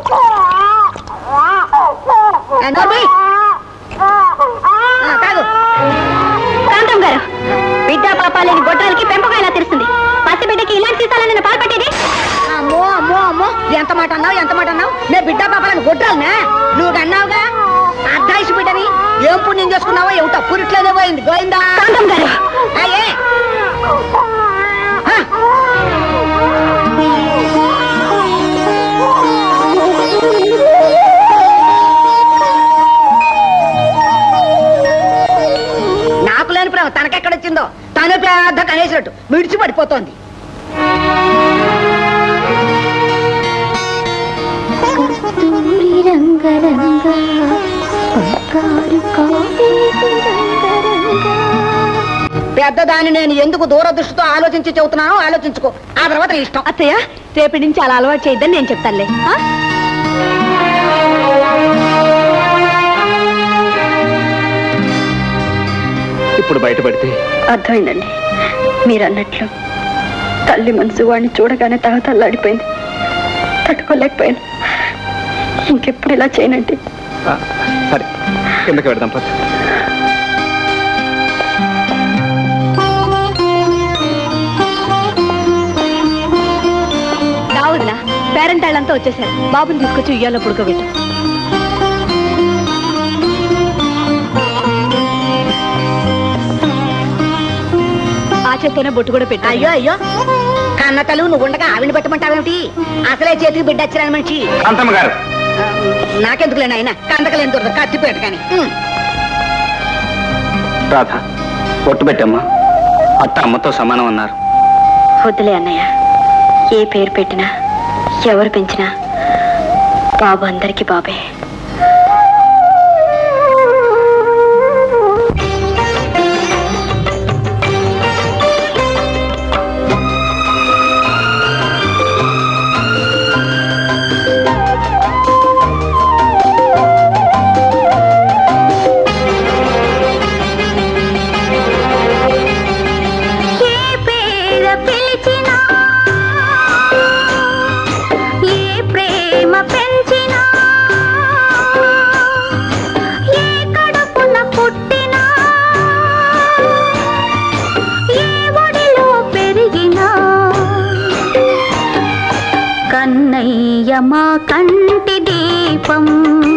కాదు కాంతం గారు బిడ్డ పాపాలేని గొడ్రాలకి పెంపకం ఎలా తెలుస్తుంది పసి బిడ్డకి ఇలాంటి సీసాలని నేను పాల్పట్టేది అమ్మో అమ్మో అమ్మో ఎంత మాట అన్నావు ఎంత మాట అన్నావు నేను బిడ్డ పాపాలను గొడ్రాలనా నువ్వు అన్నావుగా అర్ధాయిషి బిడ్డని ఏం పుణ్యం చేసుకున్నావో ఏమిటో పురిట్లోనే పోయింది గోయిందా కాంతం గారు అయ్యే నాకు లేని ప్రేమ తనకెక్కడొచ్చిందో తనే పెద్ద కనేసినట్టు విడిచి పడిపోతోంది కస్తూరి రంగరంగ బంగారు కావేరి రంగరంగ పెద్దదాన్ని నేను ఎందుకు దూరదృష్టితో ఆలోచించి చెబుతున్నానో ఆలోచించుకో ఆ తర్వాత నీ ఇష్టం అత్తయ్య రేపటి నుంచి అలా అలవాటు చేయొద్దని నేను చెప్తానులే ఆ? ఇప్పుడు బయటపడితే అర్థమైందండి మీరు అన్నట్లు తల్లి మనసు వాడిని చూడగానే తహతల్లాడిపోయింది తట్టుకోలేకపోయాను ఇంకెప్పుడు ఇలా చేయనండి ఆ, సరే కిందకి పెడదాం పద రావుదినా పేరెంట్ వాళ్ళంతా వచ్చేసారు బాబుని తీసుకొచ్చి ఉయ్యాలో పుడుకోబెట్టు ఆ చేత్తోనే బొట్టు కూడా పెట్టాను అయ్యో అయ్యో కన్న తల్లు నువ్వు ఉండగా ఆవిడ పెట్టమంటావేమిటి అసలే చేతికి బిడ్డ వచ్చిన మనిషి కాంతమ్మ గారు నాకెందుకులేండి ఆయన కందకలేని దొరకదు కత్తిపేట కానీ ఉమ్. రాధ ఒట్టు పెట్టమ్మా అత్త అమ్మతో సమానం అన్నారు వద్దులే అన్నయ్య ఏ పేరు పెట్టినా ఎవరు పెంచినా బాబు అందరికీ బాబే ఏ పేర పిలిచినా ఏ ప్రేమ పెంచినా ఏ కడుపున పుట్టినా ఏ ఒడిలో పెరిగినా కన్నయ్య మా కంటి దీపం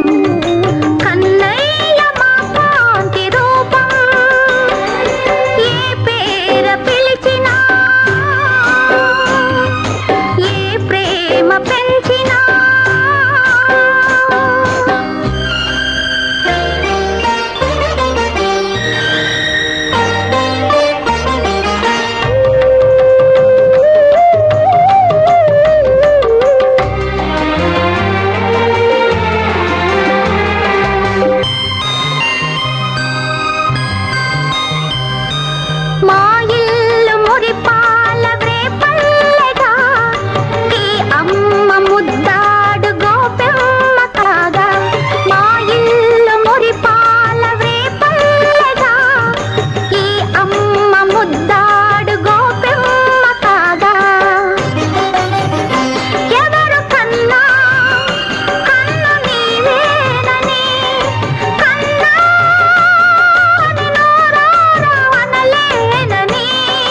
కన్నయ్య మా కాంతి రూపం ఏ పేర పిలిచినా ఏ ప్రేమ పెంచినా మా ఇల్లు మురిపాల వ్రేపల్లెగా ఈ అమ్మ ముద్దాడు గోపెమ్మ కాగా మా ఇల్లు మురిపాల వ్రేపల్లెగా ఈ అమ్మ ముద్దాడు గోపెమ్మ కాగా ఎవరు కన్నా కన్ను నీవేనని కన్నా అనలేనని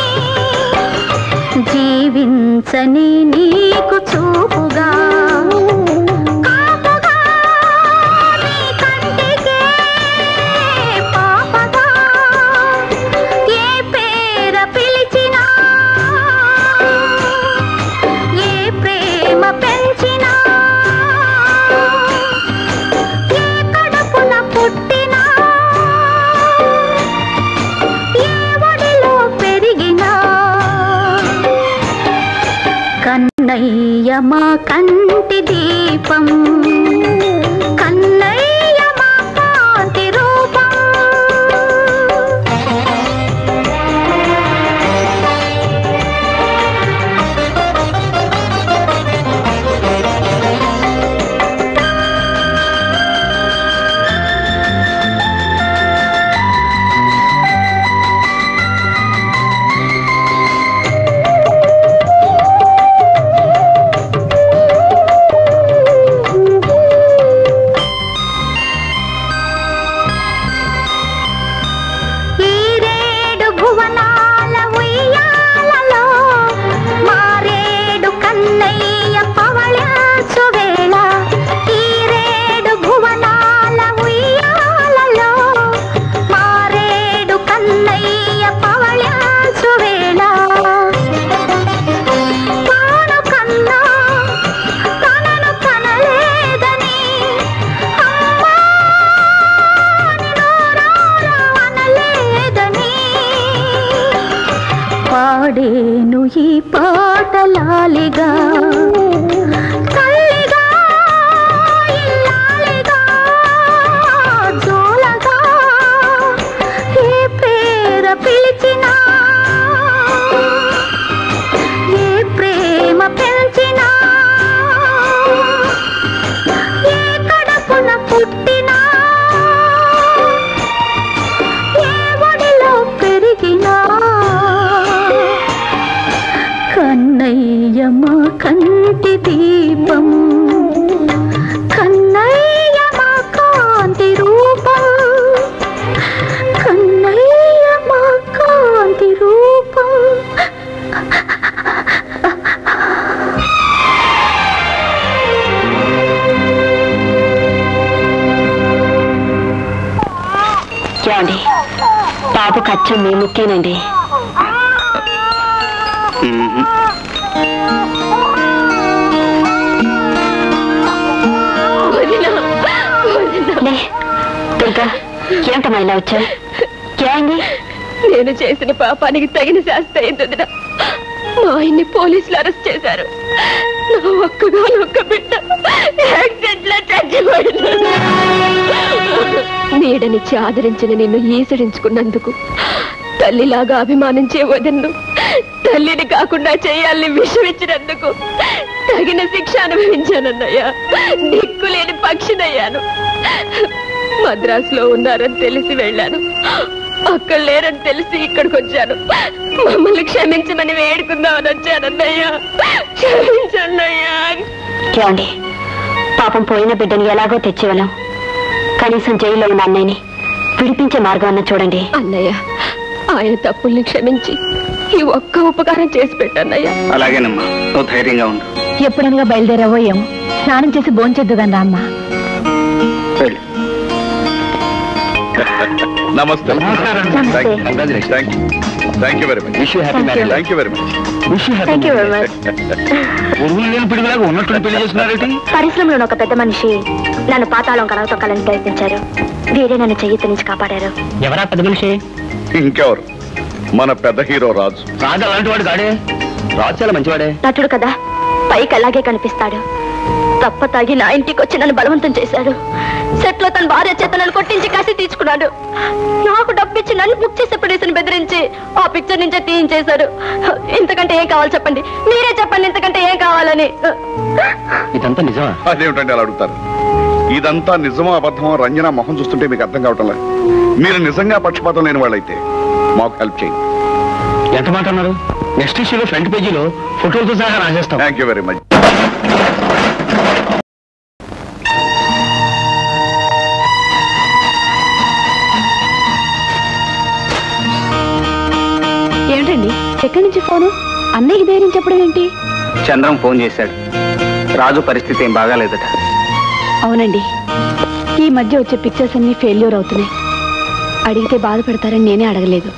జీవించని నీకు చూపుగా కాపుగా నీ కంటికే పాపగా ఏ పేర పిలిచినా ఏ ప్రేమ పెంచినా ఏ కడుపున పుట్టినా ఏ ఒడిలో పెరిగినా కన్నయ్య మా కంటి దీపం కన్నయ్య మా కాంతి రూపం ఏమండి పాప కచ్చం మీ ముక్కేనండి లే, దుర్గా ఏమిటమ్మా ఇలా వచ్చా ఏమైంది నేను చేసిన పాపానికి తగిన శాస్తి అయింది వదిన మా ఆయన్ని పోలీసులు అరెస్ట్ చేశారు నా ఒక్కగాను ఒక్క బిడ్డ యాక్సిడెంట్ లో చచ్చిపోయింది నీడనిచ్చి ఆదరించిన నిన్ను ఈసడించుకున్నందుకు తల్లిలాగా అభిమానించే వదన్ను తల్లిని కాకుండా చేయాలని విషం ఇచ్చినందుకు తగిన శిక్ష అనుభవించానన్నయ్యా దిక్కులేని పక్షినయ్యాను మద్రాసులో ఉన్నారని తెలిసి వెళ్ళాను అక్కడ లేరని తెలిసి ఇక్కడికి వచ్చాను మమ్మల్ని క్షమించమని వేడుకుందామని వచ్చానన్నయ్యా క్షమించన్నయ్యా ఏమండి పాపం పోయిన బిడ్డని ఎలాగో తెచ్చేవలం కనీసం జైల్లో ఉన్న అన్నయ్యని విడిపించే మార్గం అన్న చూడండి అన్నయ్య ఆయన తప్పుల్ని క్షమించి ఈ ఒక్క ఉపకారం చేసి పెట్టన్నయ్యా అలాగేనమ్మా నువ్వు ధైర్యంగా ఉండు ఎప్పుడనగా బయలుదేరావో ఏమో స్నానం చేసి భోంచేద్దుగాని రామ్మా వెళ్ళు నమస్తే thank you thank you very much wish happy marriage. Thank you very much Thank you very much. ఉరువులు లేని పిడుగులాగా ఉన్నట్టు పెళ్లి చేస్తున్నారేంటి పరిశ్రమలో ఒక పెద్ద మనిషి నన్ను పాతాళం కలవ తొక్కాలని ప్రయత్నించారు వీరే నన్ను చెయ్యి నుంచి కాపాడారు ఎవరా పెద్ద మనిషి ఇంకెవరు మన పెద్ద హీరో రాజు రాజు అలాంటి వాడు కాడే రాజు చాలా మంచివాడే నటుడు కదా పైకి అలాగే కనిపిస్తాడు తప్ప తాగి నా ఇంటికి వచ్చి నన్ను బలవంతం చేశాడు సెట్ లో తన భార్య చేత నన్ను కొట్టించి కసి తీర్చుకున్నాడు నాకు డబ్బిచ్చి నన్ను బుక్ చేసే ప్రొడ్యూసర్ బెదిరించి ఆ పిక్చర్ నుంచే తీయించేశారు ఇంతకంటే ఏం కావాలి చెప్పండి మీరే చెప్పండి ఇంతకంటే ఏం కావాలని ఇదంతా నిజమా అదేమిటండి అలా అడుగుతారు ఇదంతా నిజమో అబద్ధమో రంజన మొహం చూస్తుంటే మీకు అర్థం కావటం లేదు మీరు నిజంగా పక్షపాతం లేని వాళ్ళైతే మాకు హెల్ప్ చేయండి ఎంత మాట అన్నారు నెక్స్ట్ ఇష్యూలో ఫ్రంట్ పేజీలో ఫోటోలతో సహా రాసేస్తాం థ్యాంక్ యూ వెరీ మచ్ ఏమిటండి ఎక్కడి నుంచి ఫోను అన్నయ్య ధైర్యం చెప్పడం ఏంటి చంద్రం ఫోన్ చేశాడు రాజు పరిస్థితి ఏం బాగాలేదట అవునండి ఈ మధ్య వచ్చే పిక్చర్స్ అన్ని ఫెయిల్యూర్ అవుతున్నాయి అడిగితే బాధపడతారని నేనే అడగలేదు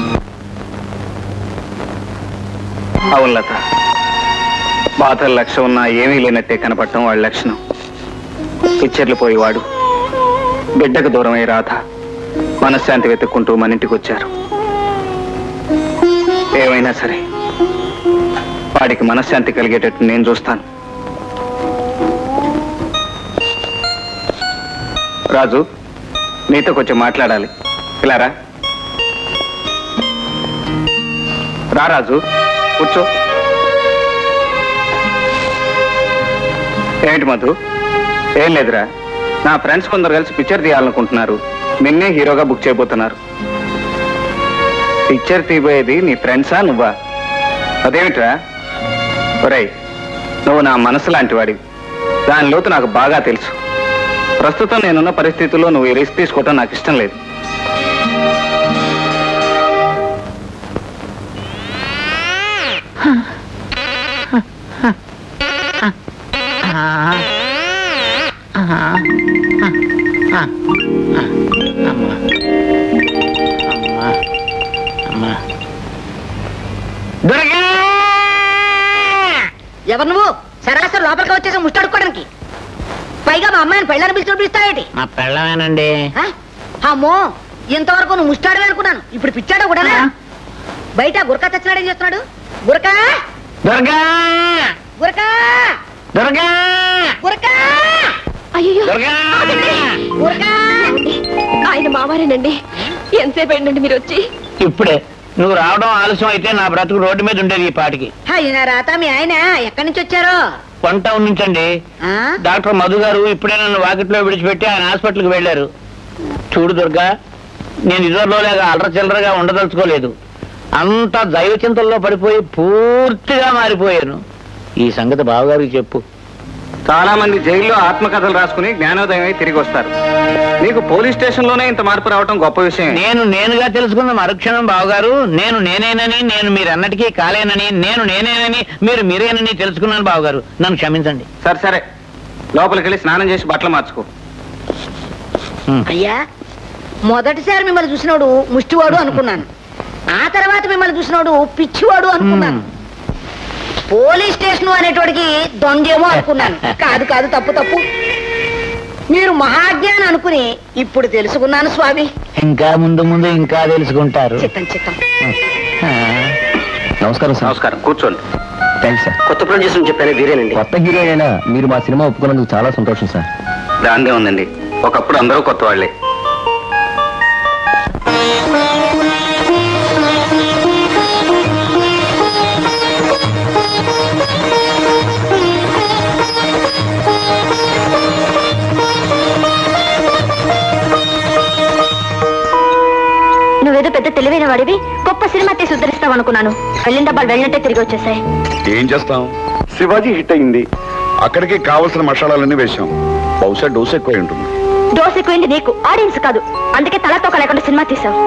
అవును లత బాధల లక్ష్యం ఉన్నా ఏమీ లేనట్టే కనపడటం వాళ్ళ లక్షణం పిక్చర్లు పోయేవాడు బిడ్డకు దూరమై రాధ మనశ్శాంతి వెతుక్కుంటూ మన ఇంటికి వచ్చారు ఏమైనా సరే వాడికి మనశ్శాంతి కలిగేటట్టు నేను చూస్తాను రాజు నీతో కొంచెం మాట్లాడాలి ఇలా రా రా రాజు కూర్చో ఏంటి మధు ఏం లేదురా నా ఫ్రెండ్స్ కొందరు కలిసి పిక్చర్ తీయాలనుకుంటున్నారు నిన్నే హీరోగా బుక్ చేయబోతున్నారు పిక్చర్ తీయబోయేది నీ ఫ్రెండ్సా నువ్వా అదేమిట్రా ఒరేయ్ నువ్వు నా మనసు లాంటి వాడివి దాని లోతు నాకు బాగా తెలుసు ప్రస్తుతం నేనున్న పరిస్థితుల్లో నువ్వు ఈ రిస్క్ తీసుకోవటం నాకు ఇష్టం లేదు ఎవరు నువ్వు సరాసరి లోపలికి వచ్చేసి ముష్టాడుకోవడానికి పైగా మా అమ్మాయిని పెళ్ళని పిలిచి పిలుస్తావేటి మా పెళ్ళమేనండి అమ్మో ఇంతవరకు నువ్వు ముష్టాడు అనుకున్నాను ఇప్పుడు పిచ్చాడు కూడా బయట గురక తెచ్చినాడు ఏం చేస్తున్నాడు గురక దుర్గా గురక దుర్గా గురక అయ్యో దుర్గా గురక ఆయన మావారేనండి ఎంతసేపు అయిందండి మీరు వచ్చి ఇప్పుడే నువ్వు రావడం ఆలస్యం అయితే నా బ్రతుకు రోడ్డు మీద ఉండేది ఈ పాటికి అయినా రాత మీ ఆయన ఎక్కడి నుంచి వచ్చారో వన్ టౌన్ నుంచండి ఆ? డాక్టర్ మధు గారు ఇప్పుడే నన్ను వాకిట్లో విడిచిపెట్టి ఆయన హాస్పిటల్కి వెళ్ళారు చూడు దుర్గా నేను ఇదివరలో లేక అల్లర చిల్లరగా ఉండదలుచుకోలేదు అంతా దైవ చింతల్లో పడిపోయి పూర్తిగా మారిపోయాను ఈ సంగతి బావగారికి చెప్పు చాలా మంది జైల్లో ఆత్మకథలు రాసుకుని జ్ఞానోదయం అయి తిరిగి వస్తారు నీకు పోలీస్ స్టేషన్ లోనే ఇంత మార్పు రావటం గొప్ప విషయం నేను నేనుగా తెలుసుకున్న మరుక్షణం బావగారు నేను నేనేనని నేను మీరన్నటికీ కాలేనని నేను నేనేనని మీరు మీరేనని తెలుసుకున్నాను బావగారు నన్ను క్షమించండి సరే సరే లోపలికి వెళ్ళి స్నానం చేసి బట్టలు మార్చుకో అయ్యా మొదటిసారి మిమ్మల్ని చూసినోడు ముష్టివాడు అనుకున్నాను ఆ తర్వాత మిమ్మల్ని చూసినోడు పిచ్చివాడు అనుకున్నాను పోలీస్ స్టేషన్ అనేటోడికి దొంగేమో అనుకున్నాను కాదు కాదు తప్పు తప్పు మీరు మహాజ్ఞానం అనుకుని ఇప్పుడు తెలుసుకున్నాను స్వామి ఇంకా ముందు ముందు ఇంకా తెలుసుకుంటారు చిత్తం చిత్తం నమస్కారం సార్ నమస్కారం కూర్చోండి థ్యాంక్స్ సార్ కొత్త ప్రొడ్యూసర్ చెప్పానే వీరేనండి కొత్త హీరోయిన్ మీరు మా సినిమా ఒప్పుకున్నందుకు చాలా సంతోషం సార్ దాందే ఉందండి ఒకప్పుడు అందరూ కొత్త వాళ్ళే నువ్వేదో పెద్ద తెలివైన వాడివి గొప్ప సినిమా తీసి ఉద్ధరిస్తావు అనుకున్నాను వెళ్ళిన డబ్బాలు వెళ్ళినట్టే తిరిగి వచ్చేసాయి ఏం చేస్తాం శివాజీ హిట్ అయింది అక్కడికి కావలసిన మసాలాలన్నీ వేశాం బహుశా డోస్ ఎక్కువ ఉంటుంది డోస్ ఎక్కువైంది నీకు ఆడియన్స్ కాదు అందుకే తలతో లేకుండా సినిమా తీసావు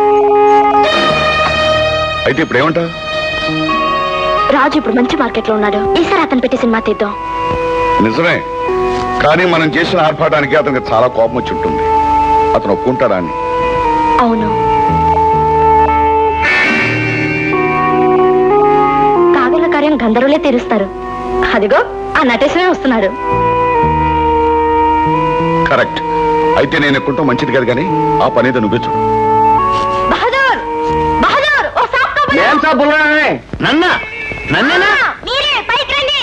అయితే ఇప్పుడు ఏమంటా రాజు ఇప్పుడు మంచి మార్కెట్ లో ఉన్నాడు ఈసారి అతను పెట్టి సినిమా తీద్దాం నిజమే కానీ మనం చేసిన ఆర్భాటానికి అతనికి చాలా కోపం వచ్చి ఉంటుంది అతను ఒప్పుకుంటాడా అని అవును కాగల కార్యం గంధర్వులే తీరుస్తారు అదిగో ఆ నటేశమే వస్తున్నాడు కరెక్ట్ అయితే నేను ఎక్కుంటాం మంచిది కాదు కానీ ఆ పని ఏదో నువ్వే చూడు బహదూర్ బహదూర్ ఓ సాప్ కా బడా. ఏం సాబ్ నన్న నన్నేనా మీరే పైకి రండి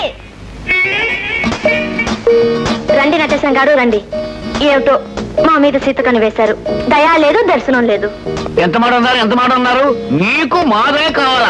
రండి నటేశం గారు రండి ఏమిటో మా మీద సీతకని వేశారు దయా లేదు దర్శనం లేదు ఎంత మాట ఉన్నారు ఎంత మాట ఉన్నారు నీకు మాదే కావాలా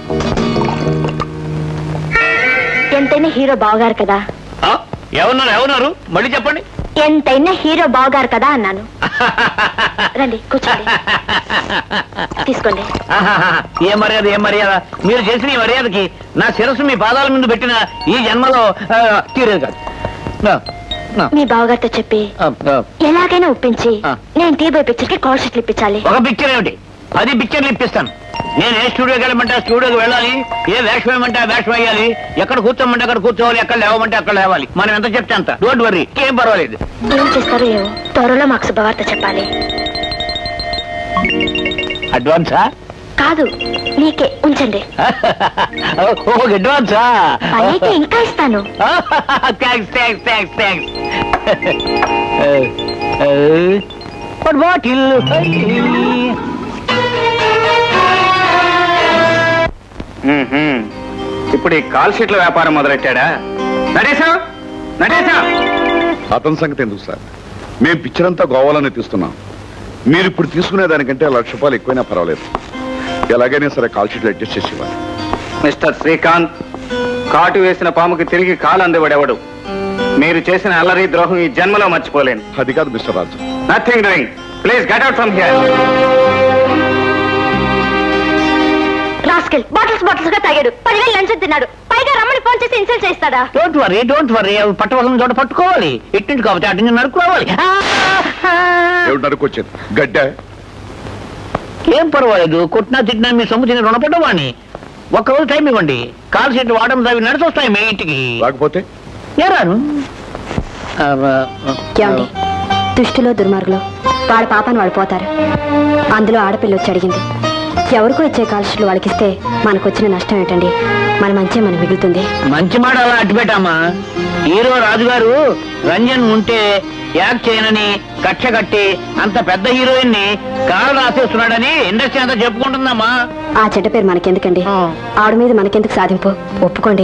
ఎంతైనా హీరో బావగారు కదా ఆ? ఎవరున్నారు ఎవరున్నారు మళ్ళీ చెప్పండి ఎంతైనా హీరో బావగారు కదా అన్నాను రండి కూర్చోండి తీసుకోండి ఆహాహా. ఏ మర్యాద ఏ మర్యాద మీరు చేసిన ఈ మర్యాదకి నా శిరస్సు మీ పాదాల ముందు పెట్టిన ఈ జన్మలో ఆ, తీరేది కాదు నా, నా. మీ బావగారితో చెప్పి ఆ, ఆ. ఎలాగైనా ఒప్పించి నేను తీబోయే పిక్చర్ కి కాల్ షీట్లు ఇప్పించాలి ఒక పిక్చర్ ఏమిటి పది పిక్చర్లు ఇప్పిస్తాను నేను ఏ స్టూడియోకి వెళ్ళమంటే ఆ స్టూడియోకి వెళ్ళాలి ఏ వేషం వేయమంటే ఆ వేషం వేయాలి ఎక్కడ కూర్చోమంటే అక్కడ కూర్చోవాలి ఎక్కడ లేవమంటే అక్కడ లేవాలి మనం ఎంత చెప్తే అంత డోంట్ వర్రీ ఏం పర్వాలేదు ఏం చేస్తారో ఏమో త్వరలో మాకు శుభవార్త చెప్పాలి అడ్వాన్సా కాదు నీకే ఉంచండి ఓ అడ్వాన్సా పైకి ఇంకా ఇస్తాను thanks thanks thanks thanks bottle మ్మ్హ్మ్. ఇప్పుడు ఈ కాల్ షీట్ల వ్యాపారం మొదలెట్టాడా నడేశా నడేశా అతని సంగతి ఎందుకు సార్ మేము పిక్చర్ అంతా గోవాలోనే తీస్తున్నాం మీరు ఇప్పుడు తీసుకునే దానికంటే లక్ష రూపాయలు ఎక్కువైనా పర్వాలేదు ఎలాగైనా సరే కాల్ షీట్లు అడ్జస్ట్ చేసి ఇవ్వాలి మిస్టర్ శ్రీకాంత్ కాటు వేసిన పాముకి తిరిగి కాలు అందేవాడెవడు మీరు చేసిన అల్లరి ద్రోహం ఈ జన్మలో మర్చిపోలేను అది కాదు mister Raju nothing doing please get out from here rascal bottles bottles గా తాగాడు పదివేలు లంచం తిన్నాడు పైగా రమ్మని ఫోన్ చేసి ఇన్సల్ట్ చేస్తాడా డోంట్ వరీ డోంట్ వరీ అవి పట్టవలసిన చోట పట్టుకోవాలి ఇటు నుంచి కాబట్టి అటు నుంచి నరుకోవాలి ఏమిటి నరుకొచ్చేది గడ్డ ఏం పర్వాలేదు కొట్టినా తిట్టినా మీ సొమ్ము తిని రుణపడ్డవాణి ఒక్క రోజు టైం ఇవ్వండి కాల్ సీట్లు వాడడం అవి నడిచొస్తాయి మీ ఇంటికి రాకపోతే నేను రాను ఆ, ఏమండి దుష్టులో దుర్మార్గులో వాళ్ళ పాపని వాళ్ళు పోతారు అందులో ఆడపిల్ల వచ్చి అడిగింది ఎవరికో ఇచ్చే కాలుష్యులు వాళ్ళకిస్తే మనకు వచ్చిన నష్టం ఏంటండి మన మంచి మన మిగులుతుంది మంచి మాట అలా అడ్డుపెట్టామా హీరో రాజుగారు రంజన్ ఉంటే యాక్ట్ చేయనని కక్ష కట్టి అంత పెద్ద హీరోయిన్ ని కాలు రాసేస్తున్నాడని ఇండస్ట్రీ అంతా చెప్పుకుంటుందమ్మా ఆ చెడ్డ పేరు మనకెందుకండి ఆవిడ మీద మనకెందుకు సాధింపు ఒప్పుకోండి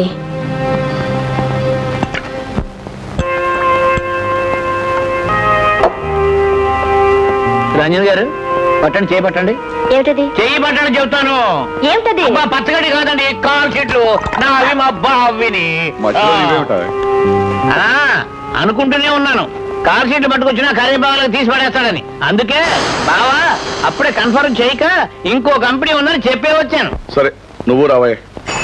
రంజన్ గారు పట్టండి చేయి పట్టండి ఏమిటది చెయ్యి పట్టండి చెబుతాను ఏమిటది అబ్బా, పచ్చగడ్డి కాదండి కాల్ షీట్లు నావి మా బావిని మధ్యలో ఇవేమిటా? ఆ, అనుకుంటూనే ఉన్నాను కాల్ షీట్లు పట్టుకొచ్చినా కరీబాబులకు తీసి పడేస్తాడని అందుకే బావా అప్పుడే కన్ఫర్మ్ చేయక ఇంకో కంపెనీ ఉందని చెప్పే వచ్చాను సరే నువ్వు రావయ్య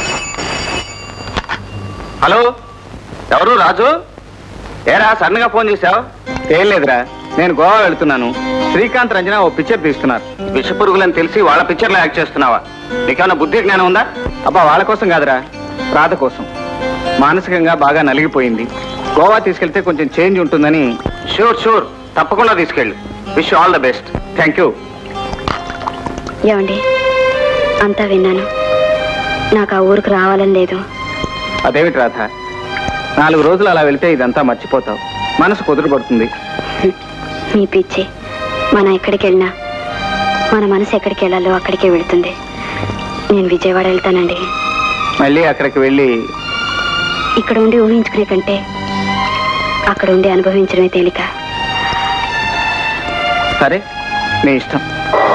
హలో ఎవరు రాజు ఏరా సడన్ గా ఫోన్ చేశావు ఏం లేదురా నేను గోవా వెళ్తున్నాను శ్రీకాంత్ రంజన ఓ పిక్చర్ తీస్తున్నారు విష పురుగులని తెలిసి వాళ్ళ పిక్చర్ లో యాక్ట్ చేస్తున్నావా నీకేమైనా బుద్ధి జ్ఞానం ఉందా అబ్బా వాళ్ళ కోసం కాదురా రాధ కోసం మానసికంగా బాగా నలిగిపోయింది గోవా తీసుకెళ్తే కొంచెం చేంజ్ ఉంటుందని షూర్ షూర్ తప్పకుండా తీసుకెళ్ళు wish all the best thank you ఏమండి అంతా విన్నాను నాకు ఆ ఊరికి రావాలని లేదు అదేమిటి రాధ నాలుగు రోజులు అలా వెళ్తే ఇదంతా మర్చిపోతావు మనసు కుదురుపడుతుంది మీ పిచ్చి మనం ఎక్కడికి వెళ్ళినా మన మనసు ఎక్కడికి వెళ్ళాలో అక్కడికే వెళుతుంది నేను విజయవాడ వెళ్తానండి మళ్ళీ అక్కడికి వెళ్ళి ఇక్కడ ఉండి ఊహించుకునే కంటే అక్కడ ఉండి అనుభవించడమే తేలిక సరే నీ ఇష్టం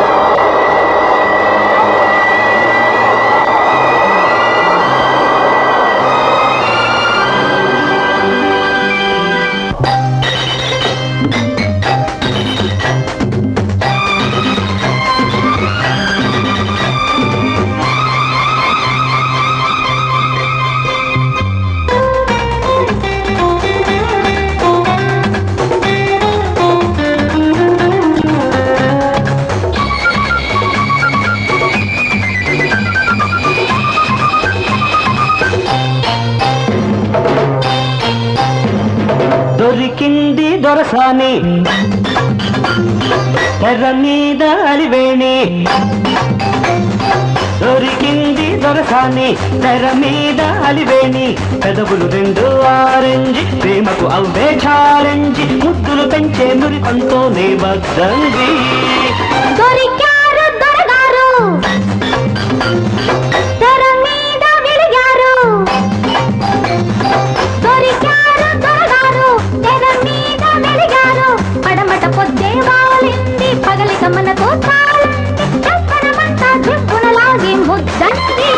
దొరికింది దొరసాని తెర మీద అలివేణి దొరికింది దొరసాని తెర మీద అలివేణి పెదవులు రెండు ఆరెంజ్ ప్రేమకు అవే ఛాలెంజ్ ముద్దులు పెంచే మురికంతోనే వద్దంది దొరికారు దొరగారు తెర మీద వెలిగారు దొరికారు దొరగారు తెర మీద వెలిగారు పడమట పొద్దే వాలింది పగలి గమనతో చాలంది చెప్పనమంతా చెప్పునలాగి ముద్దంది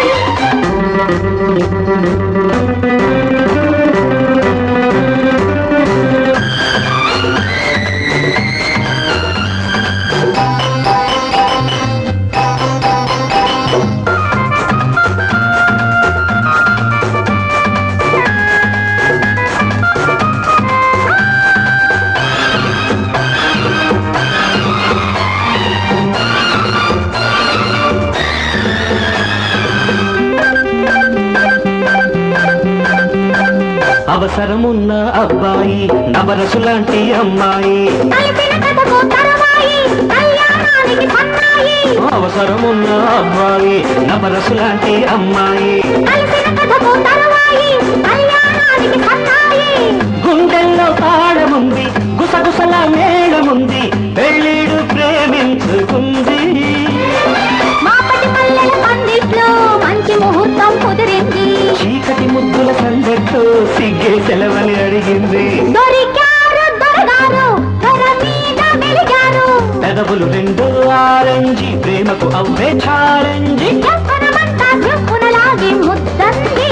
అవసరమున్న అబ్బాయి నవరసులాంటి అమ్మాయి కలిపిన కథకు తరవాయి కళ్యాణానికి పన్నాయి అవసరమున్న అబ్బాయి నవరసులాంటి అమ్మాయి కలిపిన కథకు తరవాయి కళ్యాణానికి పన్నాయి గుండెల్లో తాళముంది గుసగుసల మేళముంది పెళ్ళిడు ప్రేమించుకుంది మాపటి పల్లెల పందిట్లో మంచి ముహూర్తం కుదిరింది చీకటి ముద్దుల సందట్లో సిగ్గే సెలవని అడిగింది దొరికారు దొరగారు తెర మీద వెలిగారు పెదవులు రెండు ఆరెంజి ప్రేమకు అవే ఛాలెంజి చెప్పనమంతా చెప్పునలాగి ముద్దంది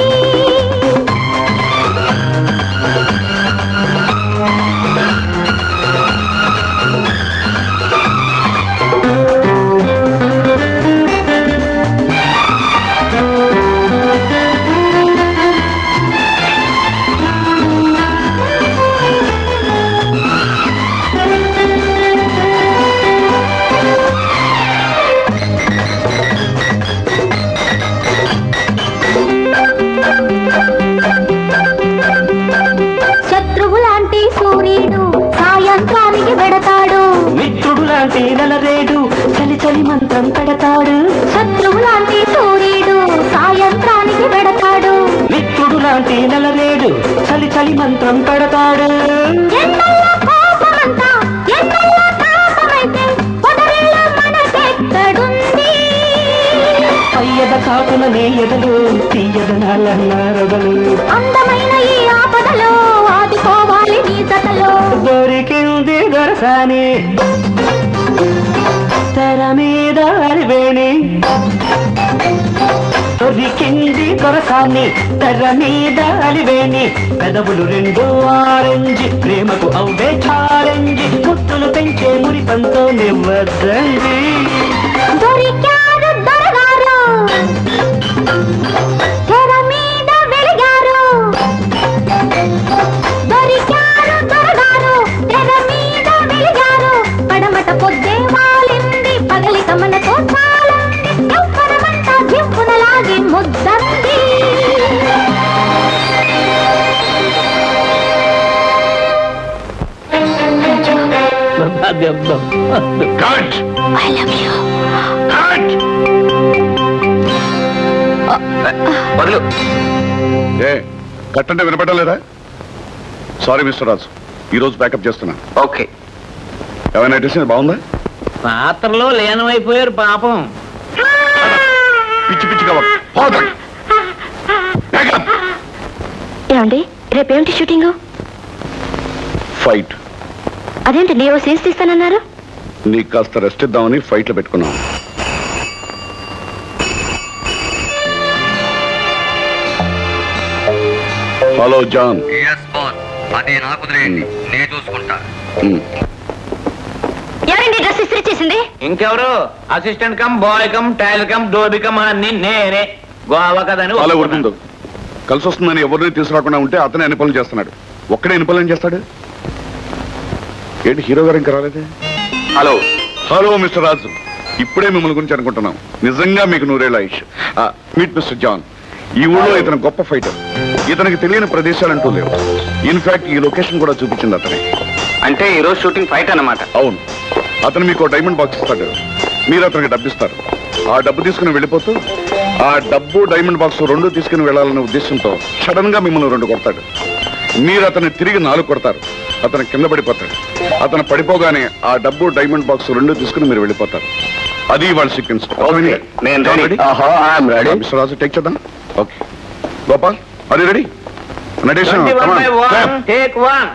శత్రువు లాంటి సూర్యుడు సాయంత్రానికి పెడతాడు మిత్రుడు లాంటి నెలరేడు చలి చలి మంత్రం పెడతాడు శత్రువు లాంటి సూర్యుడు సాయంత్రానికి పెడతాడు మిత్రుడు లాంటి నెలరేడు చలి చలి మంత్రం పెడతాడు ఎండల్లో కోపమంతా ఎండల్లో తాపమైతే పొదరిలో మనకెక్కడుంది అయ్యద కాకుల నేయదలు తీయదనాల నారదలు అందమైన ఈ ఆపదలో ఆదుకోవాలి నీ జతలో దొరికింది దొరసాని తెర మీద అరివేణి దొరికింది దొరసాని తెర మీద అలివేణి పెదవులు రెండు ఆరెంజ్ ప్రేమకు అవే ఛాలెంజ్ ముత్తులు పెంచే మురిపంతో నివ్వద్దండి దొరికారు దొరగారు తెర మీద వెలిగారు దొరికారు దొరగారు తెర మీద వెలిగారు పడమట పొద్దే వాలింది పగలి కమనతో చాలంది ఎవ్వరమంతా జింపునలాగి ముద్దంది దెబ్బ కట్ ఐ లవ్ యూ వదిలు ఏ కట్ అంటే వినపడడం లేదా సారీ మిస్టర్ రాజు ఈ రోజు బ్యాకప్ చేస్తున్నా ఓకే ఏమైనా డిసిషన్ బాగుందా పాత్రలో లీనమైపోయారు పాపం పిచ్చి పిచ్చి కవర్ పోతాడు ఏమండి రేపేమిటి షూటింగ్ ఫైట్ అదేంటండి ఏవో సీన్స్ తీస్తానన్నారు నీకు కాస్త రెస్ట్ ఇద్దామని ఫైట్ లో పెట్టుకున్నాం హలో జాన్ అది నాకు వదిలేయండి నేను చూసుకుంటా ఎవరండి డ్రెస్ ఇస్త్రీ చేసింది ఇంకెవరు assistant come boy come tailor come dhobi come అన్ని నేనే గోవా కదని అలా ఒప్పుకున్నా. ఊరుకుందో కలిసి వస్తుందని ఎవరిని తీసుకురాకుండా ఉంటే అతనే అన్ని పనులు చేస్తున్నాడు ఒక్కడే ఎన్ని పనులు ఏం చేస్తాడు ఏంటి హీరో గారు ఇంకా రాలేదే హలో హలో మిస్టర్ రాజు ఇప్పుడే మిమ్మల్ని గురించి అనుకుంటున్నాం నిజంగా మీకు నూరేళ్ళ ఆయుష్ మీట్ మిస్టర్ జాన్ ఈ ఊళ్ళో ఇతను గొప్ప ఫైటర్ ఇతనికి తెలియని ప్రదేశాలంటూ లేవు ఇన్ఫాక్ట్ ఈ లొకేషన్ కూడా చూపించింది అతనే అంటే ఈ రోజు షూటింగ్ ఫైట్ అన్నమాట అవును అతను మీకు డైమండ్ బాక్స్ ఇస్తాడు మీరు అతనికి డబ్బు ఇస్తారు ఆ డబ్బు తీసుకుని వెళ్ళిపోతూ ఆ డబ్బు డైమండ్ బాక్స్ రెండు తీసుకుని వెళ్ళాలనే ఉద్దేశంతో సడన్ గా మిమ్మల్ని రెండు కొడతాడు మీరు అతన్ని తిరిగి నాలుగు కొడతారు అతను కింద పడిపోతాడు అతను పడిపోగానే ఆ డబ్బు డైమండ్ బాక్స్ రెండు తీసుకుని మీరు వెళ్ళిపోతారు అది వాళ్ళ సీక్వెన్స్ నేను ready. ఆహా, I am ready. Mister Raju take చేద్దాం ఓకే గోపాల్ అది రెడీ నటేషన్ 21 by one, take one.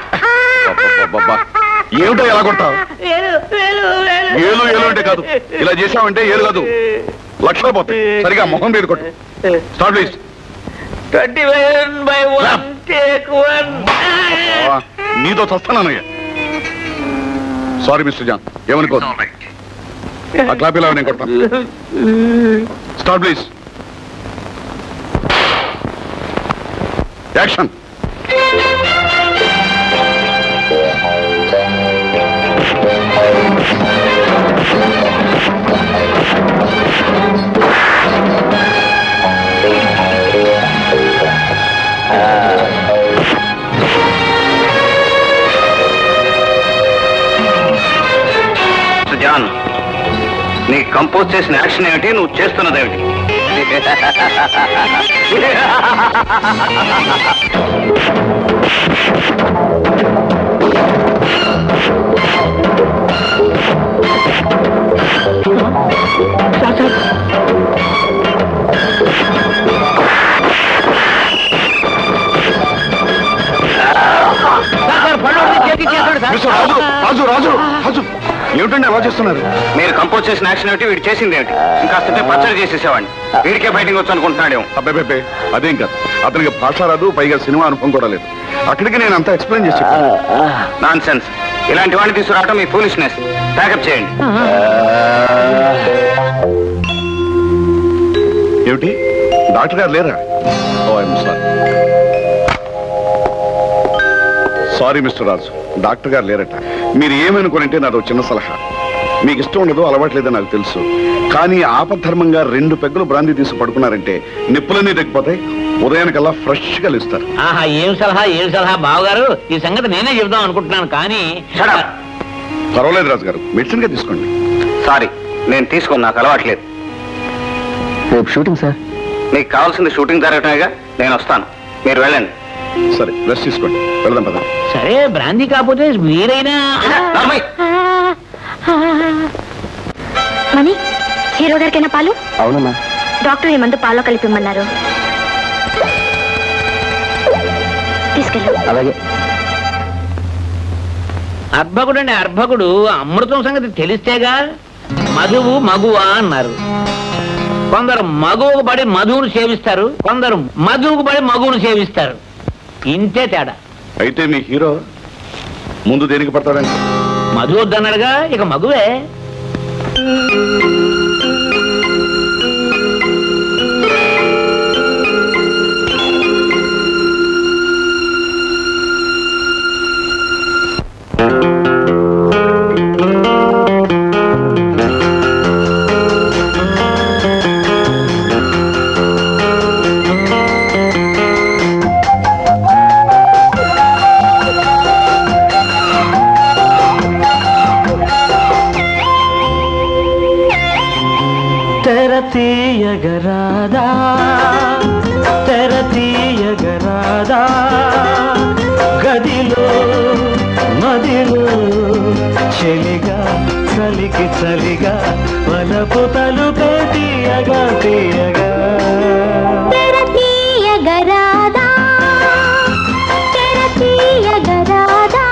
ఏమిటో ఎలా కొట్టావు ఏలు ఏలు అంటే కాదు ఇలా చేసావంటే ఏలు కాదు లక్షలు పోతాయి సరిగా మొహం మీద కొట్టు start please 21 by one, take one. నీతో చస్తానయ్యా సారీ మిస్టర్ జాన్ ఏమనుకో ఆ క్లాప్ ఇలా నేను కొడతాను start please action mister John నీ కంపోజ్ చేసిన యాక్షన్ ఏమిటి నువ్వు చేస్తున్నది ఏమిటి మిస్టర్ రాజు రాజు రాజు రాజు ఏమిటండి అలా చేస్తున్నారు మీరు కంపోజ్ చేసిన యాక్షన్ ఏమిటి వీడు చేసింది ఏమిటి ఇంకా వస్తుంటే పచ్చడి చేసేసేవాడిని వీడికే ఫైటింగ్ వచ్చు అనుకుంటున్నాడేమో అబ్బాయి అదేం కాదు అతనికి భాష రాదు పైగా సినిమా అనుభవం కూడా లేదు అక్కడికి నేను అంతా ఎక్స్ప్లెయిన్ చేసి నాన్ సెన్స్ ఇలాంటి వాడిని తీసుకురావటం మీ ఫూలిష్నెస్ ప్యాకప్ చేయండి ఏమిటి డాక్టర్ గారు లేరా oh I'm sorry sorry mister Raju doctor గారు లేరట మీరు ఏమనుకునంటే నాదో చిన్న సలహా మీకు ఇష్టం ఉండదు అలవాట్లేదో నాకు తెలుసు కానీ ఆపద్ధర్మంగా రెండు పెగ్గులు బ్రాంతి తీసి పడుకున్నారంటే నిప్పులన్నీ తగ్గిపోతాయి ఉదయానికల్లా ఫ్రెష్ గా లేస్తారు ఆహా ఏం సలహా ఏం సలహా బావగారు ఈ సంగతి నేనే చెబుదాం అనుకుంటున్నాను కానీ పర్వాలేదు రాజు గారు మెడిసిన్ గా తీసుకోండి సారీ నేను తీసుకుని నాకు అలవాట్లేదు రేపు షూటింగ్ సార్ మీకు కావాల్సింది షూటింగ్ జరగటమేగా నేను వస్తాను మీరు వెళ్ళండి సరే రెస్ట్ తీసుకోండి వెళ్దాం పద సరే బ్రాందీ కాకపోతే మీరైనా మణి హీరో గారికైనా పాలు అవునమ్మా డాక్టర్ ఈ మందు పాలో కలిపిమ్మన్నారు తీసుకెళ్ళు అలాగే అర్భకుడు అండి అర్భకుడు అమృతం సంగతి తెలిస్తేగా మధువు మగువా అన్నారు కొందరు మగువుకు పడి మధువును సేవిస్తారు కొందరు మధువుకు పడి మగువును సేవిస్తారు ఇంతే తేడా అయితే మీ హీరో ముందు దేనికి పడతాడండి మధు వద్దన్నాడుగా ఇక మగువే ఆ తీయగరాదా తెర తీయగరాదా గదిలో మదిలో చెలిగా చలికి చలిగా వలపు తలుపే తీయగా తీయగా తెర తీయగరాదా తెర తీయగరాదా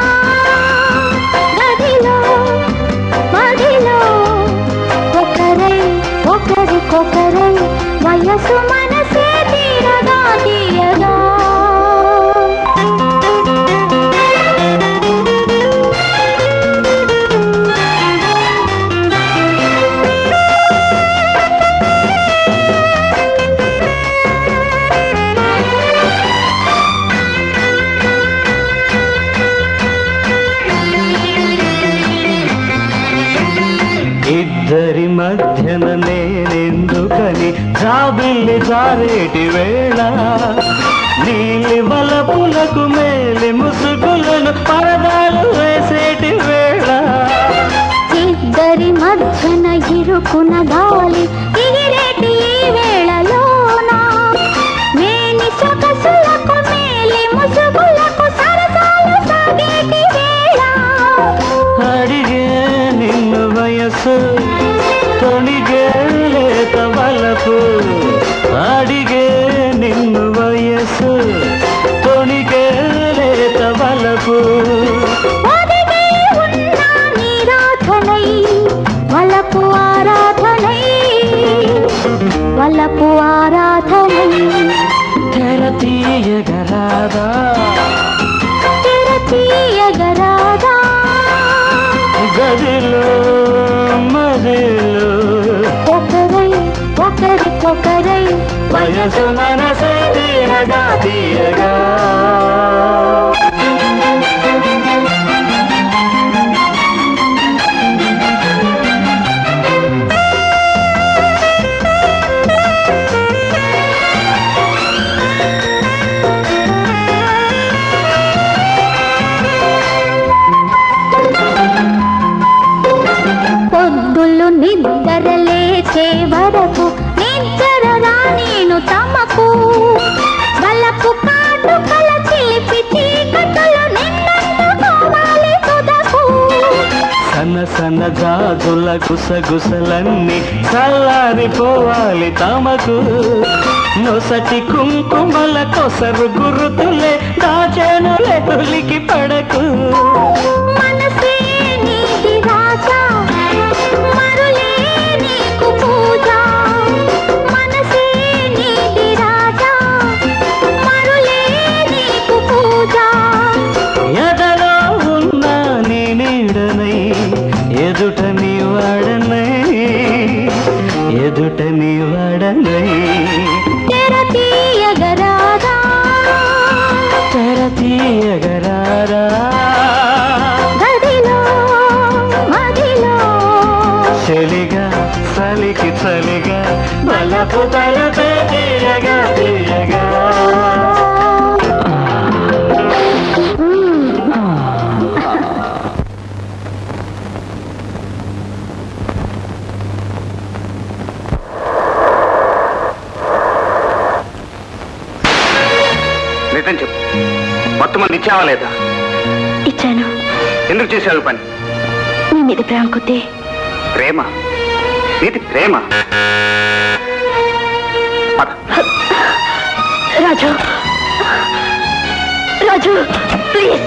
గదిలో మదిలో ఒకరై ఒకరికొకరై వయసు మనసే తీరగా తీయగా ఇద్దరి మధ్యన నేనెందుకని జాబిల్లి జారేటి వేళ నీలి వలపులకు మేలి ముసుగులను పరదాలు వేసేటి వేళ ఇద్దరి మధ్యన ఇరుకున గాలి ఎగిరేటి ఈ వేళలోన మేని సొగసులకు మేలి ముసుగులకు సరసాలు సాగేటి వేళ అడిగే నిన్ను వయసు తొణిగే లేత వలపు అడిగే నిన్ను వయసు తొణిగే లేత వలపు ఒదిగే ఉన్న నీరాధనై వలపు ఆరాధనై వలపు ఆరాధనై తెర తీయగరాదా తెర తీయగరాదా గదిలో మదిలో ఒకరై ఒకరికొకరై వయసు మనసే తీయగా తీయగా పొద్దులు నిద్ర లేచే వరకు నిద్రరా నేను తమకు వలపు కాటుకల చిలిపి చీకటులు నిన్నందుకోవాలి తుదకు సన్న సన్న జాజుల గుసగుసలన్నీ చల్లారిపోవాలి తమకు నొసటి కుంకుమల కొసరు గురుతులే దాచెనులే ఉలికి పడకు మనసే నీది రాజా మరులే నీకు పూజ మనసే నీది రాజా మరులే నీకు పూజ ఎదలో ఉన్న నీ నీడనై ఎదుట నీ వాడనై ఎదుట నీ వాడనై తెర తీయగరాదా తెర తీయగరారా గదిలో మదిలో చలిగా చలికి చలిగా బలపు తలపే తీయగా తీయగా నిజం చెప్పు మొత్తం మంది ఇచ్చావా లేదా ఇచ్చాను ఎందుకు చేసావు ఈ పని నీ మీద ప్రేమ కొద్దీ ప్రేమ నీది ప్రేమ రాజు రాజు ప్లీజ్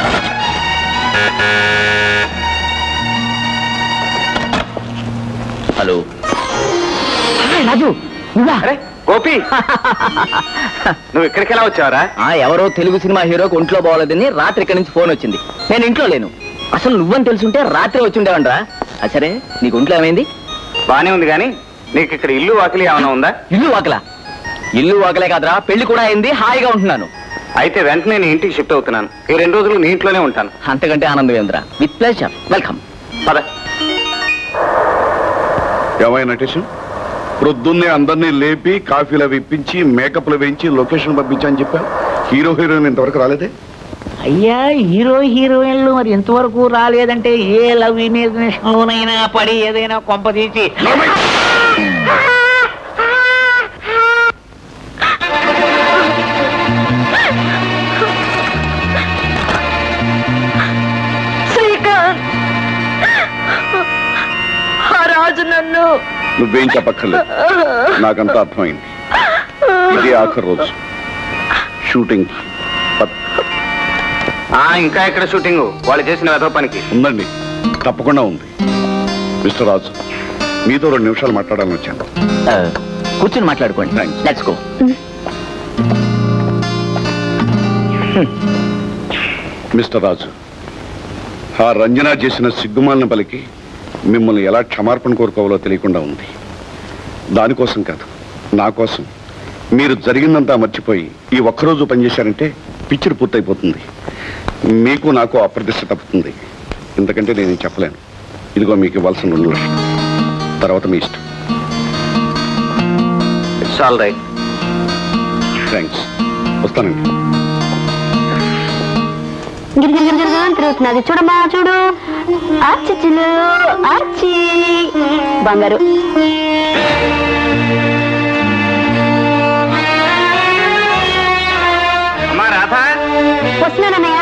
హలో రాజు నువ్వా గోపి నువ్వు ఇక్కడికి ఎలా వచ్చావరా ఆ ఎవరో తెలుగు సినిమా హీరోకి ఒంట్లో బాగోలేదని రాత్రి ఇక్కడి నుంచి ఫోన్ వచ్చింది నేను ఇంట్లో లేను అసలు నువ్వని తెలుసుంటే రాత్రి వచ్చి ఉండేవండ్రా ఆ సరే నీకు ఒంట్లో ఏమైంది బానే ఉంది కానీ నీకు ఇక్కడ ఇల్లు వాకిలి ఏమైనా ఉందా ఇల్లు వాకలా ఇల్లు వాకలే కాదురా పెళ్లి కూడా అయింది హాయిగా ఉంటున్నాను అయితే వెంటనే నీ ఇంటికి షిఫ్ట్ అవుతున్నాను ఈ రెండు రోజులు నీ ఇంట్లోనే ఉంటాను అంతకంటే ఆనందం ఏంద్రా విత్ ప్లెజర్ వెల్కమ్ పద ఏమైనా నటేష్ ప్రొద్దున్నే అందరినీ లేపి కాఫీలు అవి ఇప్పించి మేకప్లు వేయించి లొకేషన్ పంపించని చెప్పా హీరో హీరోయిన్ ఇంతవరకు రాలేదే అయ్యా హీరో హీరోయిన్లు మరి ఎంతవరకు రాలేదంటే ఏ లవ్ ఇమేజినేషన్ లోనైనా పడి ఏదైనా కొంప తీసి చెప్పను నువ్వేం చెప్పక్కర్లేదు నాకంతా అర్థమైంది ఇదే ఆఖరి రోజు షూటింగ్ ఆ ఇంకా ఎక్కడ షూటింగ్ వాళ్ళు చేసిన వెధవ పనికి ఉందండి తప్పకుండా ఉంది మిస్టర్ రాజు మీతో రెండు నిమిషాలు మాట్లాడాలని వచ్చాను కూర్చుని మాట్లాడుకోండి లెట్స్ గో మిస్టర్ రాజు ఆ రంజన చేసిన సిగ్గుమాలిన పలికి మిమ్మల్ని ఎలా క్షమార్పణ కోరుకోవాలో తెలియకుండా ఉంది దానికోసం కాదు నా కోసం మీరు జరిగిందంతా మర్చిపోయి ఈ ఒక్కరోజు పనిచేశారంటే పిక్చర్ పూర్తయిపోతుంది మీకు నాకు అప్రతిష్ట తప్పుతుంది ఎందుకంటే నేను చెప్పలేను ఇదిగో మీకు ఇవ్వాల్సిన రెండు లక్షలు తర్వాత మీ ఇష్టం ఇట్స్ ఆల్ రైట్ థ్యాంక్స్ వస్తానండి గిరిగిరిగిరిగిరిగా అని తిరుగుతున్నది చూడమ్మా చూడు ఆచి చిల్లు ఆచి బంగారు అమ్మా రాధా వస్తున్నానన్నయ్య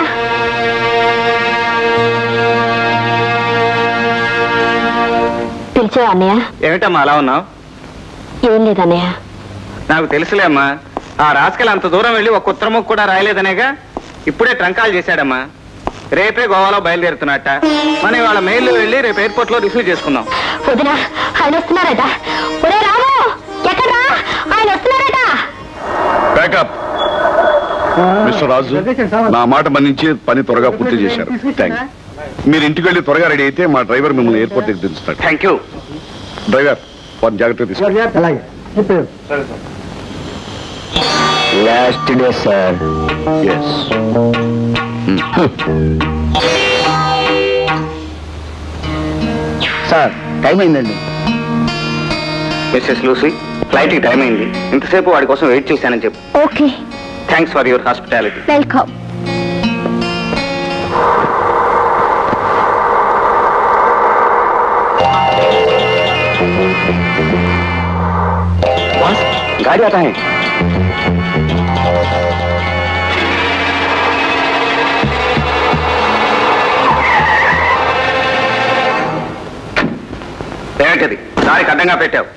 పిలిచావా అన్నయ్య ఏమిటమ్మా అలా ఉన్నావు ఏం లేదన్నయ్య నాకు తెలుసులే అమ్మా ఆ రాసుకెళ్ళి అంత దూరం వెళ్ళి ఒక ఉత్తరము కూడా రాయలేదనేగా ఇప్పుడే ట్రంకాలు చేశాడమ్మా రేపే గోవాలో బయలుదేరుతున్నట్ట మనం ఇవాళ మెయిల్లో వెళ్ళి రేపు ఎయిర్పోర్ట్ లో రిసీవ్ చేసుకుందాం వదినా ఆయన వస్తున్నారట ఒరే రాము ఎక్కడా ఆయన వస్తున్నారట బ్యాకప్ మిస్టర్ రాజు నా మాట మన్నించి పని త్వరగా పూర్తి చేశారు థ్యాంక్ మీరు ఇంటికి వెళ్ళి త్వరగా రెడీ అయితే మా డ్రైవర్ మిమ్మల్ని ఎయిర్పోర్ట్ దగ్గర దించుతాడు థ్యాంక్ యూ డ్రైవర్ వారిని జాగ్రత్తగా తీసుకోండి అలాగే last day sir yes sir time అయిందండి మిస్సెస్ లూసీ ఫ్లైట్ కి టైం అయింది ఇంతసేపు వాడి కోసం వెయిట్ చేశానని చెప్పు okay thanks for your hospitality welcome गाड़ी आता है ఏమిటది దారికి అడ్డంగా పెట్టావు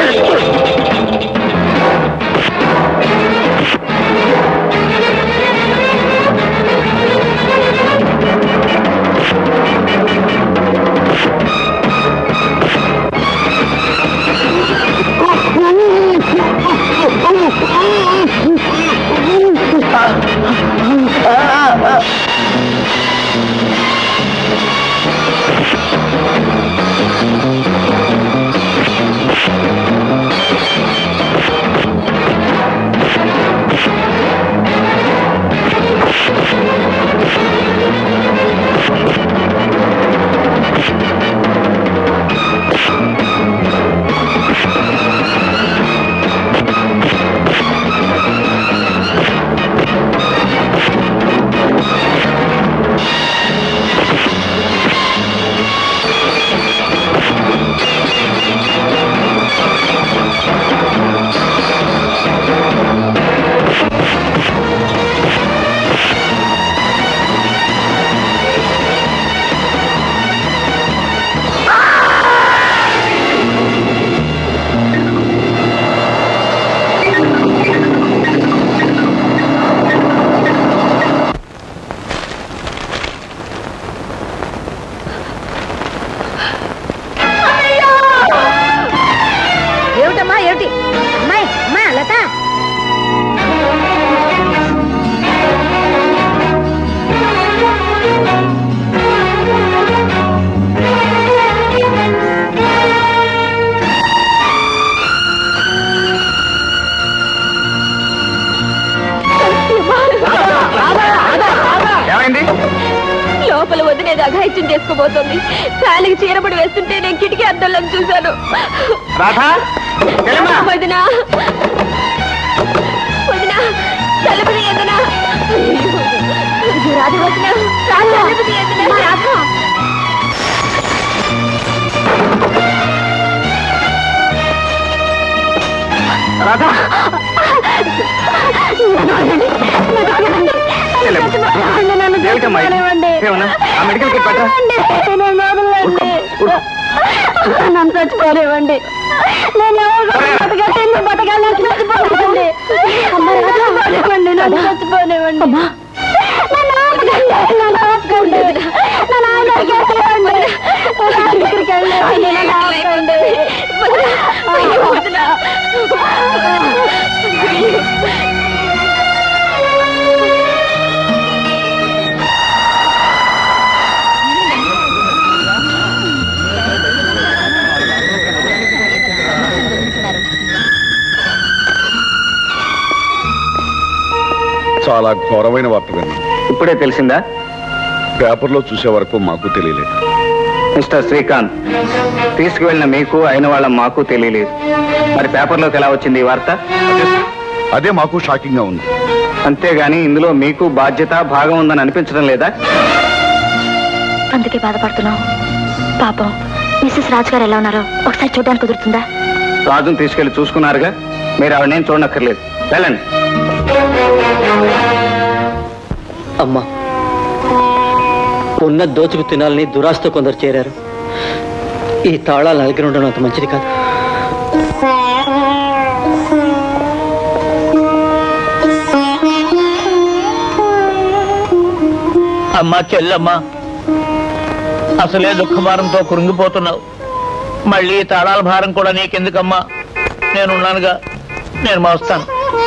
ఏమిటమ్మా ఏమిటి అమ్మాయి అమ్మా లత ఏమైంది లోపల వదిలేదు అఘాయిత్యం చేసుకోబోతోంది ఫ్యాన్కి చీరబడి వేస్తుంటే నేను కిటికీ అద్దంలో చూశాను రాధా వదినా వదినా తలుపు తీయదనా రాధ వదినా తలుపు తీయదనా రాధ రాధా ఏమిటమ్మా ఇది? ఏమన్నా ఆ మెడికల్ కిట్ పట్టరా నన్ను చచ్చిపోలేవండి నేను ఎవరు బతకంటే ఎందుకు బతకాలని చచ్చిపోలేవండి అమ్మ రాజలేవండి నన్ను చచ్చిపోలేవండి నన్ను ఆపుకోండి, నన్ను ఆపుకోండి. నన్ను ఆపుకోండి. నన్ను దగ్గరికి వెళ్ళండి, నన్ను ఆపుకోండి. చాలా ఘోరమైన వార్త విన్నాం ఇప్పుడే తెలిసిందా పేపర్లో చూసే వరకు మాకు తెలియలేదు మిస్టర్ శ్రీకాంత్ తీసుకువెళ్ళిన మీకు అయిన వాళ్ళ మాకు తెలియలేదు మరి పేపర్లోకి ఎలా వచ్చింది ఈ వార్త అదే మాకు షాకింగ్ గా ఉంది అంతేగాని ఇందులో మీకు బాధ్యత భాగం ఉందని అనిపించడం లేదా అందుకే బాధపడుతున్నావు పాపం మిస్సెస్ రాజు గారు ఎలా ఉన్నారో ఒకసారి చూడడానికి కుదురుతుందా రాజును తీసుకెళ్లి చూసుకున్నారుగా మీరు ఆవిడనేం చూడనక్కర్లేదు వెళ్ళండి అమ్మా ఉన్న దోచుకు తినాలని దురాస్తో కొందరు చేరారు ఈ తాళాలు నా దగ్గర ఉండడం అంత మంచిది కాదు అమ్మా చెల్లమ్మా అసలే దుఃఖభారంతో కృంగిపోతున్నావు మళ్ళీ ఈ తాళాల భారం కూడా నీకెందుకమ్మా నేనున్నానుగా నేను మోస్తాను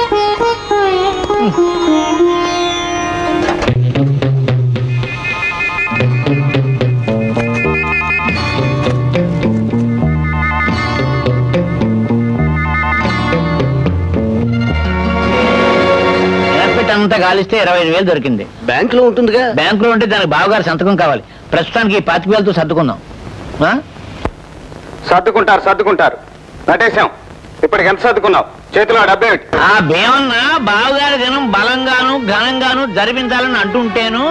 ఎయిర్పెట్ అంతా కాలిస్తే ఇరవై ఐదు వేలు దొరికింది బ్యాంక్ లో ఉంటుందిగా బ్యాంకులో ఉంటే దానికి బావగారు సంతకం కావాలి ప్రస్తుతానికి ఈ పాతిక వేలతో సర్దుకుందాం ఆ? సర్దుకుంటారు సర్దుకుంటారు నటేశం ఇప్పటికి ఎంత సర్దుకున్నావు చేతిలో డబ్బేమిటి ఆ భీమన్న బావగారి దినం బలంగాను ఘనంగాను జరిపించాలని అంటుంటేను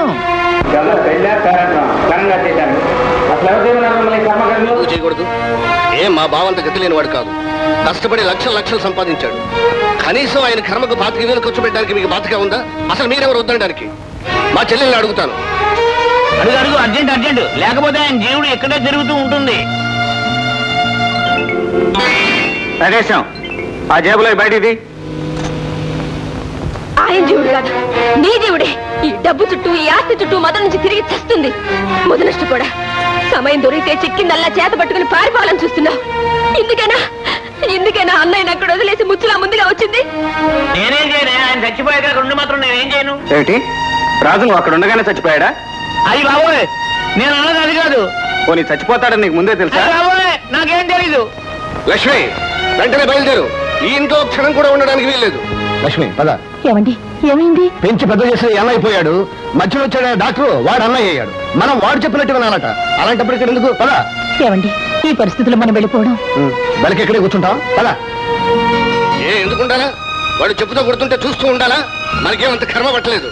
ఎందుకు చేయకూడదు ఏం మా బావంత గతి లేనివాడు కాదు కష్టపడి లక్షల లక్షలు సంపాదించాడు కనీసం ఆయన కర్మకు పాతిక వేలు ఖర్చు పెట్టడానికి మీకు బాధగా ఉందా అసలు మీరెవరు వద్దనడానికి మా చెల్లెల్ని అడుగుతాను అడుగు అడుగు అర్జెంట్ అర్జెంట్ లేకపోతే ఆయన జీవుడు ఇక్కడే తిరుగుతూ ఉంటుంది నటేశం ఆ జేబులో బయటిది ఆయన జీవుడు కాదు నీ జీవుడే ఈ డబ్బు చుట్టూ ఈ ఆస్తి చుట్టూ మొదటి నుంచి తిరిగి చస్తుంది మొదలష్టు కూడా సమయం దొరికితే చిక్కిందల్లా చేత పట్టుకుని పారిపోవాలని చూస్తున్నావు ఇందుకేనా ఇందుకేనా అన్నయ్య అక్కడ వదిలేసి ముచ్చులా ముందుగా వచ్చింది నేనేం చేయను ఆయన చచ్చిపోయాక రెండు మాత్రం నేనేం చేయను ఏమిటి రాజు నువ్వు అక్కడ ఉండగానే చచ్చిపోయాడా అయ్యి బాబోయ్ నేను అన్నది అది కాదు పోనీ చచ్చిపోతాడని నీకు ముందే తెలుసా అయ్య బాబోయ్ నాకేం తెలీదు లక్ష్మి వెంటనే బయలుదేరు ఈ ఇంట్లో క్షణం కూడా ఉండడానికి వీల్లేదు లక్ష్మి పద ఏమండి ఏమైంది పెంచి పెద్ద చేసి అన్న అయిపోయాడు మధ్యలో వచ్చాడు డాక్టర్ వాడు అన్నయ్య అయ్యాడు మనం వాడు చెప్పినట్టు వినాలట అలాంటప్పుడు ఇక్కడ ఎందుకు పద ఏమండి ఈ పరిస్థితుల్లో మనం వెళ్ళిపోవడం బలికి ఇక్కడే కూర్చుంటాం పద ఏ ఎందుకు ఉండాలా వాడు చెప్పుతో కొడుతుంటే చూస్తూ ఉండాలా మనకేమంత కర్మ పట్టలేదు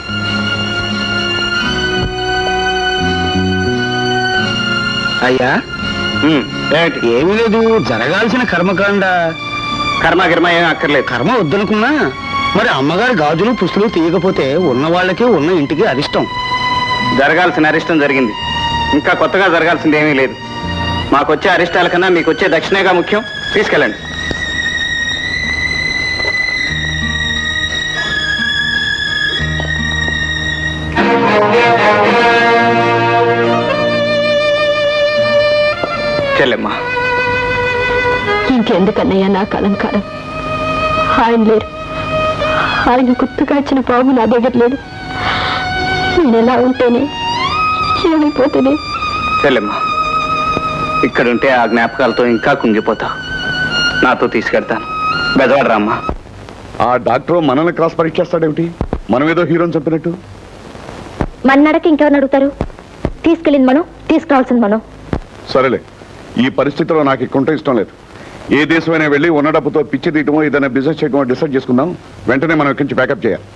అయ్యా ఏమీ లేదు జరగాల్సిన కర్మకాండ కర్మ గిర్మ ఏం అక్కర్లేదు కర్మ వద్దనుకున్నా మరి అమ్మగారి గాజులు పుస్తులు తీయకపోతే ఉన్న వాళ్ళకి ఉన్న ఇంటికి అరిష్టం జరగాల్సిన అరిష్టం జరిగింది ఇంకా కొత్తగా జరగాల్సింది ఏమీ లేదు మాకొచ్చే అరిష్టాల కన్నా మీకు వచ్చే దక్షిణేగా ముఖ్యం తీసుకెళ్ళండి చెల్లెమ్మా ఇంకెందుకన్నయ్యా నాకు అలంకారం ఆయన లేరు ఆయన గుర్తుగా ఇచ్చిన బాబు నా దగ్గర లేడు నేను ఎలా ఉంటేనే ఏమైపోతేనే చెల్లెమ్మా ఇక్కడుంటే ఆ జ్ఞాపకాలతో ఇంకా కుంగిపోతా నాతో తీసుకెళ్తాను బెజవాడ రామ్మా ఆ డాక్టర్ మనల్ని క్రాస్ పరీక్ష చేస్తాడేమిటి మనం ఏదో హీరోని చెప్పినట్టు మన నడక ఇంకెవరిని అడుగుతారు తీసుకెళ్ళింది మనం తీసుకురావాల్సింది మనం సరేలే ఈ పరిస్థితిలో నాకు ఇక్కడ ఇష్టం లేదు ఏ దేశమైనా వెళ్ళి ఉన్న డబ్బుతో పిచ్చి తీయటమో ఏదైనా బిజినెస్ చేయటమో డిసైడ్ చేసుకుందాం వెంటనే మనం ఇక్కడి నుంచి ప్యాకప్ చేయాలి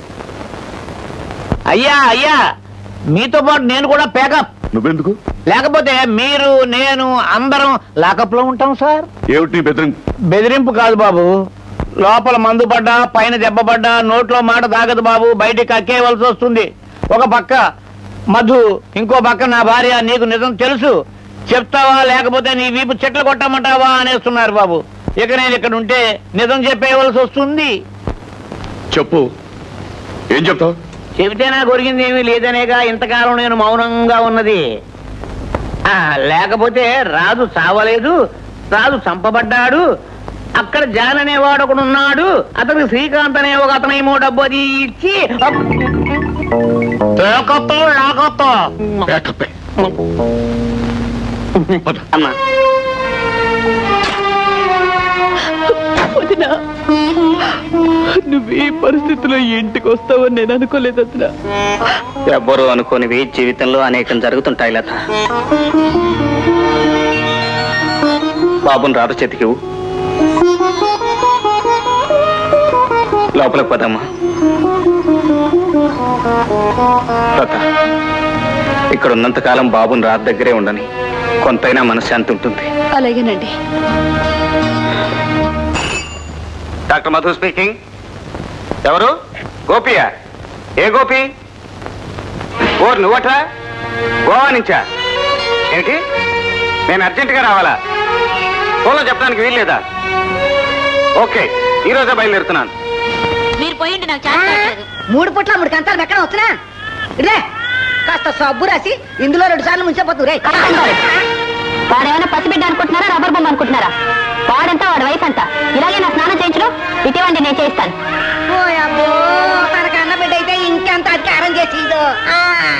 అయ్యా అయ్యా మీతో పాటు నేను కూడా ప్యాకప్ నువ్వెందుకు లేకపోతే మీరు నేను అందరం లాకప్ లో ఉంటాం సార్ ఏమిటి నీ బెదిరింపు బెదిరింపు కాదు బాబు లోపల మందు పడ్డా పైన దెబ్బ పడ్డా నోట్లో మాట తాగదు బాబు బయటికి కక్కేయవలసి వస్తుంది ఒక పక్క మధు ఇంకో పక్క నా భార్య నీకు నిజం తెలుసు చెప్తావా లేకపోతే నీ వీపు చెట్లు కొట్టమంటావా అనేస్తున్నారు బాబు ఇక నేను ఇక్కడ ఉంటే నిజం చెప్పేయవలసి వస్తుంది చెప్పు ఏం చెప్తావు చెబితే నాకు ఒరిగింది ఏమీ లేదనేగా ఇంతకాలం నేను మౌనంగా ఉన్నది ఆ, లేకపోతే రాజు చావలేదు రాజు చంపబడ్డాడు అక్కడ జాన్ అనేవాడు ఒకడు ఉన్నాడు అతనికి శ్రీకాంత్ అనే ఒక అతనేమో డబ్బు అది ఇచ్చి అప్- తేకతో లేకతో అమ్మా వదినా నువ్వు ఈ పరిస్థితిలో ఇంటికి వస్తావని నేను అనుకోలేదు వదినా ఎవ్వరూ అనుకోనివి జీవితంలో అనేకం జరుగుతుంటాయి లత బాబుని రాత చేతికివు లోపలికి పదమ్మా లత ఇక్కడ ఉన్నంత కాలం బాబుని రాత దగ్గరే ఉండని కొంతైనా మనశ్శాంతి ఉంటుంది అలాగేనండి డాక్టర్ మధు స్పీకింగ్ ఎవరు గోపియా ఏ గోపి ఓ నువ్వట్రా గోవా నుంచా ఏంటి నేను అర్జెంటుగా రావాలా ఫోన్లో చెప్పడానికి వీల్లేదా ఓకే ఈ రోజే బయలుదేరుతున్నాను మీరు పోయిండి నాకు మూడు పుట్ల మూడు కంచాలు ఎక్కడ వచ్చినా ఇదే కాస్త సబ్బు రాసి ఇందులో రెండు సార్లు ముంచిపోతుంది రే వాడేమైనా పసిబిడ్డ అనుకుంటున్నారా రబ్బర్ బొమ్మ అనుకుంటున్నారా వాడంతా వాడి వయసు అంతా ఇలాగే నా స్నానం చేయించడం ఇటీవండి నేను చేయిస్తాను ఓ అబ్బో తనకు అన్న బిడ్డ అయితే ఇంకెంత అధికారం చేసిందో ఆ.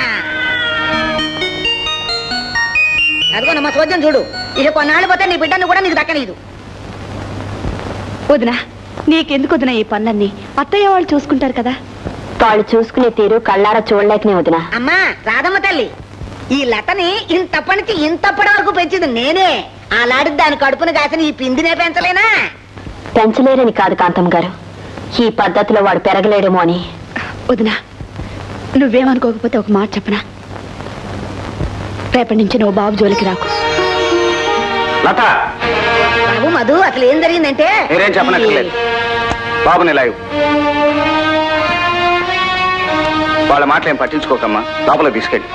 అదిగో నమ్మ చూద్దాం చూడు ఇక కొన్నాళ్ళు పోతే నీ బిడ్డను కూడా నీకు దక్కనీదు వదినా నీకెందుకు వదినా ఈ పనులన్నీ అత్తయ్య వాళ్ళు చూసుకుంటారు కదా వాళ్ళు చూసుకునే తీరు కళ్ళారా చూడలేకనే వదినా అమ్మా రాధమ్మ తల్లి ఈ లతని ఇంతప్పటి నుంచి ఇంతప్పటి వరకు పెంచింది నేనే అలాంటి దాని కడుపున కాసిన ఈ పిందినే పెంచలేనా పెంచలేరని కాదు కాంతం గారు ఈ పద్ధతిలో వాడు పెరగలేడేమో అని వదినా నువ్వేమనుకోకపోతే ఒక మాట చెప్పనా రేపటి నుంచి నువ్వు బాబు జోలికి రాకు లత బాబు మధు అసలు ఏం జరిగిందంటే మీరేం చెప్పనక్కర్లేదు బాబుని ఇలా ఇవ్వు. వాళ్ళ మాటలు ఏం పట్టించుకోకమ్మా లోపల తీసుకెళ్ళి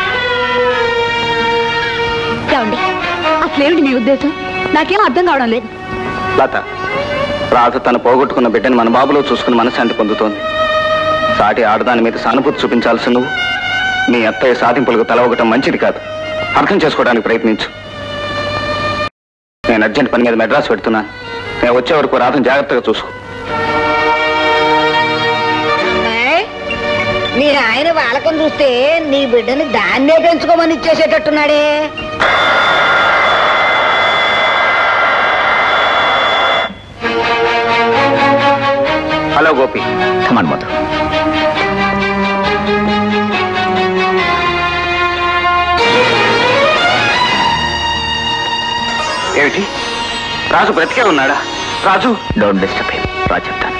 ఏమండి అసలేమిటి మీ ఉద్దేశం నాకేం అర్థం కావడం లేదు లత రాజు తను పోగొట్టుకున్న బిడ్డని మన బాబులో చూసుకుని మనశ్శాంతి పొందుతోంది సాటి ఆడదాని మీద సానుభూతి చూపించాల్సి నువ్వు నీ అత్తయ్య సాధింపులకు తలవగటం మంచిది కాదు అర్థం చేసుకోవడానికి ప్రయత్నించు నేను అర్జెంట్ పని మీద మెడ్రాస్ పెడుతున్నాను నేను వచ్చే వరకు రాధను జాగ్రత్తగా చూసుకో అమ్మాయి, మీ ఆయన వాళ్ళకం చూస్తే నీ బిడ్డని దాన్నే పెంచుకోమని ఇచ్చేసేటట్టున్నాడే హలో గోపి కమాన్ మధు ఏమిటి రాజు బ్రతికే ఉన్నాడా రాజు డోంట్ డిస్టర్బ్ హిమ్ రా చెప్తాను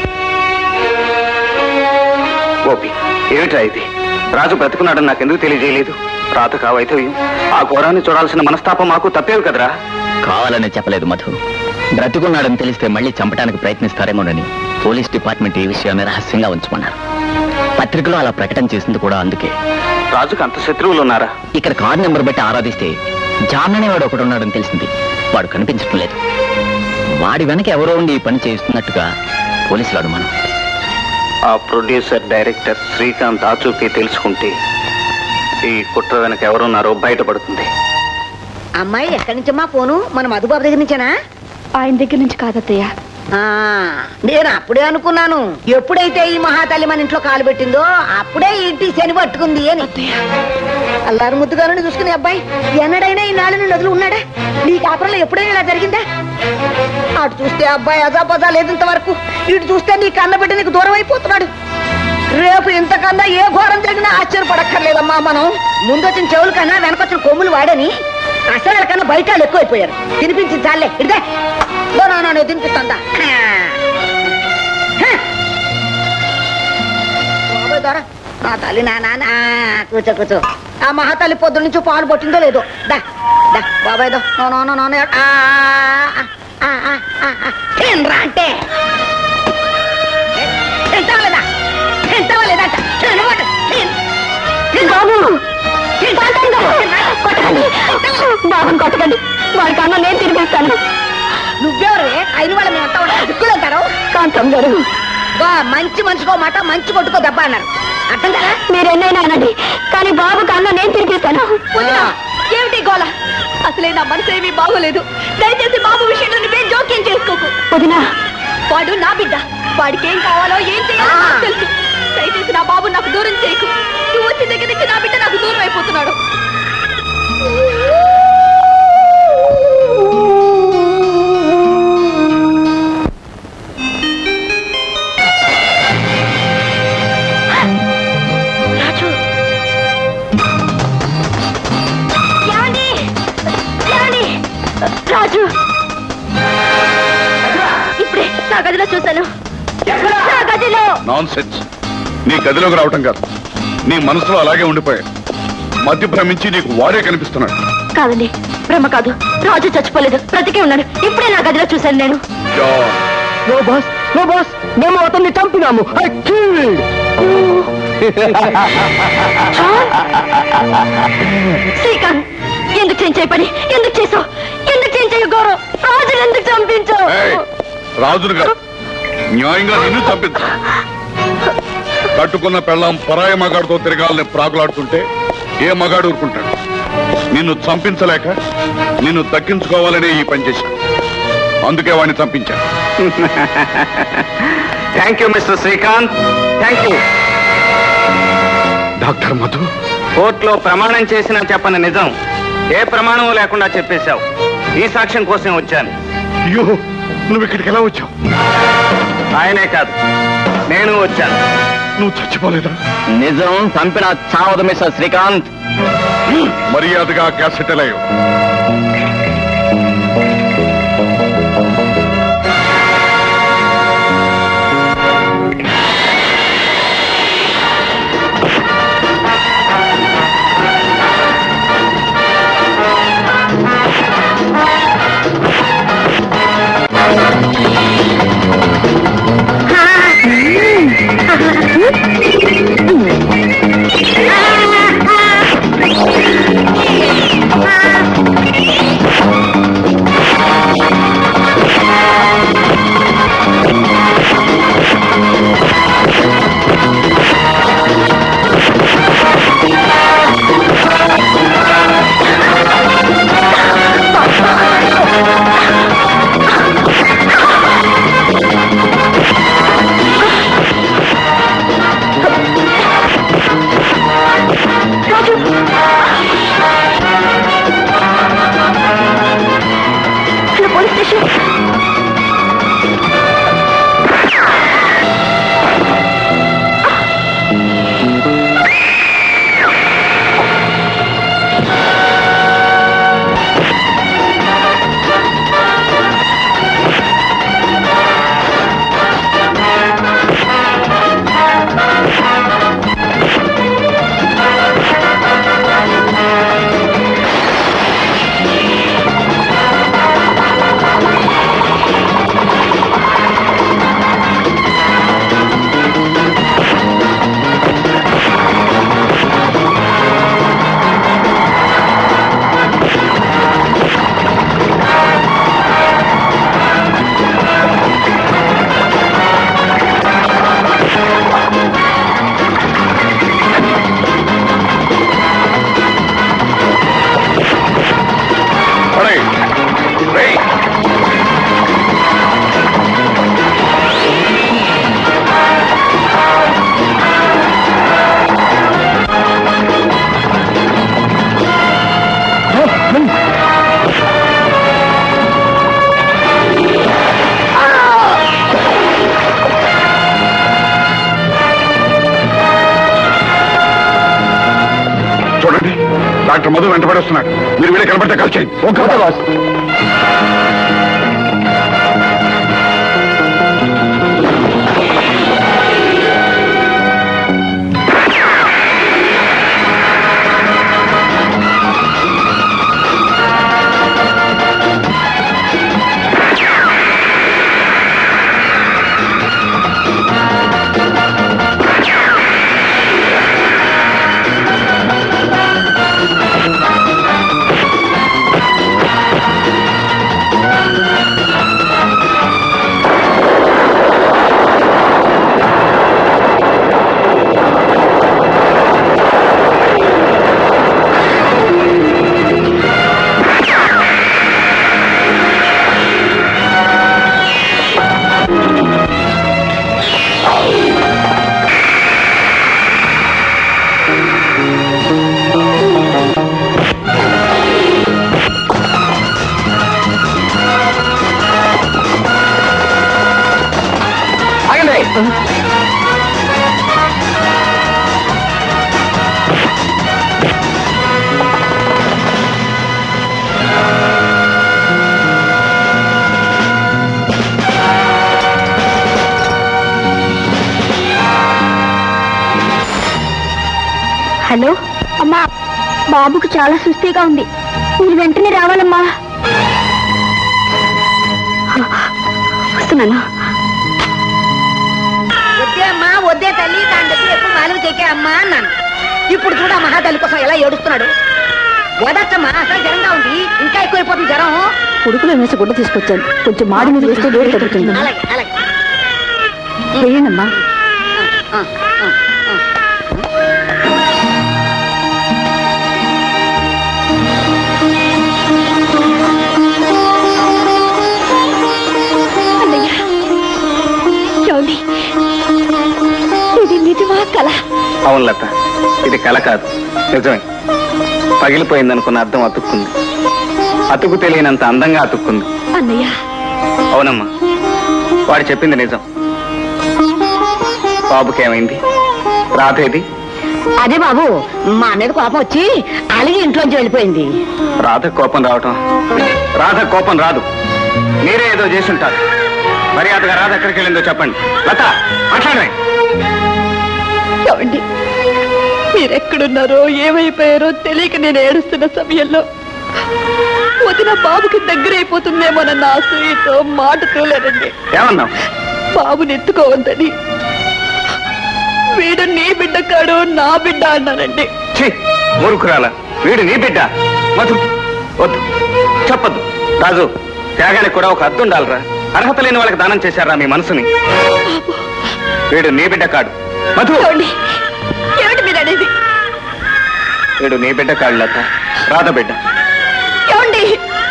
గోపి ఏమిటా ఇది రాజు బ్రతుకున్నాడని నాకెందుకు తెలియజేయలేదు రాత కావైతే ఆ ఘోరాన్ని చూడాల్సిన మనస్తాపం మాకు తప్పేవి కదరా కావాలని చెప్పలేదు మధు బ్రతికున్నాడని తెలిస్తే మళ్ళీ చంపడానికి ప్రయత్నిస్తారేమోనని పోలీస్ డిపార్ట్మెంట్ ఈ విషయాన్ని రహస్యంగా ఉంచమన్నారు పత్రికలో అలా ప్రకటన చేసింది కూడా అందుకే రాజుకు అంత శత్రువులు ఉన్నారా ఇక్కడ కార్ నెంబర్ బట్టి ఆరాధిస్తే జాన్ అనేవాడు ఒకడు ఉన్నాడని తెలిసింది వాడు కనిపించడం లేదు వాడి వెనక ఎవరో ఉండి ఈ పని చేస్తున్నట్టుగా పోలీసులు అనుమానం ఆ ప్రొడ్యూసర్ డైరెక్టర్ శ్రీకాంత్ ఆచూకీ తెలుసుకుంటే ఈ కుట్ర వెనక ఎవరున్నారో బయటపడుతుంది అమ్మాయి ఎక్కడి నుంచమ్మా ఫోను మన మధుబాబు దగ్గర నుంచేనా ఆయన దగ్గర నుంచి కాదత్తయ్య ఆ, నేను అప్పుడే అనుకున్నాను ఎప్పుడైతే ఈ మహాతల్లి మన ఇంట్లో కాలు పెట్టిందో అప్పుడే ఈ ఇంటి శని పట్టుకుంది అని అల్లారు ముద్దుగాను చూసుకునే అబ్బాయి ఎన్నడైనా ఈ నాలుగు నుండి వదిలి ఉన్నాడా నీ కాపురంలో ఎప్పుడైనా ఇలా జరిగిందా అటు చూస్తే అబ్బాయి అజాపజా లేదు ఇంతవరకు ఇటు చూస్తే నీ కన్న బిడ్డ నీకు దూరం అయిపోతున్నాడు రేపు ఇంతకన్నా ఏ ఘోరం జరిగినా ఆశ్చర్యపడక్కర్లేదమ్మా మనం ముందొచ్చిన చెవుల కన్నా వెనకొచ్చిన కొమ్ములు వాడని అసలు కన్నా బయట వాళ్ళు ఎక్కువైపోయారు తినిపించి చాలే ఇదే నేను తినిపిస్తుందా బాబోయ్ దొర, నా తల్లి నా నాన్న ఆ, కూర్చో కూర్చో ఆ మహాతల్లి పొద్దు నుంచి పాలు పట్టిందో లేదో దా దా బాబాయ్ దో no no no no no. ఆ, ఆ, ఆ, ఆ, ఆ. తినరా అంటే తింటావా లేదా తింటావా లేదా అంట. తినమాట. తిన్. తిన్. బాబు కొట్టండి బాబుని కొట్టండి అమ్మగారు గా మంచి మనిషికో మాట మంచి కొట్టుకో దెబ్బ అన్నారు అర్థం కదా మీరు ఎన్నైనా అనండి కానీ బాబుకి అన్న నేను తినిపిస్తాను ఏమిటి గోల అసలే నా మనసు ఏమీ బాగోలేదు దయచేసి బాబు విషయంలో నువ్వే జోక్యం చేసుకోకు వదినా వాడు నా బిడ్డ వాడికి ఏం కావాలో ఏం చేయాలో నాకు తెలుసు దయచేసి నా బాబు నాకు దూరం చేయకు నువ్వు వచ్చిన దగ్గర నుంచి నా బిడ్డ నాకు దూరం అయిపోతున్నాడు రాజు ఏమండి ఏమండి రాజు ఇప్పుడే నా గదిలో చూశాను నా గదిలో నాన్ సెన్స్ నీ గదిలోకి రావటం కాదు నీ మనసులో అలాగే ఉండిపోయాడు మధ్య భ్రమించి నీకు వాడే కనిపిస్తున్నాడు కాదండి బ్రహ్మ కాదు రాజు చచ్చిపోలేదు బ్రతికే ఉన్నాడు ఇప్పుడే నా గదిలో చూశాను నేను John no boss no boss మేము అతన్ని చంపినాము I killed. శ్రీకాంత్ ఎందుకు చేయించాయి పని ఎందుకు చేసావు ఎందుకు చేయించావు గౌరవ్ రాజుని ఎందుకు చంపించావు ఏయ్, రాజును కాదు న్యాయంగా నిన్ను చంపించు కట్టుకున్న పెళ్ళాం పరాయి మగాడితో తిరగాలని ప్రాకులాడుతుంటే ఏ మగాడు ఊరుకుంటాడు నిన్ను చంపించలేక నిన్ను దక్కించుకోవాలనే ఈ పని చేశాను అందుకే వాడిని చంపించాను thank you mister Srikanth thank you doctor Madhu కోర్టులో ప్రమాణం చేసిన చెప్పని నిజం ఏ ప్రమాణం లేకుండా చెప్పేశావు ఈ సాక్ష్యం కోసం వచ్చాను అయ్యో నువ్వు ఇక్కడికి ఎలా వచ్చావు ఆయనే కాదు నేను వచ్చాను నువ్వు చచ్చిపోలేదా నిజం చంపిన చావదు మిస్టర్ శ్రీకాంత్ మర్యాదగా క్యాసెట్ అయ్యో హలో పోలీస్ స్టేషన్ పడేయ్. రేయ్. చూడండి డాక్టర్ మధు వెంటబడి వస్తున్నాడు మీరు వీళ్ళే కనబడితే కాల్ చేయండి ఓకే బాస్ బాబుకు చాలా సుస్థిగా ఉంది మీరు వెంటనే రావాలమ్మా వస్తున్నాను వద్దే అమ్మా వద్దే తల్లి దాని దగ్గర ఎప్పుడు నాలుగు చెక్కే అమ్మా అన్నాను ఇప్పుడు చూడ మహాతల్లి కోసం ఎలా ఏడుస్తున్నాడు వదచ్చమ్మా అసలు జ్వరంగా ఉంది ఇంకా ఎక్కువైపోతుంది జ్వరం ఉడుకులో వేసి గుడ్డ తీసుకొచ్చాను కొంచెం మాడి మీద వేస్తే వేడి తగ్గుతుంది అలాగే అలాగే వేయండమ్మా అన్నయ్య ఏమండి ఇది నిజమా కళ అవును లత ఇది కల కాదు నిజమే పగిలిపోయిందనుకున్న అర్థం అతుక్కుంది అతుకు తెలియనంత అందంగా అతుక్కుంది అన్నయ్య అవునమ్మా వాడు చెప్పింది నిజం బాబుకేమైంది రాధేది అదే బాబు మా మీద కోపం వచ్చి అలిగి ఇంట్లోంచి వెళ్ళిపోయింది రాధ కోపం రావటం రాధ కోపం రాదు మీరే ఏదో చేసి ఉంటారు మర్యాదగా రాధ ఎక్కడికి వెళ్ళిందో చెప్పండి లత మాట్లాడమే ఏమండి మీరెక్కడున్నారో ఏమైపోయారో తెలియక నేను ఏడుస్తున్న సమయంలో వదిన బాబుకి దగ్గరైపోతుందేమోనన్న అసూయతో మాట తోలేరండి ఏమన్నావు బాబుని ఎత్తుకోవద్దని వీడు నీ బిడ్డ కాడు నా బిడ్డ అన్నానండి ఛీ మూర్ఖురాల వీడు నీ బిడ్డ మధు వద్దు చెప్పొద్దు రాజు త్యాగానికి కూడా ఒక అద్దు ఉండాలిరా అర్హత లేని వాళ్ళకి దానం చేశారా మీ మనసుని వీడు నీ బిడ్డ కాడు మధు ఏమిటి మీరు అనేది వీడు నీ బిడ్డ కాడు లత రాధ బిడ్డ ఏమండి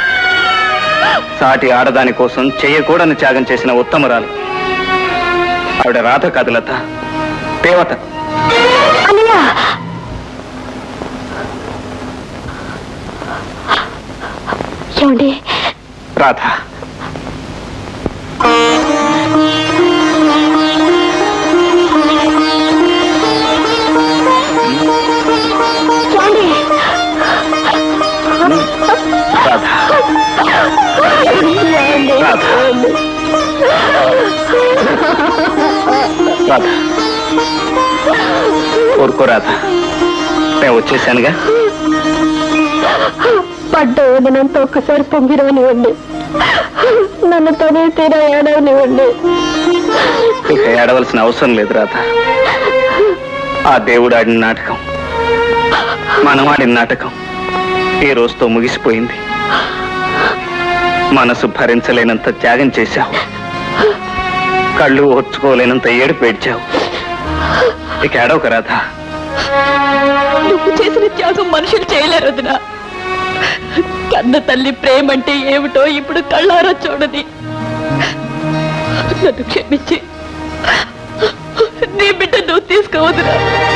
సాటి ఆడదాని కోసం చెయ్యకూడని త్యాగం చేసిన ఉత్తమరాలు ఆవిడ రాధ కాదు లత దేవత అన్నయ్య ఏమండి రాధ ఏమండి రాధ రాధ రాధ ఊరుకో రాధ నేను వచ్చేసానుగా పడ్డ వదనంత ఒక్కసారి పొంగిరవనివ్వండి నన్ను తనే తీరా ఏడవనివ్వండి ఇక ఏడవలసిన అవసరం లేదు రాధ ఆ దేవుడు ఆడిన నాటకం మనం ఆడిన నాటకం ఈ రోజుతో ముగిసిపోయింది మనసు భరించలేనంత త్యాగం చేశావు కళ్ళు ఓర్చుకోలేనంత ఏడు పేడ్చావు ఇక ఏడవక రాధ నువ్వు చేసిన త్యాగం మనుషులు చేయలేరు వదినా కన్న తల్లి ప్రేమ అంటే ఏమిటో ఇప్పుడు కళ్ళారా చూడని నన్ను క్షమించి నీ బిడ్డ నువ్వు తీసుకోవద్దురా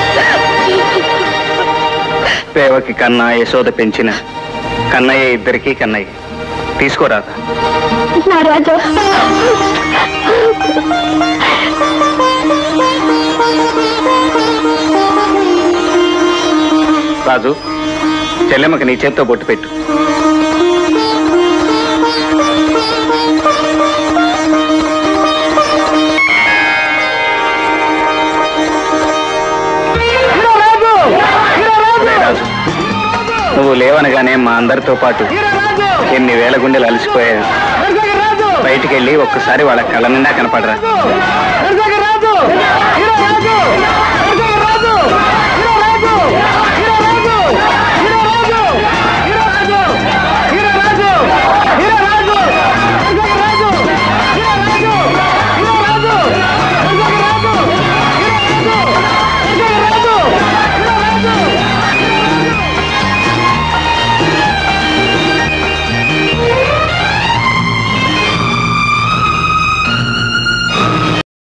దేవకి కన్నా యశోద పెంచిన కన్నయ్య ఇద్దరికి కన్నయ్య తీసుకోరాదా నా రాజా రాజు చెల్లెమ్మకి నీ చేత్తో బొట్టు పెట్టు ఒరే రాజు నువ్వు లేవనగానే మా అందరితో పాటు ఎన్ని వేల గుండెలు అలసిపోయాయి బయటికి వెళ్ళి ఒక్కసారి వాళ్ళ కళ్ళ నిండా కనపడరా రాజు